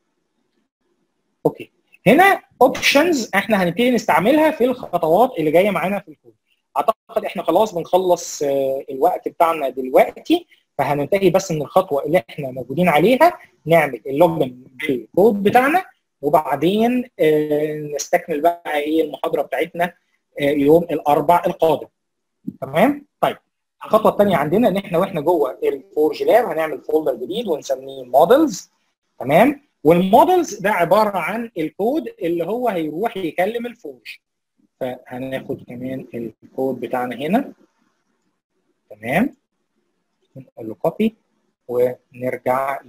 A: اوكي هنا اوبشنز احنا هنبتدي نستعملها في الخطوات اللي جايه معانا في الكود اعتقد احنا خلاص بنخلص الوقت بتاعنا دلوقتي فهننتهي بس من الخطوه اللي احنا موجودين عليها نعمل اللوجن بالكود بتاعنا وبعدين نستكمل بقى ايه المحاضره بتاعتنا يوم الاربع القادم تمام طيب الخطوه الثانيه عندنا ان احنا واحنا جوه الفورج لاب هنعمل فولدر جديد ونسميه مودلز تمام والمودلز ده عباره عن الكود اللي هو هيروح يكلم الفورج فهناخد كمان الكود بتاعنا هنا تمام نقول له كوبي ونرجع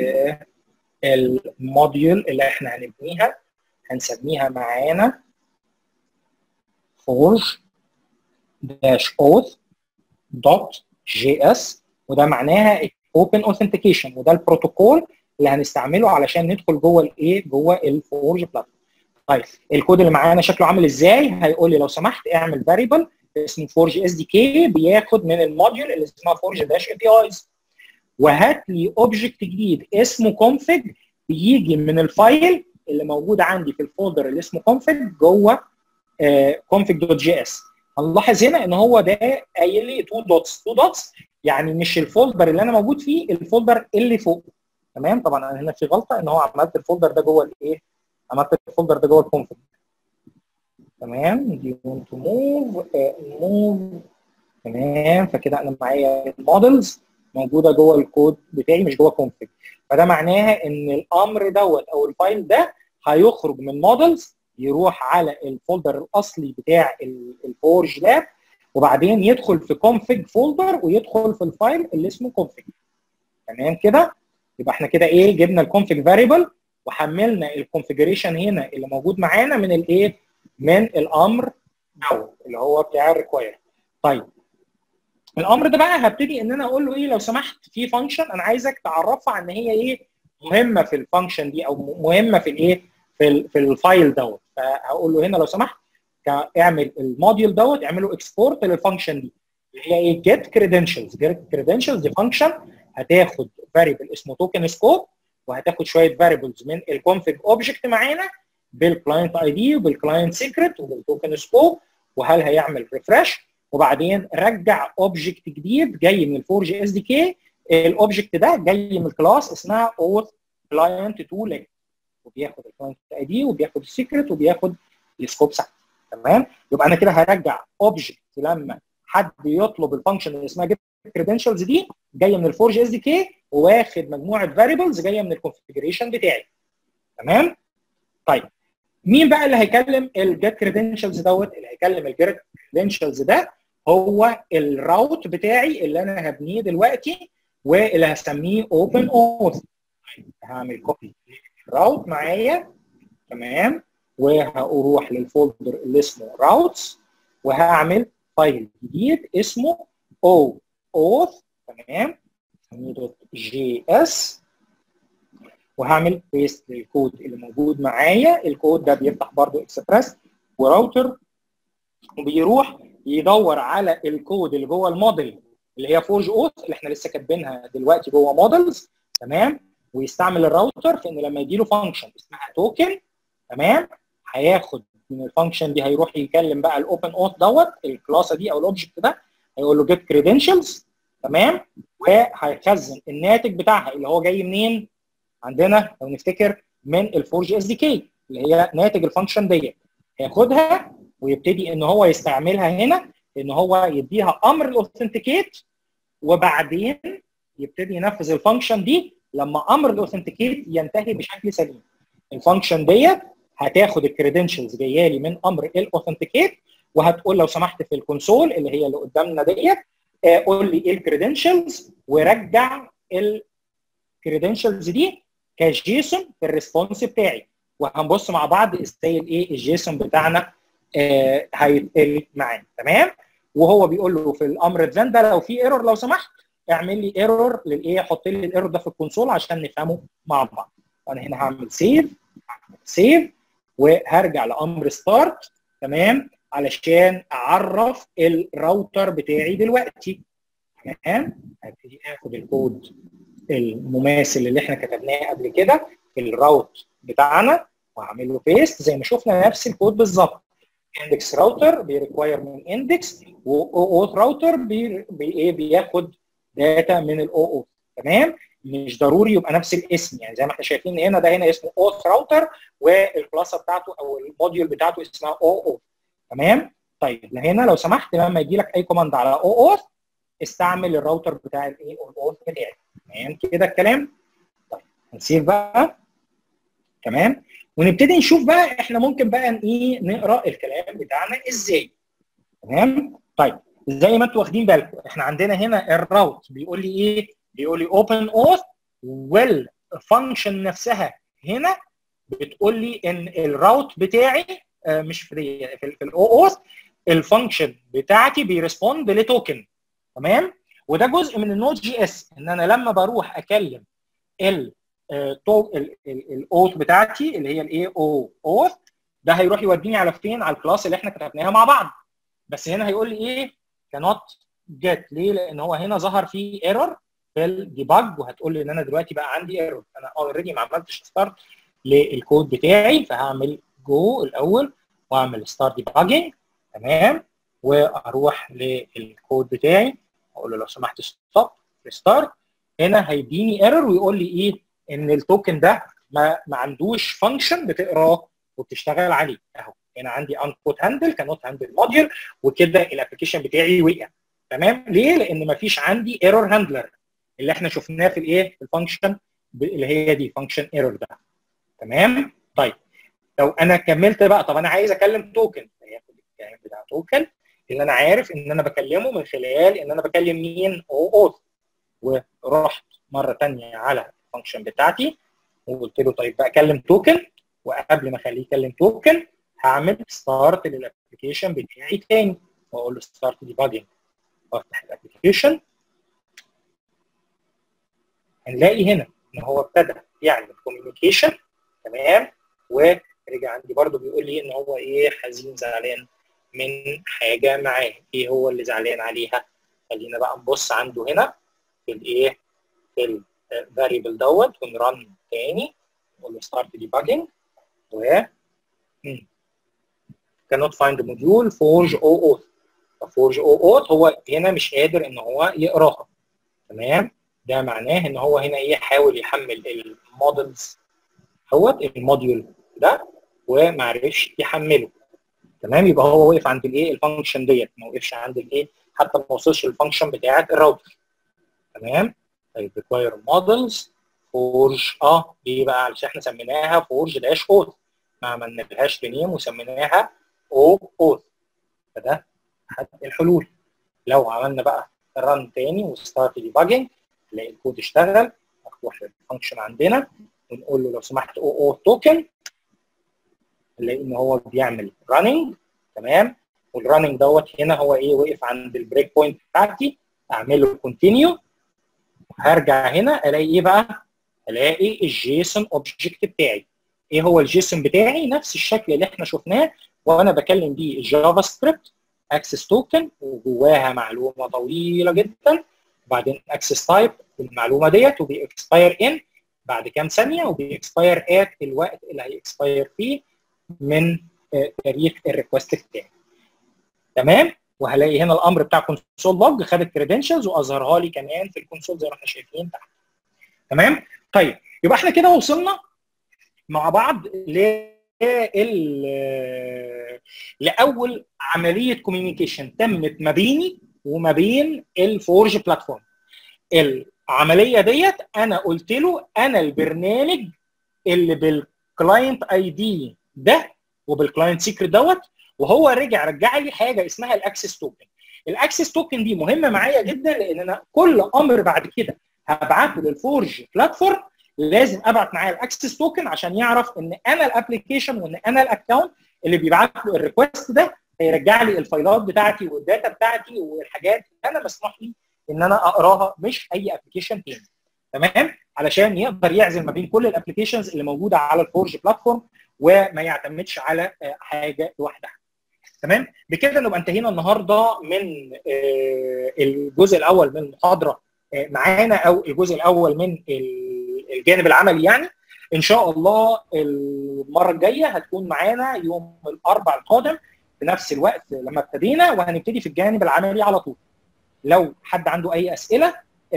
A: للموديول اللي احنا هنبنيها هنسميها معانا فورج داش اوث دوت جي اس وده معناها اوبن اوثنتيكيشن وده البروتوكول اللي هنستعمله علشان ندخل جوه الايه جوه الفورج بلاتفورم طيب الكود اللي معانا شكله عامل ازاي هيقول لي لو سمحت اعمل فاريبل اسمه فورج اس دي كي بياخد من الموديول اللي اسمها فورج داش اي بي ايز وهات لي اوبجكت جديد اسمه config بيجي من الفايل اللي موجود عندي في الفولدر اللي اسمه config جوه config.js هنلاحظ هنا ان هو ده قايل لي 2 دوتس 2 دوتس يعني مش الفولدر اللي انا موجود فيه الفولدر اللي فوق تمام طبعا انا هنا في غلطه ان هو عملت الفولدر ده جوه الايه عملت الفولدر ده جوه الكونفج تمام دي ونت موف موف تمام فكده انا معايا المودلز موجوده جوه الكود بتاعي مش جوه كونفج فده معناها ان الامر دوت او الفايل ده هيخرج من مودلز يروح على الفولدر الاصلي بتاع الفورج لاب وبعدين يدخل في config فولدر ويدخل في الفايل اللي اسمه config تمام كده يبقى احنا كده ايه جبنا الكونفيج فاريبل وحملنا الكونفيجريشن هنا اللي موجود معانا من الايه من الامر او اللي هو بتاع الريكواير طيب الامر ده بقى هبتدي ان انا اقول له ايه لو سمحت في فانكشن انا عايزك تعرفها ان هي ايه مهمه في الفانكشن دي او مهمه في الايه في ال في الفايل دوت فهقول له هنا لو سمحت اعمل الموديول دوت اعمله اكسبورت للفانكشن دي اللي هي ايه جيت كريدنشلز جيت كريدنشلز دي فانكشن هتاخد فاريبل اسمه توكن سكوب وهتاخد شويه فاريبلز من الكونفيج اوبجكت معانا بالكلاينت اي دي وبالكلاينت سيكريت وبالتوكن سكوب وهل هيعمل ريفرش وبعدين رجع اوبجكت جديد جاي من الفور جي اس دي كي الاوبجكت ده جاي من الكلاس اسمها اوث كلاينت تو لينك وبياخد الكلاينت اي دي وبياخد السيكريت وبياخد السكوب ساعتها تمام يبقى انا كده هرجع اوبجكت لما حد يطلب الفانكشن اللي اسمها جيت كريدنشلز دي جايه من الفور جي اس دي كي واخد مجموعه فاريبلز جايه من الكونفجريشن بتاعي تمام طيب مين بقى اللي هيكلم الجيت كريدنشلز دوت اللي هيكلم الجيت كريدنشلز ده هو الراوت بتاعي اللي انا هبنيه دلوقتي واللي هسميه اوبن اوث هعمل كوبي الراوت معايا تمام وهروح للفولدر اللي اسمه راوتس وهعمل فايل جديد اسمه او اوث تمام دوت جي اس وهعمل بيست للكود اللي موجود معايا الكود ده بيفتح برضه اكسبريس وراوتر وبيروح يدور على الكود اللي جوه الموديل اللي هي فورج اوث اللي احنا لسه كاتبينها دلوقتي جوه مودلز تمام ويستعمل الراوتر في ان لما يجي له فانكشن اسمها توكن تمام هياخد من الفانكشن دي هيروح يكلم بقى الاوبن اوث دوت الكلاس دي او الاوبجكت ده هيقول له جيت كريدنشلز تمام وهيخزن الناتج بتاعها اللي هو جاي منين؟ عندنا لو نفتكر من الفور جي اس دي كي اللي هي ناتج الفانكشن ديت هياخدها ويبتدي ان هو يستعملها هنا ان هو يديها امر الاوثنتيكيت وبعدين يبتدي ينفذ الفانكشن دي لما امر الاوثنتيكيت ينتهي بشكل سليم الفانكشن ديت هتاخد الكريدنشلز جايه لي من امر الاوثنتيكيت وهتقول لو سمحت في الكونسول اللي هي اللي قدامنا ديت قول لي ايه الكريدنشلز ورجع الكريدنشلز دي كجيسون في الريسبونس بتاعي وهنبص مع بعض ازاي الايه الجيسون بتاعنا آه هيتقل معانا تمام وهو بيقول له في الامر ذن ده لو في ايرور لو سمحت اعمل لي ايرور للايه حط لي الايرور ده في الكونسول عشان نفهمه مع بعض انا هنا هعمل سيف سيف وهرجع لامر ستارت تمام علشان اعرف الراوتر بتاعي دلوقتي تمام هبتدي اخد الكود المماثل اللي احنا كتبناه قبل كده في الراوت بتاعنا واعمل له بيست زي ما شفنا نفس الكود بالظبط اندكس راوتر بيريكواير من اندكس واوث راوتر بي ايه بياخد داتا من الاو او تمام مش ضروري يبقى نفس الاسم يعني زي ما احنا شايفين هنا ده هنا اسمه اوث راوتر والكلاسه بتاعته او الموديول بتاعته اسمها او او تمام طيب هنا لو سمحت لما يجي لك اي كوماند على او اوث استعمل الراوتر بتاع الايه الاوث بتاعي تمام كده الكلام طيب هنسيب بقى تمام ونبتدي نشوف بقى احنا ممكن بقى ايه نقرا الكلام بتاعنا ازاي تمام طيب زي ما انتوا واخدين بالكم احنا عندنا هنا الراوت بيقول لي ايه بيقول لي اوبن اوث والفانكشن نفسها هنا بتقول لي ان الراوت بتاعي آه مش في في, في الاو اوث الفانكشن بتاعتي بيرسبوند لتوكن تمام وده جزء من النوت جي اس ان انا لما بروح اكلم ال الاوث بتاعتي اللي هي الاي او اوث ده هيروح يوديني على فين على الكلاس اللي احنا كتبناها مع بعض بس هنا هيقول لي ايه كانوت جيت ليه لان هو هنا ظهر فيه ايرور في الديباج وهتقول لي ان انا دلوقتي بقى عندي ايرور انا اوريدي ما عملتش ستارت للكود بتاعي فهعمل جو الاول واعمل ستارت ديباجنج تمام واروح للكود بتاعي اقول له لو سمحت ستوب ريستارت هنا هيديني ايرور ويقول لي ايه ان التوكن ده ما, ما عندوش فانكشن بتقراه وبتشتغل عليه اهو هنا عندي انبوت هاندل كانوت هاندل موديول وكده الابلكيشن بتاعي وقع تمام ليه؟ لان ما فيش عندي ايرور هاندلر اللي احنا شفناه في الايه؟ في الفانكشن اللي هي دي فانكشن ايرور ده تمام؟ طيب لو انا كملت بقى طب انا عايز اكلم توكن هياخد الكلام بتاع توكن اللي انا عارف ان انا بكلمه من خلال ان انا بكلم مين؟ او اوث ورحت مره ثانيه على الفانكشن بتاعتي وقلت له طيب بقى كلم توكن وقبل ما اخليه يكلم توكن هعمل ستارت للابلكيشن بتاعي تاني واقول له ستارت ديباجنج وافتح الابلكيشن هنلاقي هنا ان هو ابتدى يعمل كوميونيكيشن تمام ورجع عندي برده بيقول لي ان هو ايه حزين زعلان من حاجه معاه ايه هو اللي زعلان عليها خلينا بقى نبص عنده هنا في الايه في الفاريبل دوت ونرن تاني نقول له ستارت ديباجنج و cannot find module forge او اوث فورج او اوث هو هنا مش قادر ان هو يقراها تمام ده معناه ان هو هنا ايه حاول يحمل المودلز دوت الموديول ده وما عرفش يحمله تمام يبقى هو وقف عند الايه الفانكشن ديت ما وقفش عند الايه حتى ما وصلش للفانكشن بتاعت الراوتر تمام طيب ريكواير مودلز فورج اه دي بقى علشان احنا سميناها فورج داش اوث ما عملناهاش بنيم وسميناها او اوث فده احد الحلول لو عملنا بقى رن تاني وستارت ديباجنج نلاقي الكود اشتغل هنروح للفانكشن عندنا ونقول له لو سمحت او او توكن نلاقي ان هو بيعمل راننج تمام والراننج دوت هنا هو ايه وقف عند البريك بوينت بتاعتي اعمل له كونتينيو هرجع هنا الاقي ايه بقى؟ الاقي الجيسون اوبجكت بتاعي ايه هو الجيسون بتاعي؟ نفس الشكل اللي احنا شفناه وانا بكلم بيه الجافا سكريبت اكسس توكن وجواها معلومه طويله جدا وبعدين اكسس تايب المعلومه ديت وبيكسباير ان بعد كام ثانيه وبيكسباير ات الوقت اللي هيكسباير فيه من تاريخ الريكوست بتاعي تمام وهلاقي هنا الامر بتاع كونسول لوج خد الكريدنشالز واظهرها لي كمان في الكونسول زي ما احنا شايفين تحت تمام طيب يبقى احنا كده وصلنا مع بعض ل لاول عمليه كوميونيكيشن تمت ما بيني وما بين الفورج بلاتفورم العمليه ديت انا قلت له انا البرنامج اللي بالكلاينت اي دي ده وبالكلاينت سيكريت دوت وهو رجع رجع لي حاجه اسمها الاكسس توكن الاكسس توكن دي مهمه معايا جدا لان انا كل امر بعد كده هبعته للفورج بلاتفورم لازم ابعت معاه الاكسس توكن عشان يعرف ان انا الابلكيشن وان انا الاكونت اللي بيبعت له الريكوست ده هيرجع لي الفايلات بتاعتي والداتا بتاعتي والحاجات اللي انا مسموح لي ان انا اقراها مش اي ابلكيشن تاني تمام علشان يقدر يعزل ما بين كل الابلكيشنز اللي موجوده على الفورج بلاتفورم وما يعتمدش على حاجه لوحدها تمام بكده نبقى انتهينا النهارده من الجزء الاول من المحاضره معانا او الجزء الاول من الجانب العملي يعني ان شاء الله المره الجايه هتكون معانا يوم الاربعاء القادم في نفس الوقت لما ابتدينا وهنبتدي في الجانب العملي على طول لو حد عنده اي اسئله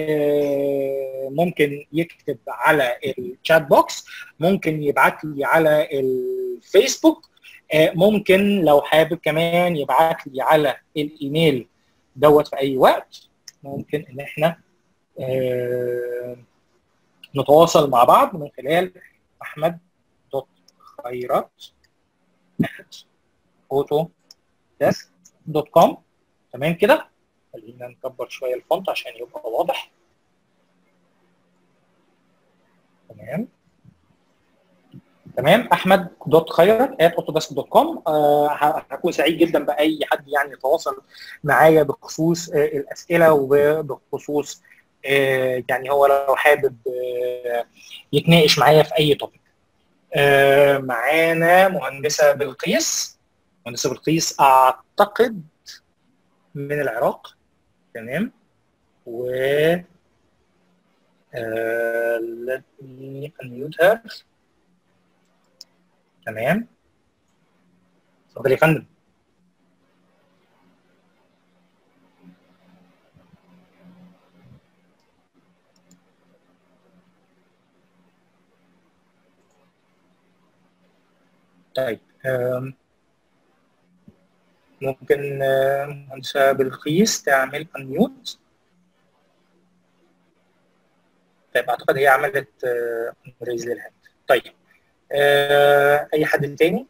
A: ممكن يكتب على الشات بوكس ممكن يبعت لي على الفيسبوك ممكن لو حابب كمان يبعت لي على الايميل دوت في اي وقت ممكن ان احنا نتواصل مع بعض من خلال احمد دوت خيرات اوتو ديسك دوت كوم تمام كده خلينا نكبر شويه الفونت عشان يبقى واضح تمام تمام احمد دوت خيرت ات اوتوديسك دوت كوم هكون سعيد جدا باي حد يعني يتواصل معايا بخصوص آه الاسئله وبخصوص آه يعني هو لو حابب آه يتناقش معايا في اي توبيك معانا مهندسه بلقيس مهندسه بلقيس اعتقد من العراق تمام و let me unmute her تمام اتفضل يا فندم طيب ممكن مهندسة بلقيس تعمل انميوت طيب اعتقد هي عملت ريز للهاند طيب آه، اي حد تاني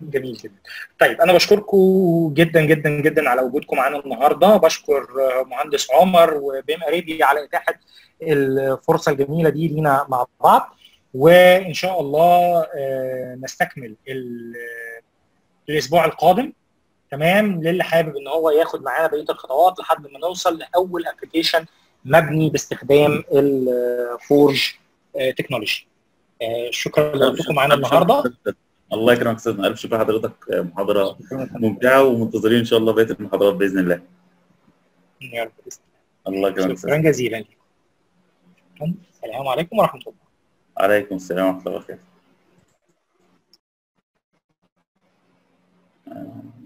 A: جميل جدا طيب انا بشكركم جدا جدا جدا على وجودكم معانا النهارده بشكر مهندس عمر وبيم اريبي على اتاحه الفرصه الجميله دي لينا مع بعض وان شاء الله نستكمل الاسبوع القادم تمام للي حابب ان هو ياخد معانا بقيه الخطوات لحد ما نوصل لاول ابلكيشن مبني باستخدام الفورج تكنولوجي شكرا لوجودكم معانا النهارده
B: الله يكرمك استاذنا الف شكر لحضرتك محاضره ممتعه ومنتظرين ان شاء الله بقيه المحاضرات باذن الله
A: يا رب
B: الله يكرمك
A: شكرا جزيلا السلام عليكم ورحمه الله
B: عليكم السلام ورحمه الله وبركاته